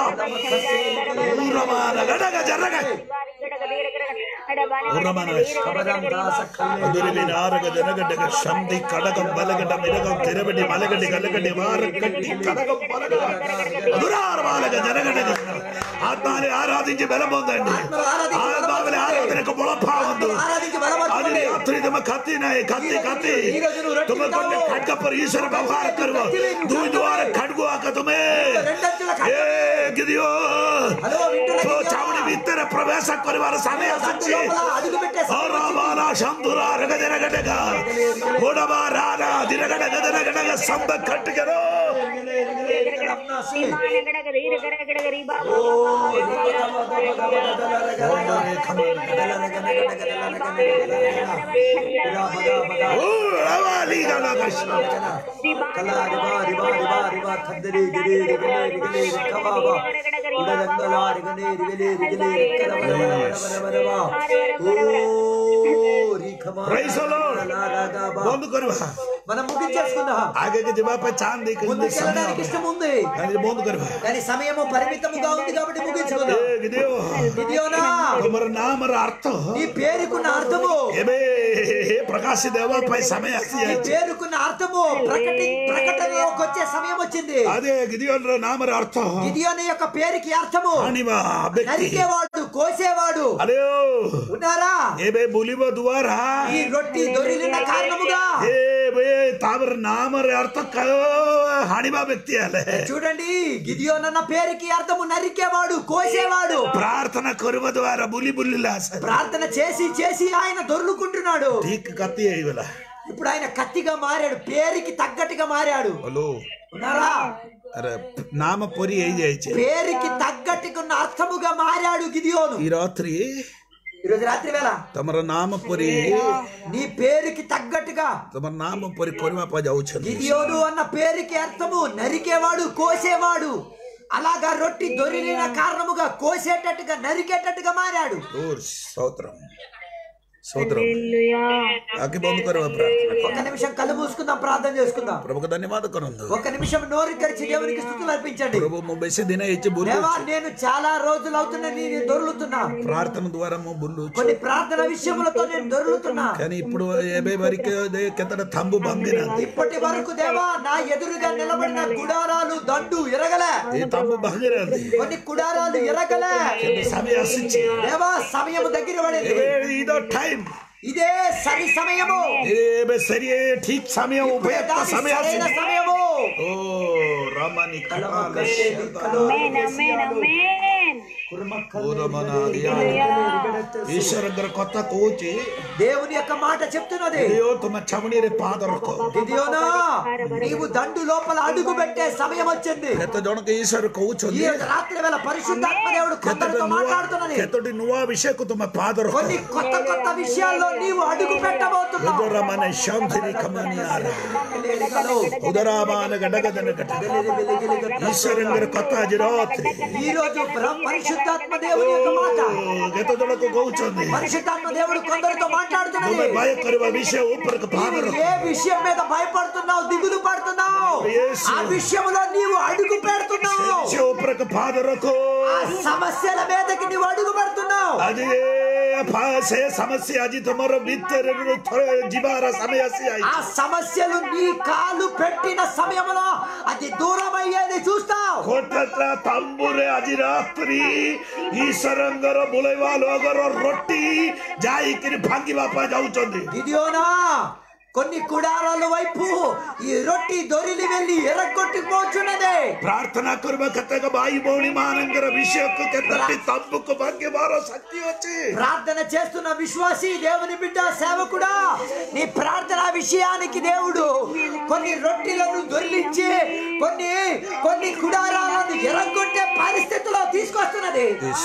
ఊరమాన గడగ జరగ ಅದುರಿವಿ ನಾರಗ ಜನಗಡ್ಡಗ ಶಂದಿ ಕಡಗಂ ಬಲಗಡ ಮಿರಗಂ ತಿರಬಡಿ ಮಲಗಡಿ ಗಲಗಡಿ ವಾರ ಕಟ್ಟಿ కడగం బలగడ అదురార బాలగ జనగడగ ఆత్మాని ఆరాధించి బలం పొందండి ఆత్మావిని ఆరాధనకు బొళపా ఉంది ఆరాధించి అది బలపరచుకోండి. రాత్రి తమ కత్తి నాయి కత్తి కత్తి ఈ రోజు నువ్వు రొట్టె तुम తింటావు. कोने खड्ग पर ईश्वर व्यवहार करो दुई द्वार खड्गो आका तुम्हें రెండంచుల ఖడ్గం. ఏ గిదియో హలో, వింటున్న సో గిదియో. చావుడి ଭିତରେ ప్రవేశ କରିବାର ସମୟ సందు ଆସିଛି లోపల అడుగు పెట్టే సమయం వచ్చింది. ఓరమాల శంధుర రగజరగడగ ఓడమారాన దిరగడగ దిరగడగ సంద కట్టుగరో ఓ రవాలి గలగ కలా రివా రివా రివా రివా ఖద్దరి గిరి రిగలే రిగలే రికవావా ఉడరంగలా రిగలే రిగలే రిగలే రిక్కల వర వర వర వర వర వర. ఓ రిఖమా Praise the Lord. లా లా లా బా. ବନ୍ଦ କରିବା మనం ముగించేసుకుందాం ଆଗକୁ ଯିବା ପାଇଁ ଚାନ୍ଦି ముందుకు వెళ్ళడానికి ఇష్టం ఉంది ବନ୍ଦ କରିବା కానీ సమయము పరిమితముగా ఉంది కాబట్టి ముగించుకుందాం ଏ గిଦିଓ గిదియోనా ତମର ନାମର ଅର୍ଥ నీ పేరుకున్న అర్థము ଏବେ ప్రకాశ దేవ పై సమయ ఈ పేరుకున్న అర్థము ప్రకటి ప్రకటనలోకి వచ్చే సమయం వచ్చింది అదే గిదియోన్ నామర అర్థం గిదియోని యొక్క పేరుకి అర్థము అనివా వ్యక్తి నరికేవాడు కోసేవాడు అరే ఉన్నారా ఏబే బులివ ద్వారా ఈ రొట్టి దొరిలిన కారణముగా ఏ బే తామర నామర అర్థ హనిబా వ్యక్తి అలే చూడండి గిదియోన్ అన్న పేరుకి అర్థము నరికేవాడు కోసేవాడు ప్రార్థన కొరువ ద్వారా బులి బుల్లి లాస ప్రార్థన చేసి చేసి ఆయన దొర్లుకుంటున్నాడు ఠీక్ కత్తి ఇవల ఇప్పుడు ఆయన కత్తిగా మారాడు పేరుకి తగ్గట్టుగా మారాడు హలో ఉన్నారా అరే నామ పొరి ఏం చేయొచ్చు పేరుకి తగ్గట్టుగా ఉన్న అర్థముగా మారాడు గిదియోను ఈ రాత్రి ఈరోజు రాత్రి వేళ తమర నామ పొరి నీ పేరుకి తగ్గట్టుగా తమర నామ పొరి కొరిమ పజవుచండి గిదియోను అన్న పేరుకి అర్థము నరికేవాడు కోసేవాడు అలాగా రొట్టి దొరికిన కారణముగా కోసేటట్టుగా నరికేటట్టుగా మారాడు ఓర్ స్తోత్రం స్తోత్రం ఆకి బంద్ కరువ ప్రార్థన ఒక నిమిషం కళ్ళు మూసుకుందాం ప్రార్థన చేసుకుందాం ప్రభుకు ధన్యవాద కొనందు ఒక నిమిషం నోరు తెరిచి దేవునికి స్థుతులు అర్పించండి ప్రభు ము బెసి దిన ఇచ్చి బుల్లు దేవా నేను చాలా రోజులు అవుతున్నా నేను దొరులుతున్నా ప్రార్థన ద్వారా ము బుల్లు కొన్ని ప్రార్థన విషయములతో నేను దొరులుతున్నా కానీ ఇప్పుడు ఏబే వరకు కెత్తడ తంబు బందిన ఇప్పటి వరకు దేవా నా ఎదురుగా నిలబడిన గుడారాలు దండు ఎరగలే ఈ తంబు బంగినది కొన్ని గుడారాలు ఎరగలే సమయ అసిచ్చి దేవా సమయం దగ్గర పడింది ఏబే ఇదో టైం ఇదే సరి సమయము ఏబే సరి ఠీక్ సమయం ఉపయుక్త దాని సమయ సరైన అసిచ్చి సమయము ఓ రామాని కటాల అమేన్ అమేన్ అమేన్ ఈశ్వర కొత్త కోచి దేవుని యొక్క మాట చెప్తున్నది అయ్యో తుమ చమనీరే పాదరకో గిదియోనా నీవు దండు లోపల అడుగు పెట్టే సమయం వచ్చింది ಕೆತ್ತ ಜೊಣಕ ಈಶ್ವರ ఈ ಕೌಚೊಂದಿ రోజు రాత్రి వేళ పరిశుద్ధాత్మ దేవుడు కొందరితో మాట్లాడుతున్నది ಕೆತ್ತಡಿ ನುವಾ ವಿಷಯಕ್ಕೂ ತುಮ ಪಾದರು కొన్ని కొత్త కొత్త విషయాల్లో నీవు అడుగు పెట్టబోతున్నావు ಉದರ ಮನ ಶಾಂತಿನಿ ಕಮನಿಯಾರ ಉದರಾಮಾನ ಗಡಗದನ ಗಡ ಈಶ್ವರಂಗರ ಕೊತ್ತ ಅಜಿರಾತ್ರಿ ఈ రోజు ప్ర- పరిశుద్ధాత్మ దేవుని యొక్క మాట ಕೆತ್ತ ಜೊಣಕ ಕೌಚೊಂದಿ పరిశుద్ధాత్మ దేవుడు కొందరితో మాట్లాడుతున్నది ತುಮ ಭಯ ಕರುವ ವಿಷಯ ಉಪ್ಪರಕ నీవు ಪಾದರು ఏ విషయం మీద భయపడుతున్నావు దిగులు పడుతున్నావు యేసు. ఆ విషయంలో నీవు అడుగు పెడుతున్నావు ವಿಷಯ ಉಪ್ಪರಕ ಪಾದರಕೋ ఆ సమస్యల మీదకి నీవు అడుగు పెడుతున్నావు ಅದೇ ಸೇ ಸಮಸ್ಯೆ ಅಜಿ ತುಮರ ಬಿತ್ತರ ಜಿಬಾರ ಸಮಯ ఆ సమస్యలు నీ కాలు పెట్టిన సమయంలో అది దూరం అయ్యేది చూస్తావు ಕೊಟ್ಟತ್ರ ತಂಬುರೆ ಅಜಿರಾತ್ರಿ ಈಶ್ವರಂಗರ ಬುಲೈವಾಲೋಗರ ರೊಟ್ಟಿ ಜಾಯಿಕಿರಿ ಭಂಗಿ ಬಾಪ ಜಾವುಚಂದಿ గిదియోనా కొన్ని కుడారాల వైపు ఈ రొట్టి దొరిలి వెళ్ళి ఎరగొట్టుకుపోచున్నదే ಪ್ರಾರ್ಥನಾ ಕರ್ಬೇಕತ್ತಾಗ ಬಾಯಿ ಬೋಣಿ ಮಾನಂಗರ ವಿಷಯಕ್ಕೂ ಕೆತ್ತಟ್ಟಿ ತಂಬುಕು ಭಂಗಿ ಬಾರೋ ಶಕ್ತಿ వచ్చి ప్రార్థన చేస్తున్న విశ్వాసి దేవుని బిడ్డ సేవకుడా నీ ప్రార్థన విషయానికి దేవుడు కొన్ని రొట్టెలను దొరిలించి కొన్ని కొన్ని కుడారాలను ఎరగొట్టే పరిస్థితిలో తీసుకొస్తున్నది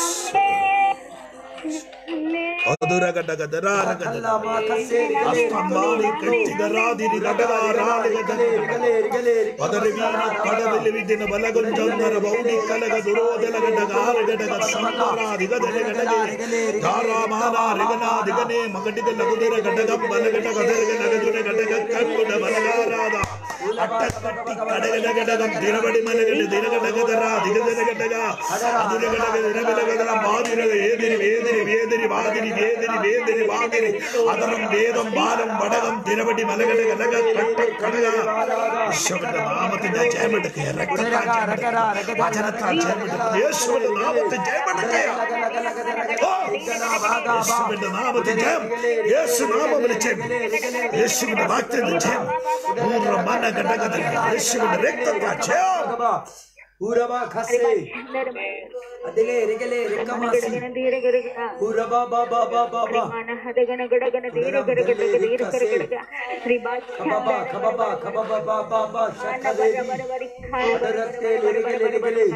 ಅದುರಗಡ ಗದರಾರಗದ ಅಸ್ತಂಬಾನಿ ಕಟ್ಟಿಗ ರಾದಿರಿ ಗಡಗ ರಾದಿಗದ ಅದರ ವೀರ ಕಡದಲ್ಲಿ ವಿದ್ದಿನ ಬಲಗೊಂಜಂದರ ಬೌಡಿ ಕಲಗ ದುರೋದಲಗಡ ಗಾರಗಡಗ ಸಂಬರಾದಿ ಗದಲೆ ಗಡಗೆ ಧಾರಾಮಾನ ರಿಗನ ದಿಗನೆ ಮಗಡಿಗ ಲಗುದಿರ ಗಡಗ ಬಲಗಡ ಗದರಗ ನಗದುರ ಗಡಗ ಕಣ್ಣುಡ ಬಲಗಾರಾದ ಅಟ್ಟ ಕಟ್ಟಿ ಕಡಗಡ ಗಡಗ ದಿನಬಡಿ ಮಲಗಡ ದಿನಗಡ ಗದರ ದಿಗದರ ಗಡಗ ಅದಿರ ಗಡಗ ದಿನಗಡ ಗದರ ಮಾದಿರ ಏದಿರಿ ವೇದಿರಿ ವೇದಿರಿ ವಾದಿರಿ ವೇದಿರಿ ವೇದಿರಿ ವಾದಿರಿ ಅದರಂ ವೇದಂ ಬಾಲಂ ಬಡಗಂ ದಿನಬಡಿ ಮಲಗಡ ಗಡಗ ಕಟ್ಟ ಕಡಗ ಯೇಸುವಿನ ನಾಮದಿಂದ ಜಯಮಟಕ್ಕೆ ರಕ್ತ ವಚನತ್ತ ಜಯಮಟಕ್ಕೆ ಯೇಸುವಿನ ನಾಮത്തിൽ ജയമടക്കയ യേശുവിന്റെ നാമത്തിൽ ജയം യേശു നാമത്തിൽ ജയം യേശുവിന്റെ വാക്യത്തിൽ ജയം പൂർണ്ണ മന ഘടകത്തിൽ യേശുവിന്റെ രക്തത്തിൽ ജയം ఊరబా ఖసే అదిలే రిగలే రిక్కమాసి ఊరబా బాబా బాబా బా ఖబబా ఖబబా ఖబబా బాబా బా షక్కదేవి అదరతే లిరిగలే రిగలే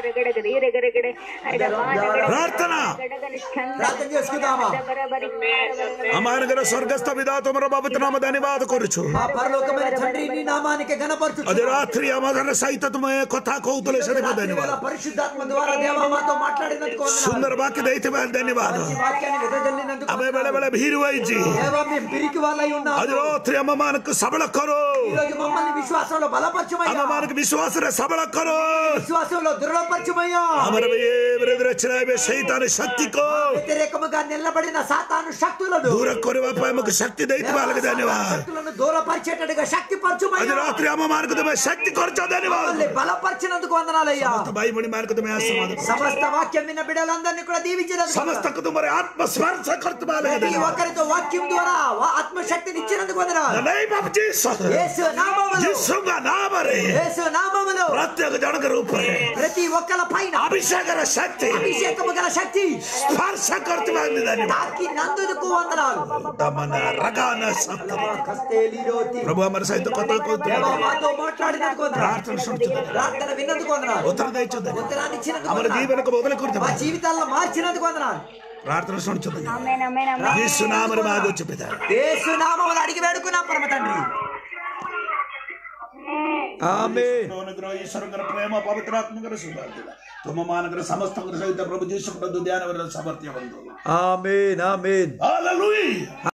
ಪ್ರಾರ್ಥನ ప్రార్థన చేసుకుందామా ಅಮಾನಗರ ಸ್ವರ್ಗಸ್ಥ ವಿಧಾ ತುಮರ ಬಾಬತ್ ನಾಮ ಧನ್ಯವಾದ ಕೊರುಚು మా పరలోకమైన తండ్రి నీ నామానికి గణపరచు ಅದೇ ರಾತ್ರಿ ಅಮಗನ ಸಹಿತ ತುಮ ಕೊತ್ತ ಕೌತಲೆ ಸದಕ ಧನ್ಯವಾದ పరిశుద్ధాత్మ ద్వారా దేవా మాతో మాట్లాడినందుకు వందనాలు. ಸುಂದರ ವಾಕ್ಯ ದೈತ್ಯ ಧನ್ಯವಾದ ఈ వాక్యాన్ని వెదజల్లినందుకు ಅಮೆ ಬೆಳೆ ಬೆಳೆ ಭೀರು ವೈಜಿ దేవా మేము పిరికి వాళ్ళై ఉన్నాము ಅದೇ ರಾತ್ರಿ ಅಮ್ಮಮಾನಕ್ಕೆ ಸಬಳ ಕೊರು ఈ రోజు మమ్మల్ని విశ్వాసంలో బలపరచమయ్యా ଆମମାନଙ୍କୁ ବିଶ୍ୱାସରେ ସବଳ କର విశ్వాసంలో దృఢపరచమయ్యా ଆମର ବିରୋଧରେ ଛିଡ଼ା ହେବେ ସୈତାନ ଶକ୍ତିକୁ వ్యతిరేకముగా నిలబడిన సాతాను శక్తులను ଦୂର କରିବା ପାଇଁ ଆମକୁ ଶକ୍ତି ଦେଇଥିବା ଲାଗି ଧନ୍ୟବାଦ శక్తులను దూరపరిచేటట్టుగా శక్తి ଆଜି పరచుమయ్యా ରାତ୍ରି ଆମ ମାନଙ୍କୁ ତୁମେ ଶକ୍ତି କରୁଛ ଧନ୍ୟବାଦ మమ్మల్ని బలపరిచినందుకు వందనాలయ్యా ସମସ୍ତ ଭାଇ ଭଉଣୀ ମାନଙ୍କୁ ତୁମେ ଆଶୀର୍ବାଦ କର। సమస్త వాక్యం విన్న బిడ్డలందరినీ కూడా దీవించినందుకు ସମସ୍ତଙ୍କୁ ତୁମର ଆତ୍ମସ୍ପର୍ଶ କରୁଥିବା ଲାଗି ప్రతి ଧନ୍ୟବାଦ ఒక్కరితో వాక్యం ద్వారా వా- ఆత్మశక్తిని ఇచ్చినందుకు వందనాలు The name of Jesus. యేసు నామములో ଯୀଶୁଙ୍କ ନାମରେ యేసు నామములో ପ୍ରତ୍ୟେକ ଜଣଙ୍କର ଉପରେ ప్రతి ఒక్కల పైన ଅଭିଷେକର ଶକ୍ତି అభిషేకము గల శక్తి ସ୍ପର୍ଶ କରୁଥିବା ଲାଗି ଧନ୍ୟବାଦ తాకి నందుకు వందనాలు ଦମନ ରଗାନ ଶବ୍ଦ కస్తేలిరోతి. ପ୍ରଭୁ ଆମର ସହିତ କଥା దేవా, କହୁଥିଲେ మాతో మాట్లాడినందుకు వందనాలు ప్రార్థన ଶୁଣୁଛନ୍ତି ప్రార్థన విన్నందుకు వందనాలు ଉତ୍ତର ଦେଇଛନ୍ତି ఉత్తరాన్ని ఇచ్చినందుకు ଆମର వందనాలు. ଜୀବନକୁ ବଦଳ మా କରୁଥିବା జీవితాల్లో మార్చినందుకు వందనాలు ପ୍ରାର୍ଥନା ଶୁଣୁଛନ୍ତି ఆమెన్ ఆమెన్ ఆమెన్ ଯୀଶୁ ନାମରେ ମାଗୁଛୁ ପିତା యేసు నామములో అడిగి వేడుకున్నా పరమ తండ్రి ఆమేన్ ଅନୁଗ୍ରହ ଈଶ୍ୱରଙ୍କର ପ୍ରେମ ପବିତ୍ର ଆତ୍ମଙ୍କର ସୁଭାଷିତ ତୁମମାନଙ୍କର ସମସ୍ତଙ୍କର ସହିତ ପ୍ରଭୁ ଯୀଶୁଙ୍କର ଧ୍ୟାନ ସାମର୍ଥ୍ୟ ବନ୍ଧୁ ఆమేన్ ఆమేన్ Hallelujah.